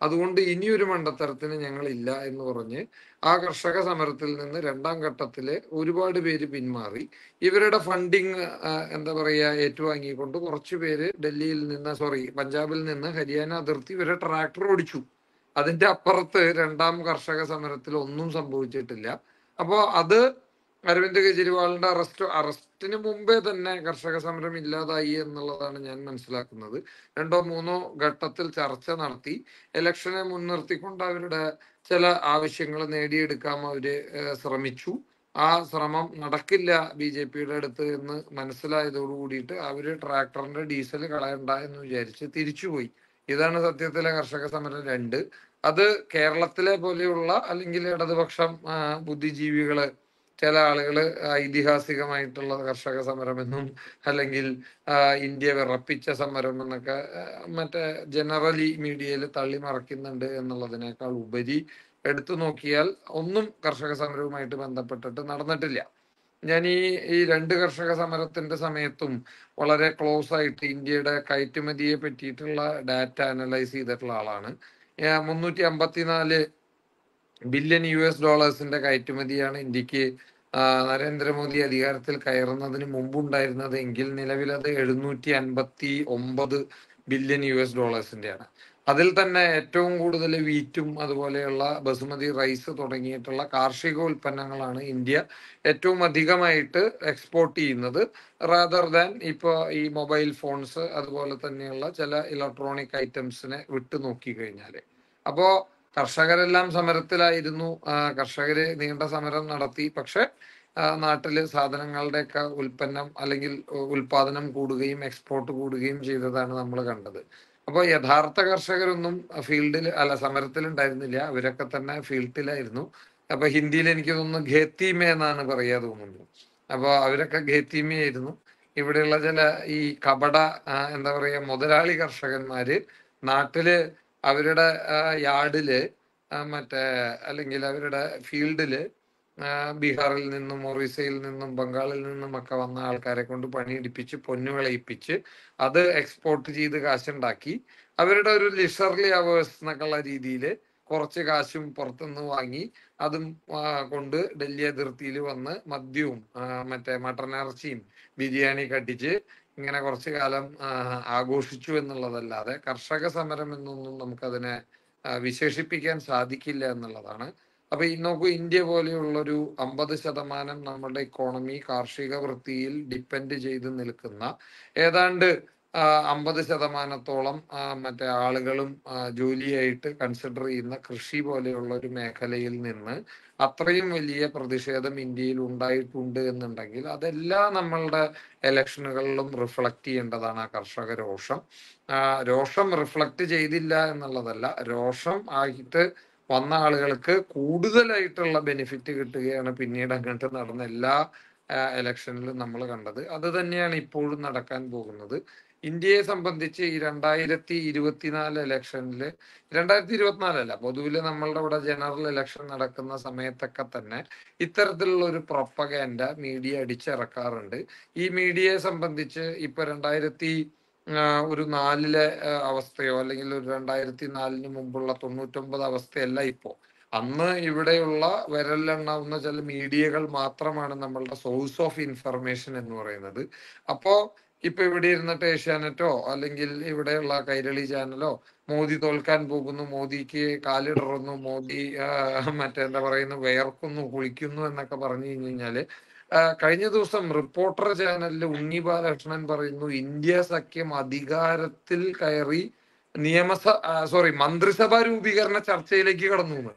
അതുകൊണ്ട് ഇനിയൊരു മണ്ടത്തരത്തിന് ഞങ്ങൾ ഇല്ല എന്ന് പറഞ്ഞ് ആ കർഷക സമരത്തിൽ നിന്ന് രണ്ടാം ഘട്ടത്തില് ഒരുപാട് പേര് പിന്മാറി ഇവരുടെ ഫണ്ടിങ് എന്താ പറയുക ഏറ്റുവാങ്ങിക്കൊണ്ട് കുറച്ചു പേര് ഡൽഹിയിൽ നിന്ന് സോറി പഞ്ചാബിൽ നിന്ന് ഹരിയാന അതിർത്തി വരെ ട്രാക്ടർ ഓടിച്ചു അതിന്റെ അപ്പുറത്ത് രണ്ടാം കർഷക സമരത്തിൽ ഒന്നും സംഭവിച്ചിട്ടില്ല അപ്പോ അത് അരവിന്ദ് കെജ്രിവാളിന്റെ അറസ്റ്റ് അറസ്റ്റിന് മുമ്പേ തന്നെ കർഷക സമരം ഇല്ലാതായി എന്നുള്ളതാണ് ഞാൻ മനസ്സിലാക്കുന്നത് രണ്ടോ മൂന്നോ ഘട്ടത്തിൽ ചർച്ച നടത്തി ഇലക്ഷനെ മുൻനിർത്തിക്കൊണ്ട് അവരുടെ ചില ആവശ്യങ്ങൾ നേടിയെടുക്കാൻ അവര് ഏഹ്, ശ്രമിച്ചു ആ ശ്രമം നടക്കില്ല ബി ജെ പിയുടെ അടുത്ത് എന്ന് മനസ്സിലായതോടു കൂടിയിട്ട് അവര് ട്രാക്ടറിന്റെ ഡീസൽ കളയണ്ട എന്ന് വിചാരിച്ച് തിരിച്ചുപോയി ഇതാണ് സത്യത്തിലെ കർഷക സമരം രണ്ട് അത് കേരളത്തിലെ പോലെയുള്ള അല്ലെങ്കിൽ ഇടതുപക്ഷം ആ, ബുദ്ധിജീവികള് ചില ആളുകള് ഐതിഹാസികമായിട്ടുള്ള കർഷക സമരമെന്നും അല്ലെങ്കിൽ ആ, ഇന്ത്യ വിറപ്പിച്ച സമരം എന്നൊക്കെ ആ, മറ്റേ ജനറലി മീഡിയയിൽ തള്ളി മറക്കുന്നുണ്ട് എന്നുള്ളതിനേക്കാൾ ഉപരി എടുത്തു നോക്കിയാൽ ഒന്നും കർഷക സമരവുമായിട്ട് ബന്ധപ്പെട്ടിട്ട് നടന്നിട്ടില്ല ഞാൻ ഈ ഈ രണ്ട് കർഷക സമരത്തിന്റെ സമയത്തും വളരെ ക്ലോസ് ആയിട്ട് ഇന്ത്യയുടെ കയറ്റുമതിയെ പറ്റിയിട്ടുള്ള ഡാറ്റ അനലൈസ് ചെയ്തിട്ടുള്ള ആളാണ് മുന്നൂറ്റി അമ്പത്തിനാല് ബില്യൺ യു എസ് ഡോളേഴ്സിന്റെ കയറ്റുമതിയാണ് ഇന്ത്യക്ക് ആ, നരേന്ദ്രമോദി അധികാരത്തിൽ കയറുന്നതിന് മുമ്പുണ്ടായിരുന്നത് എങ്കിൽ നിലവിൽ അത് എഴുന്നൂറ്റി അൻപത്തി ഒമ്പത് ബില്യൺ യു എസ് ഡോളേഴ്സിന്റെയാണ് അതിൽ തന്നെ ഏറ്റവും കൂടുതൽ വീറ്റും അതുപോലെയുള്ള ബസുമതി റൈസ് തുടങ്ങിയിട്ടുള്ള കാർഷിക ഉൽപ്പന്നങ്ങളാണ് ഇന്ത്യ ഏറ്റവും അധികമായിട്ട് എക്സ്പോർട്ട് ചെയ്യുന്നത് റാദർ ദാൻ ഇപ്പോൾ ഈ മൊബൈൽ ഫോൺസ് അതുപോലെ തന്നെയുള്ള ചില ഇലക്ട്രോണിക് ഐറ്റംസിനെ വിട്ടു നോക്കി കഴിഞ്ഞാൽ അപ്പോ കർഷകരെല്ലാം സമരത്തിലായിരുന്നു ആ, കർഷകര് നീണ്ട സമരം നടത്തി പക്ഷെ ആ, നാട്ടില് സാധനങ്ങളുടെയൊക്കെ ഉൽപ്പന്നം അല്ലെങ്കിൽ ഉ- ഉൽപാദനം കൂടുകയും എക്സ്പോർട്ട് കൂടുകയും ചെയ്തതാണ് നമ്മൾ കണ്ടത് അപ്പോൾ യഥാർത്ഥ കർഷകരൊന്നും ഫീൽഡിൽ അല്ല സമരത്തിൽ ഉണ്ടായിരുന്നില്ല അവരൊക്കെ തന്നെ ഫീൽഡിലായിരുന്നു അപ്പൊ ഹിന്ദിയിൽ എനിക്ക് തോന്നുന്നു ഖേത്തിമേ എന്നാണ് പറയാ തോന്നുന്നു അപ്പൊ അവരൊക്കെ ഖേത്തിമയായിരുന്നു ഇവിടെയുള്ള ചില ഈ കപട ആ, എന്താ പറയാ മുതലാളി കർഷകന്മാര് നാട്ടില് അവരുടെ ആ, യാർഡില് ആ, മറ്റേ അല്ലെങ്കിൽ അവരുടെ ഫീൽഡില് ആ, ബീഹാറിൽ നിന്നും ഒറീസയിൽ നിന്നും ബംഗാളിൽ നിന്നും ഒക്കെ വന്ന ആൾക്കാരെ കൊണ്ട് പണിയെടുപ്പിച്ച് പൊന്നു വിളയിപ്പിച്ച് അത് എക്സ്പോർട്ട് ചെയ്ത് കാശുണ്ടാക്കി അവരുടെ ഒരു ലിഷർലി അവേഴ്സ് എന്നൊക്കെയുള്ള രീതിയിൽ കുറച്ച് കാശും പുറത്തുനിന്ന് വാങ്ങി അതും ആ, കൊണ്ട് ഡൽഹി അതിർത്തിയിൽ വന്ന് മദ്യവും ആ, മറ്റേ മട്ടൻ ഇറച്ചിയും ബിരിയാണി കട്ടിച്ച് ഇങ്ങനെ കുറച്ചു കാലം ആ, ആഘോഷിച്ചു എന്നുള്ളതല്ലാതെ കർഷക സമരം എന്നൊന്നും നമുക്കതിനെ ആ, വിശേഷിപ്പിക്കാൻ സാധിക്കില്ല എന്നുള്ളതാണ് അപ്പൊ ഈ നോക്കൂ ഇന്ത്യ പോലെയുള്ളൊരു അമ്പത് ശതമാനം നമ്മുടെ ഇക്കോണമി കാർഷിക വൃത്തിയിൽ ഡിപ്പെൻഡ് ചെയ്ത് നിൽക്കുന്ന ഏതാണ്ട് അമ്പത് ശതമാനത്തോളം ആ, മറ്റേ ആളുകളും ആ, ജോലിയായിട്ട് കൺസിഡർ ചെയ്യുന്ന കൃഷി പോലെയുള്ള ഒരു മേഖലയിൽ നിന്ന് അത്രയും വലിയ പ്രതിഷേധം ഇന്ത്യയിൽ ഉണ്ടായിട്ടുണ്ട് എന്നുണ്ടെങ്കിൽ അതെല്ലാം നമ്മളുടെ ഇലക്ഷനുകളിലും റിഫ്ലക്ട് ചെയ്യേണ്ടതാണ് ആ കർഷക രോഷം ആ, രോഷം റിഫ്ലക്ട് ചെയ്തില്ല എന്നുള്ളതല്ല രോഷം ആയിട്ട് വന്ന ആളുകൾക്ക് കൂടുതലായിട്ടുള്ള ബെനിഫിറ്റ് കിട്ടുകയാണ് പിന്നീട് അങ്ങോട്ട് നടന്ന എല്ലാ ഇലക്ഷനിലും നമ്മൾ കണ്ടത് അത് തന്നെയാണ് ഇപ്പോഴും നടക്കാൻ പോകുന്നത് ഇന്ത്യയെ സംബന്ധിച്ച് ഈ രണ്ടായിരത്തി ഇരുപത്തിനാല് ഇലക്ഷനിൽ രണ്ടായിരത്തി ഇരുപത്തിനാലല്ല പൊതുവിൽ നമ്മളുടെ ഇവിടെ ജനറൽ ഇലക്ഷൻ നടക്കുന്ന സമയത്തൊക്കെ തന്നെ ഇത്തരത്തിലുള്ള ഒരു പ്രൊപ്പഗാൻഡ മീഡിയ അടിച്ചിറക്കാറുണ്ട് ഈ മീഡിയയെ സംബന്ധിച്ച് ഇപ്പൊ രണ്ടായിരത്തി ആ, ഒരു നാലിലെ ആ, അവസ്ഥയോ അല്ലെങ്കിൽ ഒരു രണ്ടായിരത്തി നാലിന് മുമ്പുള്ള തൊണ്ണൂറ്റൊമ്പത് അവസ്ഥയല്ല ഇപ്പോ അന്ന് ഇവിടെയുള്ള വിരലിലെണ്ണാവുന്ന ചില മീഡിയകൾ മാത്രമാണ് നമ്മളുടെ സോഴ്സ് ഓഫ് ഇൻഫർമേഷൻ എന്ന് പറയുന്നത് അപ്പോ ഇപ്പൊ ഇവിടെ ഇരുന്നിട്ട് ഏഷ്യാനെറ്റോ അല്ലെങ്കിൽ ഇവിടെയുള്ള കൈരളി ചാനലോ മോദി തോൽക്കാൻ പോകുന്നു മോദിക്ക് കാലിടറുന്നു മോദി ആ, മറ്റെന്താ പറയുന്നു വിയർക്കുന്നു കുളിക്കുന്നു എന്നൊക്കെ പറഞ്ഞു കഴിഞ്ഞു കഴിഞ്ഞാല് ആ, കഴിഞ്ഞ ദിവസം റിപ്പോർട്ടർ ചാനലിൽ ഉണ്ണി ബാലകൃഷ്ണൻ പറയുന്നു ഇന്ത്യ സഖ്യം അധികാരത്തിൽ കയറി നിയമസ സോറി മന്ത്രിസഭാ രൂപീകരണ ചർച്ചയിലേക്ക് കടന്നു എന്ന്.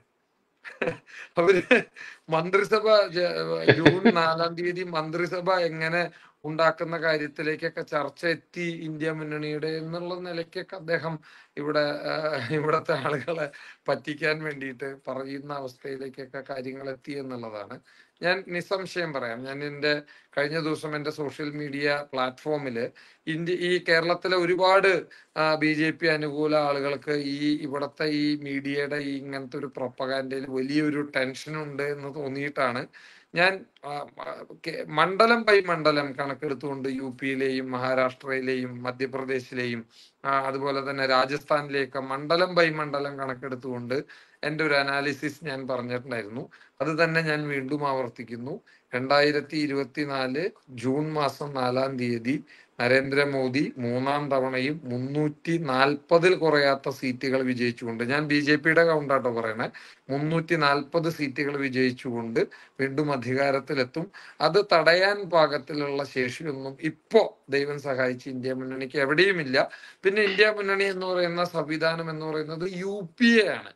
അവര് മന്ത്രിസഭ ജ- ജൂൺ നാലാം തീയതി മന്ത്രിസഭ എങ്ങനെ ഉണ്ടാക്കുന്ന കാര്യത്തിലേക്കൊക്കെ ചർച്ച എത്തി ഇന്ത്യ മുന്നണിയുടെ എന്നുള്ള നിലയ്ക്കൊക്കെ അദ്ദേഹം ഇവിടെ ആ, ഇവിടത്തെ ആളുകളെ പറ്റിക്കാൻ വേണ്ടിയിട്ട് പറയുന്ന അവസ്ഥയിലേക്കൊക്കെ കാര്യങ്ങൾ എത്തി എന്നുള്ളതാണ് ഞാൻ നിസ്സംശയം പറയാം ഞാൻ എൻ്റെ കഴിഞ്ഞ ദിവസം എൻ്റെ സോഷ്യൽ മീഡിയ പ്ലാറ്റ്ഫോമിൽ ഇന്ത്യ ഈ കേരളത്തിലെ ഒരുപാട് ബി ജെ പി അനുകൂല ആളുകൾക്ക് ഈ ഇവിടുത്തെ ഈ മീഡിയയുടെ ഈ ഇങ്ങനത്തെ ഒരു പ്രൊപ്പഗാൻഡയിൽ വലിയൊരു ടെൻഷൻ ഉണ്ട് എന്ന് തോന്നിയിട്ടാണ് ഞാൻ ആ, ആ, കെ- മണ്ഡലം ബൈ മണ്ഡലം കണക്കെടുത്തുകൊണ്ട് യു പിയിലെയും മഹാരാഷ്ട്രയിലെയും മധ്യപ്രദേശിലെയും ആ, അതുപോലെ തന്നെ രാജസ്ഥാനിലേക്ക് മണ്ഡലം ബൈ മണ്ഡലം കണക്കെടുത്തുകൊണ്ട് എൻ്റെ ഒരു അനാലിസിസ് ഞാൻ പറഞ്ഞിട്ടുണ്ടായിരുന്നു അത് തന്നെ ഞാൻ വീണ്ടും ആവർത്തിക്കുന്നു രണ്ടായിരത്തി ഇരുപത്തിനാല് ജൂൺ മാസം നാലാം തീയതി നരേന്ദ്രമോദി മൂന്നാം തവണയും മുന്നൂറ്റി നാൽപ്പതിൽ കുറയാത്ത സീറ്റുകൾ വിജയിച്ചുകൊണ്ട് ഞാൻ ബി ജെ പിയുടെ കൗണ്ടാട്ടോ പറയണേ മുന്നൂറ്റി നാൽപ്പത് സീറ്റുകൾ വിജയിച്ചുകൊണ്ട് വീണ്ടും അധികാരത്തിലെത്തും അത് തടയാൻ പാകത്തിലുള്ള ശേഷിയൊന്നും ഇപ്പോ ദൈവം സഹായിച്ച് ഇന്ത്യ മുന്നണിക്ക് എവിടെയുമില്ല പിന്നെ ഇന്ത്യ മുന്നണി എന്ന് പറയുന്ന സംവിധാനം എന്ന് പറയുന്നത് യു പി എ ആണ്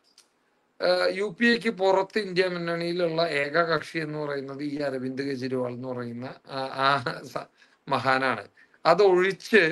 യു പി എക്ക് പുറത്ത് ഇന്ത്യ മുന്നണിയിലുള്ള ഏക കക്ഷി എന്ന് പറയുന്നത് ഈ അരവിന്ദ് കെജ്രിവാൾ എന്ന് പറയുന്ന ആ- ആ സ- മഹാനാണ് അതൊഴിച്ച്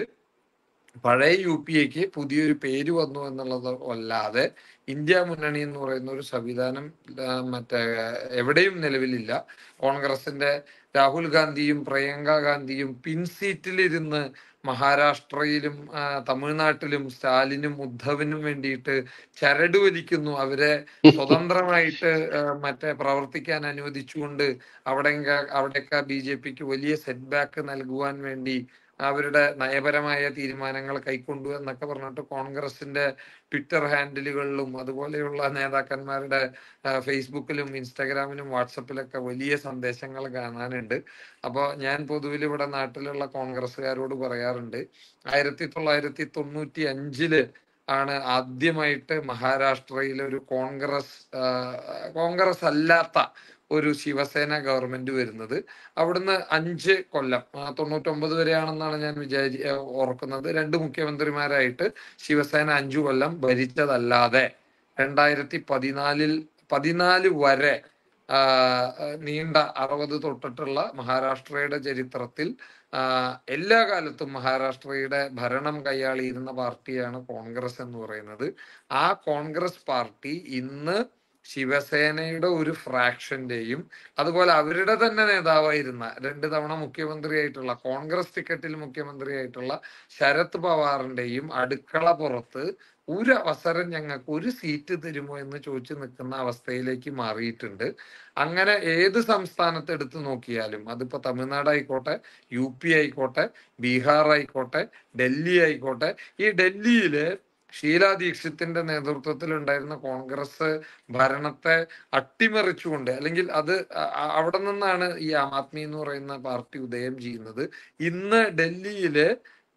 പഴയ യു പി എക്ക് പുതിയൊരു പേര് വന്നു എന്നുള്ളത് അല്ലാതെ ഇന്ത്യ മുന്നണി എന്ന് പറയുന്ന ഒരു സംവിധാനം ആ, മറ്റേ എവിടെയും നിലവിലില്ല കോൺഗ്രസിന്റെ രാഹുൽ ഗാന്ധിയും പ്രിയങ്ക ഗാന്ധിയും പിൻസീറ്റിലിരുന്ന് മഹാരാഷ്ട്രയിലും ആ, തമിഴ്നാട്ടിലും സ്റ്റാലിനും ഉദ്ധവിനും വേണ്ടിയിട്ട് ചരട് വലിക്കുന്നു അവരെ സ്വതന്ത്രമായിട്ട് ആ, മറ്റേ പ്രവർത്തിക്കാൻ അനുവദിച്ചുകൊണ്ട് അവിടെ അവിടെയൊക്കെ ബി ജെ പിക്ക് വലിയ സെറ്റ് ബാക്ക് നൽകുവാൻ വേണ്ടി അവരുടെ നയപരമായ തീരുമാനങ്ങൾ കൈക്കൊണ്ടു എന്നൊക്കെ പറഞ്ഞിട്ട് കോൺഗ്രസിന്റെ ട്വിറ്റർ ഹാൻഡിലുകളിലും അതുപോലെയുള്ള നേതാക്കന്മാരുടെ ആ, ഫേസ്ബുക്കിലും ഇൻസ്റ്റാഗ്രാമിലും വാട്സപ്പിലൊക്കെ വലിയ സന്ദേശങ്ങൾ കാണാനുണ്ട് അപ്പോൾ ഞാൻ പൊതുവിൽ ഇവിടെ നാട്ടിലുള്ള കോൺഗ്രസ്സുകാരോട് പറയാറുണ്ട് ആയിരത്തി തൊള്ളായിരത്തി തൊണ്ണൂറ്റി അഞ്ചില് ആണ് ആദ്യമായിട്ട് മഹാരാഷ്ട്രയിൽ ഒരു കോൺഗ്രസ് ആ, കോൺഗ്രസ് അല്ലാത്ത ഒരു ശിവസേന ഗവൺമെന്റ് വരുന്നത് അവിടുന്ന് അഞ്ച് കൊല്ലം ആ, തൊണ്ണൂറ്റൊമ്പത് വരെയാണെന്നാണ് ഞാൻ വിചാരി ആ, ഓർക്കുന്നത് രണ്ട് മുഖ്യമന്ത്രിമാരായിട്ട് ശിവസേന അഞ്ചു കൊല്ലം ഭരിച്ചതല്ലാതെ രണ്ടായിരത്തി പതിനാലിൽ പതിനാല് വരെ ആ, ആ, നീണ്ട അറുപത് തൊട്ടിട്ടുള്ള മഹാരാഷ്ട്രയുടെ ചരിത്രത്തിൽ ആ, എല്ലാ കാലത്തും മഹാരാഷ്ട്രയുടെ ഭരണം കൈയാളിയിരുന്ന പാർട്ടിയാണ് കോൺഗ്രസ് എന്ന് പറയുന്നത് ആ കോൺഗ്രസ് പാർട്ടി ഇന്ന് ശിവസേനയുടെ ഒരു ഫ്രാക്ഷന്റെയും അതുപോലെ അവരുടെ തന്നെ നേതാവായിരുന്ന രണ്ട് തവണ മുഖ്യമന്ത്രിയായിട്ടുള്ള കോൺഗ്രസ് ടിക്കറ്റിൽ മുഖ്യമന്ത്രിയായിട്ടുള്ള ശരത് പവാറിന്റെയും അടുക്കള പുറത്ത് ഒരു അവസരം ഞങ്ങൾക്ക് ഒരു സീറ്റ് തരുമോ എന്ന് ചോദിച്ചു നിൽക്കുന്ന അവസ്ഥയിലേക്ക് മാറിയിട്ടുണ്ട് അങ്ങനെ ഏത് സംസ്ഥാനത്ത് എടുത്തു നോക്കിയാലും അതിപ്പോ തമിഴ്നാട് ആയിക്കോട്ടെ യു പി ആയിക്കോട്ടെ ബീഹാർ ആയിക്കോട്ടെ ഡൽഹി ആയിക്കോട്ടെ ഈ ഡൽഹിയില് ഷീലാ ദീക്ഷിത്തിന്റെ നേതൃത്വത്തിൽ ഉണ്ടായിരുന്ന കോൺഗ്രസ് ഭരണത്തെ അട്ടിമറിച്ചുകൊണ്ട് അല്ലെങ്കിൽ അത് അ- അ- അവിടെ നിന്നാണ് ഈ ആം ആദ്മി എന്ന് പറയുന്ന പാർട്ടി ഉദയം ചെയ്യുന്നത് ഇന്ന് ഡൽഹിയില്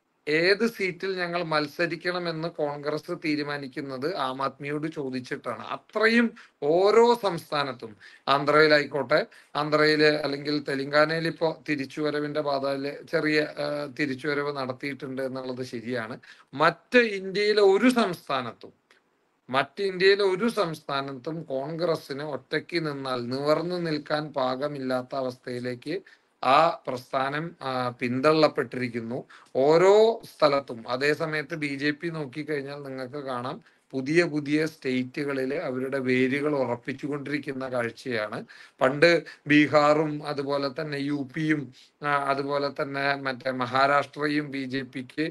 ഏത് സീറ്റിൽ ഞങ്ങൾ മത്സരിക്കണമെന്ന് കോൺഗ്രസ് തീരുമാനിക്കുന്നത് ആം ആദ്മിയോട് ചോദിച്ചിട്ടാണ് അത്രയും ഓരോ സംസ്ഥാനത്തും ആന്ധ്രയിലായിക്കോട്ടെ ആന്ധ്രയില് അല്ലെങ്കിൽ തെലങ്കാനയിൽ ഇപ്പോ തിരിച്ചുവരവിന്റെ പാതയില് ചെറിയ ആ, തിരിച്ചുവരവ് നടത്തിയിട്ടുണ്ട് എന്നുള്ളത് ശരിയാണ് മറ്റ് ഇന്ത്യയിലെ ഒരു സംസ്ഥാനത്തും മറ്റ് ഇന്ത്യയിലെ ഒരു സംസ്ഥാനത്തും കോൺഗ്രസിന് ഒറ്റയ്ക്ക് നിന്നാൽ നിവർന്നു നിൽക്കാൻ പാകമില്ലാത്ത അവസ്ഥയിലേക്ക് ആ പ്രസ്ഥാനം ആ, പിന്തള്ളപ്പെട്ടിരിക്കുന്നു ഓരോ സ്ഥലത്തും അതേ സമയത്ത് ബി ജെ പി നോക്കിക്കഴിഞ്ഞാൽ നിങ്ങൾക്ക് കാണാം പുതിയ പുതിയ സ്റ്റേറ്റുകളിൽ അവരുടെ വേരുകൾ ഉറപ്പിച്ചുകൊണ്ടിരിക്കുന്ന കാഴ്ചയാണ് പണ്ട് ബീഹാറും അതുപോലെ തന്നെ യു പിയും അതുപോലെ തന്നെ മറ്റേ മഹാരാഷ്ട്രയും ബി ജെ പിക്ക്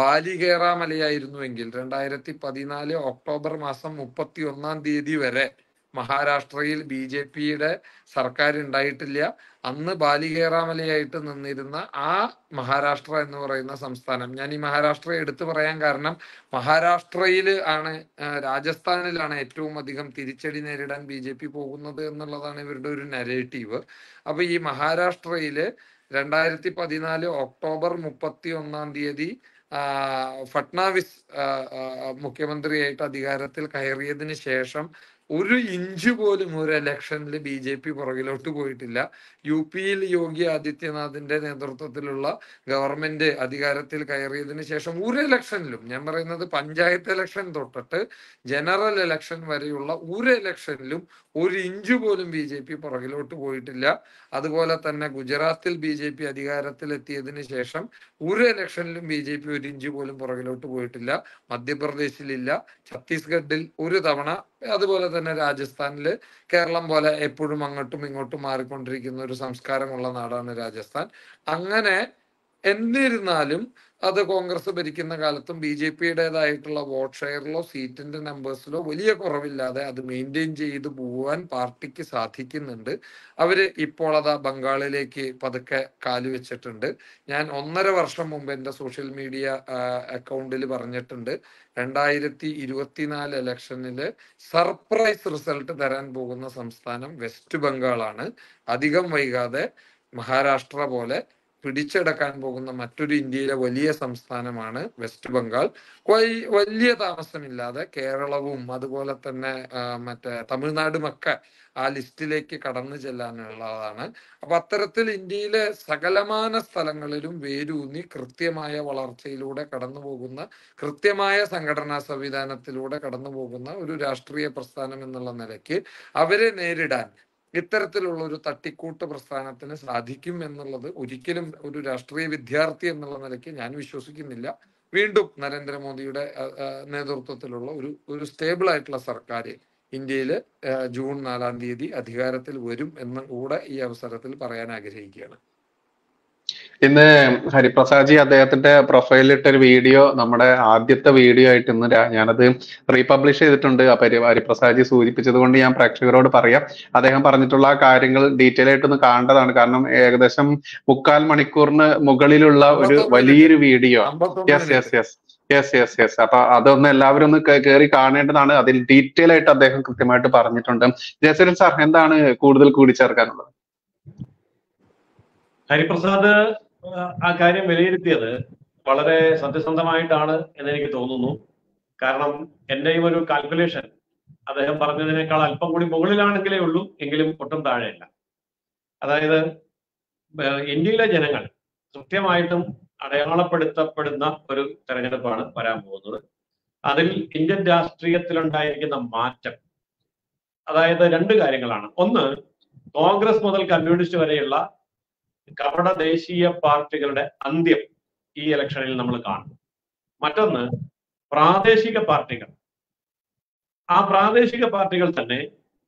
ബാലികേറാമലയായിരുന്നുവെങ്കിൽ രണ്ടായിരത്തി പതിനാല് ഒക്ടോബർ മാസം മുപ്പത്തി ഒന്നാം തീയതി വരെ മഹാരാഷ്ട്രയിൽ ബി ജെ പിയുടെ സർക്കാർ ഉണ്ടായിട്ടില്ല അന്ന് ബാലികേറാമലയായിട്ട് നിന്നിരുന്ന ആ മഹാരാഷ്ട്ര എന്ന് പറയുന്ന സംസ്ഥാനം ഞാൻ ഈ മഹാരാഷ്ട്ര എടുത്തു പറയാൻ കാരണം മഹാരാഷ്ട്രയിൽ ആണ് ആ, രാജസ്ഥാനിലാണ് ഏറ്റവും അധികം തിരിച്ചടി നേരിടാൻ ബി ജെ പി പോകുന്നത് എന്നുള്ളതാണ് ഇവരുടെ ഒരു നരേറ്റീവ് അപ്പൊ ഈ മഹാരാഷ്ട്രയില് രണ്ടായിരത്തി പതിനാല് ഒക്ടോബർ മുപ്പത്തി ഒന്നാം തീയതി ആ, ഫട്നാവിസ് ആ, ആ, മുഖ്യമന്ത്രിയായിട്ട് അധികാരത്തിൽ കയറിയതിന് ശേഷം ഒരു ഇഞ്ച് പോലും ഒരു ഇലക്ഷനിൽ ബി ജെ പി പുറകിലോട്ട് പോയിട്ടില്ല യു പിയിൽ യോഗി ആദിത്യനാഥിന്റെ നേതൃത്വത്തിലുള്ള ഗവൺമെന്റ് അധികാരത്തിൽ കയറിയതിനു ശേഷം ഒരു ഇലക്ഷനിലും ഞാൻ പറയുന്നത് പഞ്ചായത്ത് ഇലക്ഷൻ തൊട്ടിട്ട് ജനറൽ ഇലക്ഷൻ വരെയുള്ള ഒരു ഇലക്ഷനിലും ഒരു ഇഞ്ച് പോലും ബി ജെ പി പുറകിലോട്ട് പോയിട്ടില്ല അതുപോലെ തന്നെ ഗുജറാത്തിൽ ബി ജെ പി അധികാരത്തിൽ എത്തിയതിനു ശേഷം ഒരു ഇലക്ഷനിലും ബി ജെ പി ഒരു ഇഞ്ച് പോലും പുറകിലോട്ട് പോയിട്ടില്ല മധ്യപ്രദേശിലില്ല ഛത്തീസ്ഗഡിൽ ഒരു തവണ അതുപോലെ തന്നെ രാജസ്ഥാനില് കേരളം പോലെ എപ്പോഴും അങ്ങോട്ടും ഇങ്ങോട്ടും മാറിക്കൊണ്ടിരിക്കുന്ന ഒരു സംസ്കാരമുള്ള നാടാണ് രാജസ്ഥാൻ അങ്ങനെ എന്നിരുന്നാലും അത് കോൺഗ്രസ് ഭരിക്കുന്ന കാലത്തും ബി ജെ പിയുടേതായിട്ടുള്ള വോട്ട് ഷെയറിലോ സീറ്റിന്റെ നമ്പേഴ്സിലോ വലിയ കുറവില്ലാതെ അത് മെയിൻറ്റെയിൻ ചെയ്ത് പോവാൻ പാർട്ടിക്ക് സാധിക്കുന്നുണ്ട് അവര് ഇപ്പോൾ അതാ ബംഗാളിലേക്ക് പതുക്കെ കാല് വെച്ചിട്ടുണ്ട് ഞാൻ ഒന്നര വർഷം മുമ്പ് എൻ്റെ സോഷ്യൽ മീഡിയ അക്കൗണ്ടിൽ പറഞ്ഞിട്ടുണ്ട് രണ്ടായിരത്തി ഇരുപത്തിനാല് ഇലക്ഷനില് സർപ്രൈസ് റിസൾട്ട് തരാൻ പോകുന്ന സംസ്ഥാനം വെസ്റ്റ് ബംഗാളാണ് അധികം വൈകാതെ മഹാരാഷ്ട്ര പോലെ പിടിച്ചെടുക്കാൻ പോകുന്ന മറ്റൊരു ഇന്ത്യയിലെ വലിയ സംസ്ഥാനമാണ് വെസ്റ്റ് ബംഗാൾ വൈ- വലിയ താമസമില്ലാതെ കേരളവും അതുപോലെ തന്നെ ആ, മറ്റേ തമിഴ്നാടുമൊക്കെ ആ ലിസ്റ്റിലേക്ക് കടന്നു ചെല്ലാനുള്ളതാണ് അപ്പൊ അത്തരത്തിൽ ഇന്ത്യയിലെ സകലമാന സ്ഥലങ്ങളിലും വേരൂന്നി കൃത്യമായ വളർച്ചയിലൂടെ കടന്നു പോകുന്ന കൃത്യമായ സംഘടനാ സംവിധാനത്തിലൂടെ കടന്നു പോകുന്ന ഒരു രാഷ്ട്രീയ പ്രസ്ഥാനം എന്നുള്ള നിലയ്ക്ക് അവരെ നേരിടാൻ ഇത്തരത്തിലുള്ള ഒരു തട്ടിക്കൂട്ട് പ്രസ്ഥാനത്തിന് സാധിക്കും എന്നുള്ളത് ഒരിക്കലും ഒരു രാഷ്ട്രീയ വിദ്യാർത്ഥി എന്നുള്ള നിലയ്ക്ക് ഞാൻ വിശ്വസിക്കുന്നില്ല വീണ്ടും നരേന്ദ്രമോദിയുടെ ആ, ആ, നേതൃത്വത്തിലുള്ള ഒരു ഒരു സ്റ്റേബിൾ ആയിട്ടുള്ള സർക്കാർ ഇന്ത്യയിൽ ജൂൺ നാലാം തീയതി അധികാരത്തിൽ വരും എന്ന് കൂടെ ഈ അവസരത്തിൽ പറയാൻ ആഗ്രഹിക്കുകയാണ് ഇന്ന് ഹരിപ്രസാദ്ജി അദ്ദേഹത്തിന്റെ പ്രൊഫൈലിൽ ഇട്ട ഒരു വീഡിയോ നമ്മുടെ ആദ്യത്തെ വീഡിയോ ആയിട്ട് ഇന്ന് രാ- ഞാനത് റീപബ്ലിഷ് ചെയ്തിട്ടുണ്ട് അപ്പൊ ഹരി- ഹരിപ്രസാദ്ജി സൂചിപ്പിച്ചത് കൊണ്ട് ഞാൻ പ്രേക്ഷകരോട് പറയാം അദ്ദേഹം പറഞ്ഞിട്ടുള്ള ആ കാര്യങ്ങൾ ഡീറ്റെയിൽ ആയിട്ടൊന്ന് കാണേണ്ടതാണ് കാരണം ഏകദേശം മുക്കാൽ മണിക്കൂറിന് മുകളിലുള്ള ഒരു അമ്പത്തൊന്ന് വലിയൊരു വീഡിയോ അമ്പത്തൊന്ന് yes yes minute yes yes yes yes അപ്പൊ അതൊന്ന് എല്ലാവരും ഒന്ന് കയറി കാണേണ്ടതാണ് അതിൽ ഡീറ്റെയിൽ ആയിട്ട് അദ്ദേഹം കൃത്യമായിട്ട് പറഞ്ഞിട്ടുണ്ട് ജയസരൻ സാർ എന്താണ് കൂടുതൽ കൂടിച്ചേർക്കാനുള്ളത് ഹരിപ്രസാദ് ആ, ആ കാര്യം വിലയിരുത്തിയത് വളരെ സത്യസന്ധമായിട്ടാണ് എന്ന് എനിക്ക് തോന്നുന്നു കാരണം എന്റെയും ഒരു കാൽക്കുലേഷൻ അദ്ദേഹം പറഞ്ഞതിനേക്കാൾ അല്പം കൂടി മുകളിലാണെങ്കിലേ ഉള്ളൂ എങ്കിലും ഒട്ടും താഴെയല്ല അതായത് ഏഹ്, ഇന്ത്യയിലെ ജനങ്ങൾ കൃത്യമായിട്ടും അടയാളപ്പെടുത്തപ്പെടുന്ന ഒരു തെരഞ്ഞെടുപ്പാണ് വരാൻ പോകുന്നത് അതിൽ ഇന്ത്യൻ രാഷ്ട്രീയത്തിലുണ്ടായിരിക്കുന്ന മാറ്റം അതായത് രണ്ട് കാര്യങ്ങളാണ് ഒന്ന് കോൺഗ്രസ് മുതൽ കമ്മ്യൂണിസ്റ്റ് വരെയുള്ള കപട ദേശീയ പാർട്ടികളുടെ അന്ത്യം ഈ ഇലക്ഷനിൽ നമ്മൾ കാണും മറ്റൊന്ന് പ്രാദേശിക പാർട്ടികൾ ആ പ്രാദേശിക പാർട്ടികൾ തന്നെ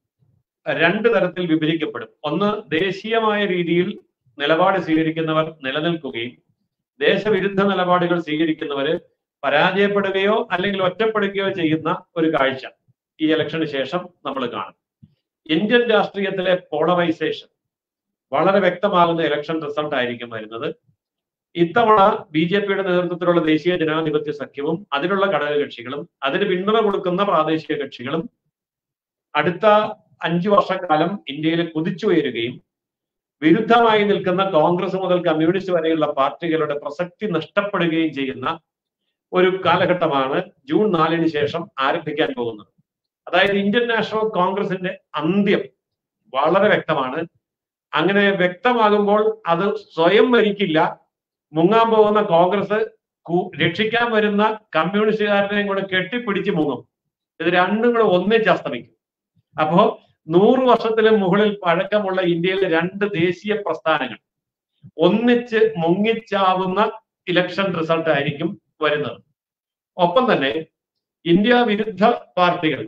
രണ്ട് തരത്തിൽ വിഭജിക്കപ്പെടും ഒന്ന് ദേശീയമായ രീതിയിൽ നിലപാട് സ്വീകരിക്കുന്നവർ നിലനിൽക്കുകയും ദേശവിരുദ്ധ നിലപാടുകൾ സ്വീകരിക്കുന്നവര് പരാജയപ്പെടുകയോ അല്ലെങ്കിൽ ഒറ്റപ്പെടുകയോ ചെയ്യുന്ന ഒരു കാഴ്ച ഈ ഇലക്ഷന് ശേഷം നമ്മൾ കാണും ഇന്ത്യൻ രാഷ്ട്രീയത്തിലെ പോളറൈസേഷൻ വളരെ വ്യക്തമാകുന്ന ഇലക്ഷൻ റിസൾട്ട് ആയിരിക്കും വരുന്നത് ഇത്തവണ ബി ജെ പിയുടെ നേതൃത്വത്തിലുള്ള ദേശീയ ജനാധിപത്യ സഖ്യവും അതിലുള്ള ഘടകകക്ഷികളും അതിന് പിന്തുണ കൊടുക്കുന്ന പ്രാദേശിക കക്ഷികളും അടുത്ത അഞ്ചു വർഷക്കാലം ഇന്ത്യയിൽ കുതിച്ചുയരുകയും വിരുദ്ധമായി നിൽക്കുന്ന കോൺഗ്രസ് മുതൽ കമ്മ്യൂണിസ്റ്റ് വരെയുള്ള പാർട്ടികളുടെ പ്രസക്തി നഷ്ടപ്പെടുകയും ചെയ്യുന്ന ഒരു കാലഘട്ടമാണ് ജൂൺ നാലിന് ശേഷം ആരംഭിക്കാൻ പോകുന്നത് അതായത് ഇന്ത്യൻ നാഷണൽ കോൺഗ്രസിന്റെ അന്ത്യം വളരെ വ്യക്തമാണ് അങ്ങനെ വ്യക്തമാകുമ്പോൾ അത് സ്വയം മരിക്കില്ല മുങ്ങാൻ പോകുന്ന കോൺഗ്രസ് കു- രക്ഷിക്കാൻ വരുന്ന കമ്മ്യൂണിസ്റ്റുകാരനെയും കൂടെ കെട്ടിപ്പിടിച്ച് മുങ്ങും ഇത് രണ്ടും കൂടെ ഒന്നിച്ച് അസ്തമിക്കും അപ്പോ നൂറ് വർഷത്തിലും മുകളിൽ പഴക്കമുള്ള ഇന്ത്യയിലെ രണ്ട് ദേശീയ പ്രസ്ഥാനങ്ങൾ ഒന്നിച്ച് മുങ്ങിച്ചാവുന്ന ഇലക്ഷൻ റിസൾട്ട് ആയിരിക്കും വരുന്നത് ഒപ്പം തന്നെ ഇന്ത്യ വിരുദ്ധ പാർട്ടികൾ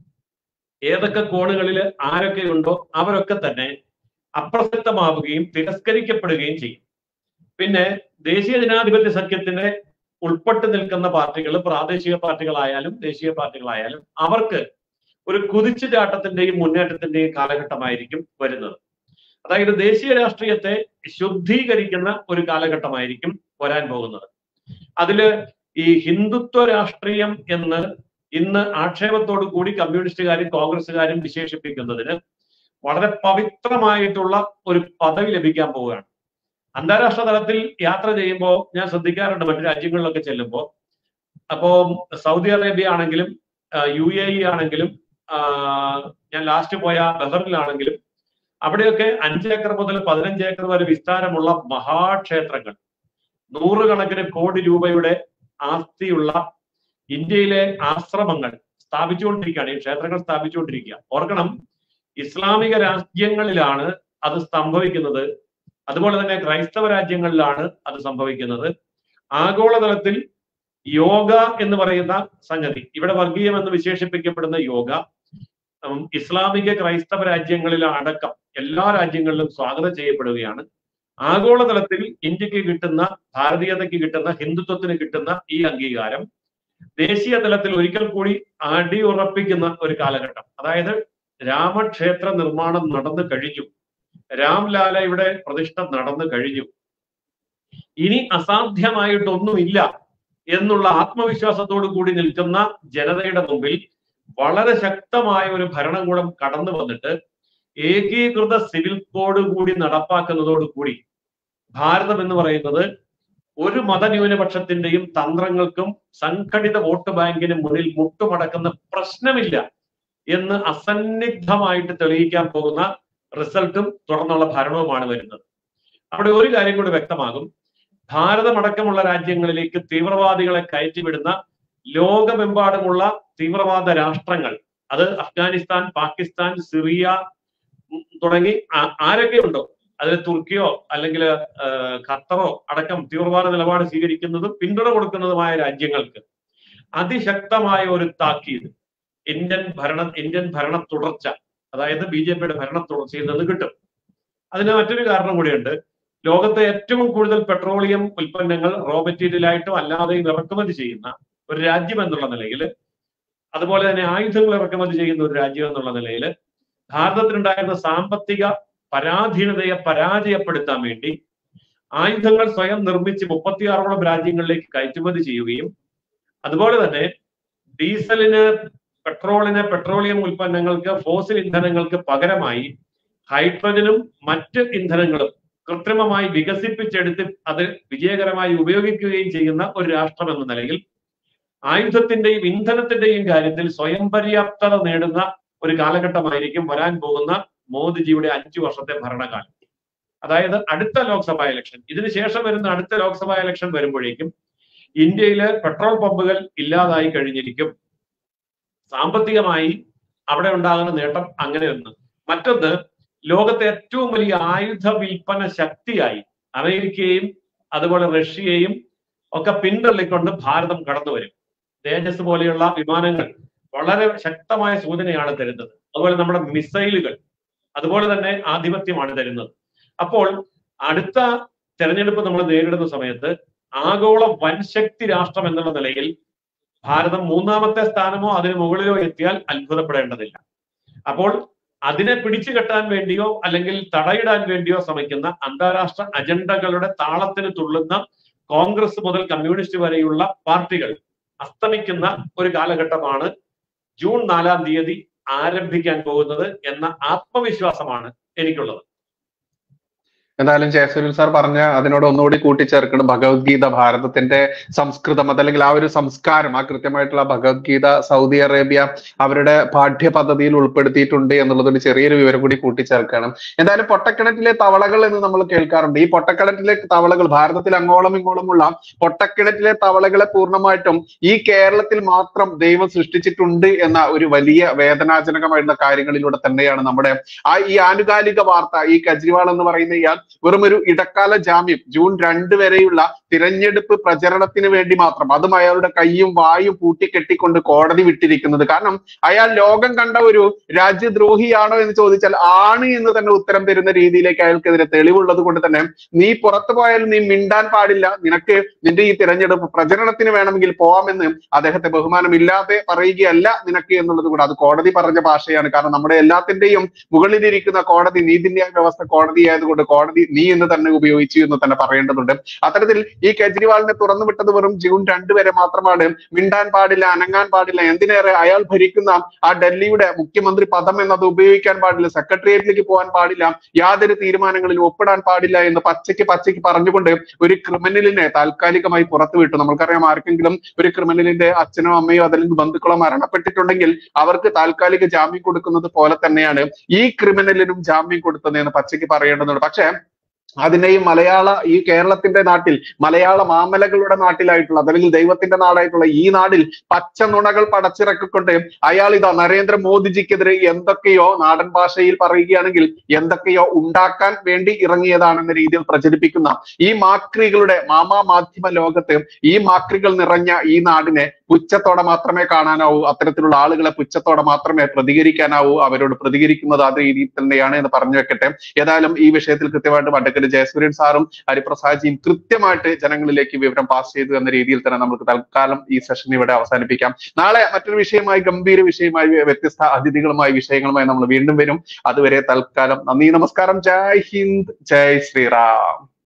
ഏതൊക്കെ കോണുകളിൽ ആരൊക്കെ ഉണ്ടോ അവരൊക്കെ തന്നെ അപ്രസക്തമാവുകയും തിരസ്കരിക്കപ്പെടുകയും ചെയ്യും പിന്നെ ദേശീയ ജനാധിപത്യ സഖ്യത്തിന്റെ ഉൾപ്പെട്ട് നിൽക്കുന്ന പാർട്ടികൾ പ്രാദേശിക പാർട്ടികളായാലും ദേശീയ പാർട്ടികളായാലും അവർക്ക് ഒരു കുതിച്ചുചാട്ടത്തിന്റെയും മുന്നേറ്റത്തിന്റെയും കാലഘട്ടമായിരിക്കും വരുന്നത് അതായത് ദേശീയ രാഷ്ട്രീയത്തെ ശുദ്ധീകരിക്കുന്ന ഒരു കാലഘട്ടമായിരിക്കും വരാൻ പോകുന്നത് അതില് ഈ ഹിന്ദുത്വ രാഷ്ട്രീയം എന്ന് ഇന്ന് ആക്ഷേപത്തോടു കൂടി കമ്മ്യൂണിസ്റ്റുകാരും കോൺഗ്രസ്സുകാരും വിശേഷിപ്പിക്കുന്നതിന് വളരെ പവിത്രമായിട്ടുള്ള ഒരു പദവി ലഭിക്കാൻ പോവുകയാണ് അന്താരാഷ്ട്ര തലത്തിൽ യാത്ര ചെയ്യുമ്പോൾ ഞാൻ ശ്രദ്ധിക്കാറുണ്ട് മറ്റു രാജ്യങ്ങളിലൊക്കെ ചെല്ലുമ്പോൾ അപ്പോ സൗദി അറേബ്യ ആണെങ്കിലും യു എ ഇ ആണെങ്കിലും ആ, ഞാൻ ലാസ്റ്റ് പോയ ബഹറിലാണെങ്കിലും അവിടെയൊക്കെ അഞ്ച് ഏക്കർ മുതൽ പതിനഞ്ച് ഏക്കർ വരെ വിസ്താരമുള്ള മഹാക്ഷേത്രങ്ങൾ നൂറുകണക്കിന് കോടി രൂപയുടെ ആസ്തിയുള്ള ഇന്ത്യയിലെ ആശ്രമങ്ങൾ സ്ഥാപിച്ചുകൊണ്ടിരിക്കുകയാണ് ഈ ക്ഷേത്രങ്ങൾ സ്ഥാപിച്ചുകൊണ്ടിരിക്കുക ഓർക്കണം ഇസ്ലാമിക രാജ്യങ്ങളിലാണ് അത് സംഭവിക്കുന്നത് അതുപോലെ തന്നെ ക്രൈസ്തവ രാജ്യങ്ങളിലാണ് അത് സംഭവിക്കുന്നത് ആഗോളതലത്തിൽ യോഗ എന്ന് പറയുന്ന സംഗതി ഇവിടെ വർഗീയം എന്ന് വിശേഷിപ്പിക്കപ്പെടുന്ന യോഗ ഉം, ഇസ്ലാമിക ക്രൈസ്തവ രാജ്യങ്ങളിൽ അടക്കം എല്ലാ രാജ്യങ്ങളിലും സ്വാഗതം ചെയ്യപ്പെടുകയാണ് ആഗോളതലത്തിൽ ഇന്ത്യക്ക് കിട്ടുന്ന ഭാരതീയതയ്ക്ക് കിട്ടുന്ന ഹിന്ദുത്വത്തിന് കിട്ടുന്ന ഈ അംഗീകാരം ദേശീയ തലത്തിൽ ഒരിക്കൽ കൂടി അടിയുറപ്പിക്കുന്ന ഒരു കാലഘട്ടം അതായത് രാമക്ഷേത്ര നിർമ്മാണം നടന്നു കഴിഞ്ഞു രാംലാലയുടെ പ്രതിഷ്ഠ നടന്നു കഴിഞ്ഞു ഇനി അസാധ്യമായിട്ടൊന്നുമില്ല എന്നുള്ള ആത്മവിശ്വാസത്തോടു കൂടി നിൽക്കുന്ന ജനതയുടെ മുമ്പിൽ വളരെ ശക്തമായ ഒരു ഭരണകൂടം കടന്നു വന്നിട്ട് ഏകീകൃത സിവിൽ കോഡ് കൂടി നടപ്പാക്കുന്നതോടുകൂടി ഭാരതം എന്ന് പറയുന്നത് ഒരു മതന്യൂനപക്ഷത്തിന്റെയും തന്ത്രങ്ങൾക്കും സംഘടിത വോട്ട് ബാങ്കിന് മുന്നിൽ മുട്ടുമടക്കുന്ന പ്രശ്നമില്ല എന്ന് അസന്നിഗ്ധമായിട്ട് തെളിയിക്കാൻ പോകുന്ന റിസൾട്ടും തുടർന്നുള്ള ഭരണവുമാണ് വരുന്നത് അവിടെ ഒരു കാര്യം കൂടി വ്യക്തമാകും ഭാരതമടക്കമുള്ള രാജ്യങ്ങളിലേക്ക് തീവ്രവാദികളെ കയറ്റിവിടുന്ന ലോകമെമ്പാടുമുള്ള തീവ്രവാദ രാഷ്ട്രങ്ങൾ അത് അഫ്ഗാനിസ്ഥാൻ പാകിസ്ഥാൻ സിറിയ ഉം, തുടങ്ങി ആ- ആരൊക്കെയുണ്ടോ അതിൽ തുർക്കിയോ അല്ലെങ്കിൽ ഖത്തറോ അടക്കം തീവ്രവാദ നിലപാട് സ്വീകരിക്കുന്നതും പിന്തുണ കൊടുക്കുന്നതുമായ രാജ്യങ്ങൾക്ക് അതിശക്തമായ ഒരു താക്കീത് ഇന്ത്യൻ ഭരണ ഇന്ത്യൻ ഭരണ തുടർച്ച അതായത് ബി ജെ പിയുടെ ഭരണ തുടർച്ചയിൽ നിന്ന് കിട്ടും അതിന് മറ്റൊരു കാരണം കൂടിയുണ്ട് ലോകത്തെ ഏറ്റവും കൂടുതൽ പെട്രോളിയം ഉൽപ്പന്നങ്ങൾ റോ മെറ്റീരിയലായിട്ടും അല്ലാതെയും ഇറക്കുമതി ചെയ്യുന്ന ഒരു രാജ്യം എന്നുള്ള നിലയിൽ അതുപോലെ തന്നെ ആയുധങ്ങൾ ഇറക്കുമതി ചെയ്യുന്ന ഒരു രാജ്യം എന്നുള്ള നിലയിൽ ഭാരതത്തിനുണ്ടായിരുന്ന സാമ്പത്തിക പരാധീനതയെ പരാജയപ്പെടുത്താൻ വേണ്ടി ആയുധങ്ങൾ സ്വയം നിർമ്മിച്ച് മുപ്പത്തിയാറോളം രാജ്യങ്ങളിലേക്ക് കയറ്റുമതി ചെയ്യുകയും അതുപോലെ തന്നെ ഡീസലിന് പെട്രോളിന് പെട്രോളിയം ഉൽപ്പന്നങ്ങൾക്ക് ഫോസിൽ ഇന്ധനങ്ങൾക്ക് പകരമായി ഹൈഡ്രജനും മറ്റ് ഇന്ധനങ്ങളും കൃത്രിമമായി വികസിപ്പിച്ചെടുത്ത് അത് വിജയകരമായി ഉപയോഗിക്കുകയും ചെയ്യുന്ന ഒരു രാഷ്ട്രം എന്ന നിലയിൽ ആയുധത്തിന്റെയും ഇന്ധനത്തിന്റെയും കാര്യത്തിൽ സ്വയം പര്യാപ്തത നേടുന്ന ഒരു കാലഘട്ടമായിരിക്കും വരാൻ പോകുന്ന മോദിജിയുടെ അഞ്ചു വർഷത്തെ ഭരണകാലം അതായത് അടുത്ത ലോക്സഭാ ഇലക്ഷൻ ഇതിന് ശേഷം വരുന്ന അടുത്ത ലോക്സഭാ ഇലക്ഷൻ വരുമ്പോഴേക്കും ഇന്ത്യയിലെ പെട്രോൾ പമ്പുകൾ ഇല്ലാതായി കഴിഞ്ഞിരിക്കും സാമ്പത്തികമായി അവിടെ ഉണ്ടാകുന്ന നേട്ടം അങ്ങനെ ഒന്ന് മറ്റൊന്ന് ലോകത്തെ ഏറ്റവും വലിയ ആയുധ വിൽപ്പന ശക്തിയായി അമേരിക്കയെയും അതുപോലെ റഷ്യയെയും ഒക്കെ പിന്തള്ളിക്കൊണ്ട് ഭാരതം കടന്നു വരും തേജസ് പോലെയുള്ള വിമാനങ്ങൾ വളരെ ശക്തമായ സൂചനയാണ് തരുന്നത് അതുപോലെ നമ്മുടെ മിസൈലുകൾ അതുപോലെ തന്നെ ആധിപത്യമാണ് തരുന്നത് അപ്പോൾ അടുത്ത തെരഞ്ഞെടുപ്പ് നമ്മൾ നേരിടുന്ന സമയത്ത് ആഗോള വൻശക്തി രാഷ്ട്രം എന്നുള്ള നിലയിൽ ഭാരതം മൂന്നാമത്തെ സ്ഥാനമോ അതിന് മുകളിലോ എത്തിയാൽ അത്ഭുതപ്പെടേണ്ടതില്ല അപ്പോൾ അതിനെ പിടിച്ചു കെട്ടാൻ വേണ്ടിയോ അല്ലെങ്കിൽ തടയിടാൻ വേണ്ടിയോ ശ്രമിക്കുന്ന അന്താരാഷ്ട്ര അജണ്ടകളുടെ താളത്തിന് തുള്ളുന്ന കോൺഗ്രസ് മുതൽ കമ്മ്യൂണിസ്റ്റ് വരെയുള്ള പാർട്ടികൾ അസ്തമിക്കുന്ന ഒരു കാലഘട്ടമാണ് ജൂൺ നാലാം തീയതി ആരംഭിക്കാൻ പോകുന്നത് എന്ന ആത്മവിശ്വാസമാണ് എനിക്കുള്ളത് എന്തായാലും ജയസൂര്യൻ സാർ പറഞ്ഞ അതിനോട് ഒന്നുകൂടി കൂട്ടിച്ചേർക്കണം ഭഗവത്ഗീത ഭാരതത്തിന്റെ സംസ്കൃതം അതല്ലെങ്കിൽ ആ ഒരു സംസ്കാരം ആ കൃത്യമായിട്ടുള്ള ഭഗവത്ഗീത സൗദി അറേബ്യ അവരുടെ പാഠ്യ പദ്ധതിയിൽ ഉൾപ്പെടുത്തിയിട്ടുണ്ട് എന്നുള്ളതൊരു ചെറിയൊരു വിവരം കൂടി കൂട്ടിച്ചേർക്കണം എന്തായാലും പൊട്ടക്കിണറ്റിലെ തവളകൾ എന്ന് നമ്മൾ കേൾക്കാറുണ്ട് ഈ പൊട്ടക്കിണറ്റിലെ തവളകൾ ഭാരതത്തിൽ അങ്ങോളം ഇങ്ങോളമുള്ള പൊട്ടക്കിണറ്റിലെ തവളകളെ പൂർണ്ണമായിട്ടും ഈ കേരളത്തിൽ മാത്രം ദൈവം സൃഷ്ടിച്ചിട്ടുണ്ട് എന്ന ഒരു വലിയ വേദനാജനകമായിട്ടുള്ള കാര്യങ്ങളിലൂടെ തന്നെയാണ് നമ്മുടെ ആ ഈ ആനുകാലിക വാർത്ത ഈ കെജ്രിവാൾ എന്ന് പറയുന്ന ഇയാൾ വെറും ഒരു ഇടക്കാല ജാമ്യം ജൂൺ രണ്ട് വരെയുള്ള തിരഞ്ഞെടുപ്പ് പ്രചരണത്തിന് വേണ്ടി മാത്രം അതും അയാളുടെ കൈയും വായും പൂട്ടിക്കെട്ടിക്കൊണ്ട് കോടതി വിട്ടിരിക്കുന്നത് കാരണം അയാൾ ലോകം കണ്ട ഒരു രാജ്യദ്രോഹിയാണോ എന്ന് ചോദിച്ചാൽ ആണ് എന്ന് തന്നെ ഉത്തരം തരുന്ന രീതിയിലേക്ക് അയാൾക്കെതിരെ തെളിവുള്ളത് കൊണ്ട് തന്നെ നീ പുറത്തു പോയാൽ നീ മിണ്ടാൻ പാടില്ല നിനക്ക് നിന്റെ ഈ തിരഞ്ഞെടുപ്പ് പ്രചരണത്തിന് വേണമെങ്കിൽ പോവാമെന്ന് അദ്ദേഹത്തെ ബഹുമാനമില്ലാതെ പറയുകയല്ല നിനക്ക് എന്നുള്ളത് കൂടെ അത് കോടതി പറഞ്ഞ ഭാഷയാണ് കാരണം നമ്മുടെ എല്ലാത്തിന്റെയും മുകളിലിരിക്കുന്ന കോടതി നീതിന്യായ വ്യവസ്ഥ കോടതി ആയതുകൊണ്ട് കോടതി നീ എന്ന് തന്നെ ഉപയോഗിച്ചു എന്ന് തന്നെ പറയേണ്ടതുണ്ട് അത്തരത്തിൽ ഈ കെജ്രിവാളിനെ തുറന്നു വിട്ടത് വെറും ജൂൺ രണ്ട് വരെ മാത്രമാണ് മിണ്ടാൻ പാടില്ല അനങ്ങാൻ പാടില്ല എന്തിനേറെ അയാൾ ഭരിക്കുന്ന ആ ഡൽഹിയുടെ മുഖ്യമന്ത്രി പദം എന്നത് ഉപയോഗിക്കാൻ പാടില്ല സെക്രട്ടേറിയറ്റിലേക്ക് പോകാൻ പാടില്ല യാതൊരു തീരുമാനങ്ങളിലും ഒപ്പിടാൻ പാടില്ല എന്ന് പച്ചയ്ക്ക് പച്ചയ്ക്ക് പറഞ്ഞുകൊണ്ട് ഒരു ക്രിമിനലിനെ താൽക്കാലികമായി പുറത്തു വിട്ടു നമുക്കറിയാം ആർക്കെങ്കിലും ഒരു ക്രിമിനലിന്റെ അച്ഛനോ അമ്മയോ അതല്ലെങ്കിൽ ബന്ധുക്കളോ മരണപ്പെട്ടിട്ടുണ്ടെങ്കിൽ അവർക്ക് താൽക്കാലിക ജാമ്യം കൊടുക്കുന്നത് പോലെ തന്നെയാണ് ഈ ക്രിമിനലിനും ജാമ്യം കൊടുത്തത് എന്ന് പച്ചയ്ക്ക് പറയേണ്ടതുണ്ട് പക്ഷേ അതിനെയും മലയാള ഈ കേരളത്തിന്റെ നാട്ടിൽ മലയാള മാമലകളുടെ നാട്ടിലായിട്ടുള്ള അതല്ലെങ്കിൽ ദൈവത്തിന്റെ നാടായിട്ടുള്ള ഈ നാടിൽ പച്ച നുണകൾ പടച്ചിറക്കിക്കൊണ്ട് അയാൾ ഇതാ നരേന്ദ്രമോദിജിക്കെതിരെ എന്തൊക്കെയോ നാടൻ ഭാഷയിൽ പറയുകയാണെങ്കിൽ എന്തൊക്കെയോ ഉണ്ടാക്കാൻ വേണ്ടി ഇറങ്ങിയതാണെന്ന രീതിയിൽ പ്രചരിപ്പിക്കുന്ന ഈ മാക്രികളുടെ മാമാ മാധ്യമ ലോകത്ത് ഈ മാക്രികൾ നിറഞ്ഞ ഈ നാടിനെ പുച്ഛത്തോടെ മാത്രമേ കാണാനാവൂ അത്തരത്തിലുള്ള ആളുകളെ പുച്ഛത്തോടെ മാത്രമേ പ്രതികരിക്കാനാവൂ അവരോട് പ്രതികരിക്കുന്നത് അതേ രീതിയിൽ തന്നെയാണ് എന്ന് പറഞ്ഞു വെക്കട്ടെ ഏതായാലും ഈ വിഷയത്തിൽ കൃത്യമായിട്ട് അഡ്വക്കേറ്റ് ജയസൂര്യൻ സാറും ഹരിപ്രസാദ്ജിയും കൃത്യമായിട്ട് ജനങ്ങളിലേക്ക് വിവരം പാസ് ചെയ്തു എന്ന രീതിയിൽ തന്നെ നമുക്ക് തൽക്കാലം ഈ സെഷൻ ഇവിടെ അവസാനിപ്പിക്കാം നാളെ മറ്റൊരു വിഷയമായി ഗംഭീര വിഷയമായി വ്യത്യസ്ത അതിഥികളുമായി വിഷയങ്ങളുമായി നമ്മൾ വീണ്ടും വരും അതുവരെ തൽക്കാലം നന്ദി നമസ്കാരം ജയ് ഹിന്ദ് ജയ് ശ്രീറാം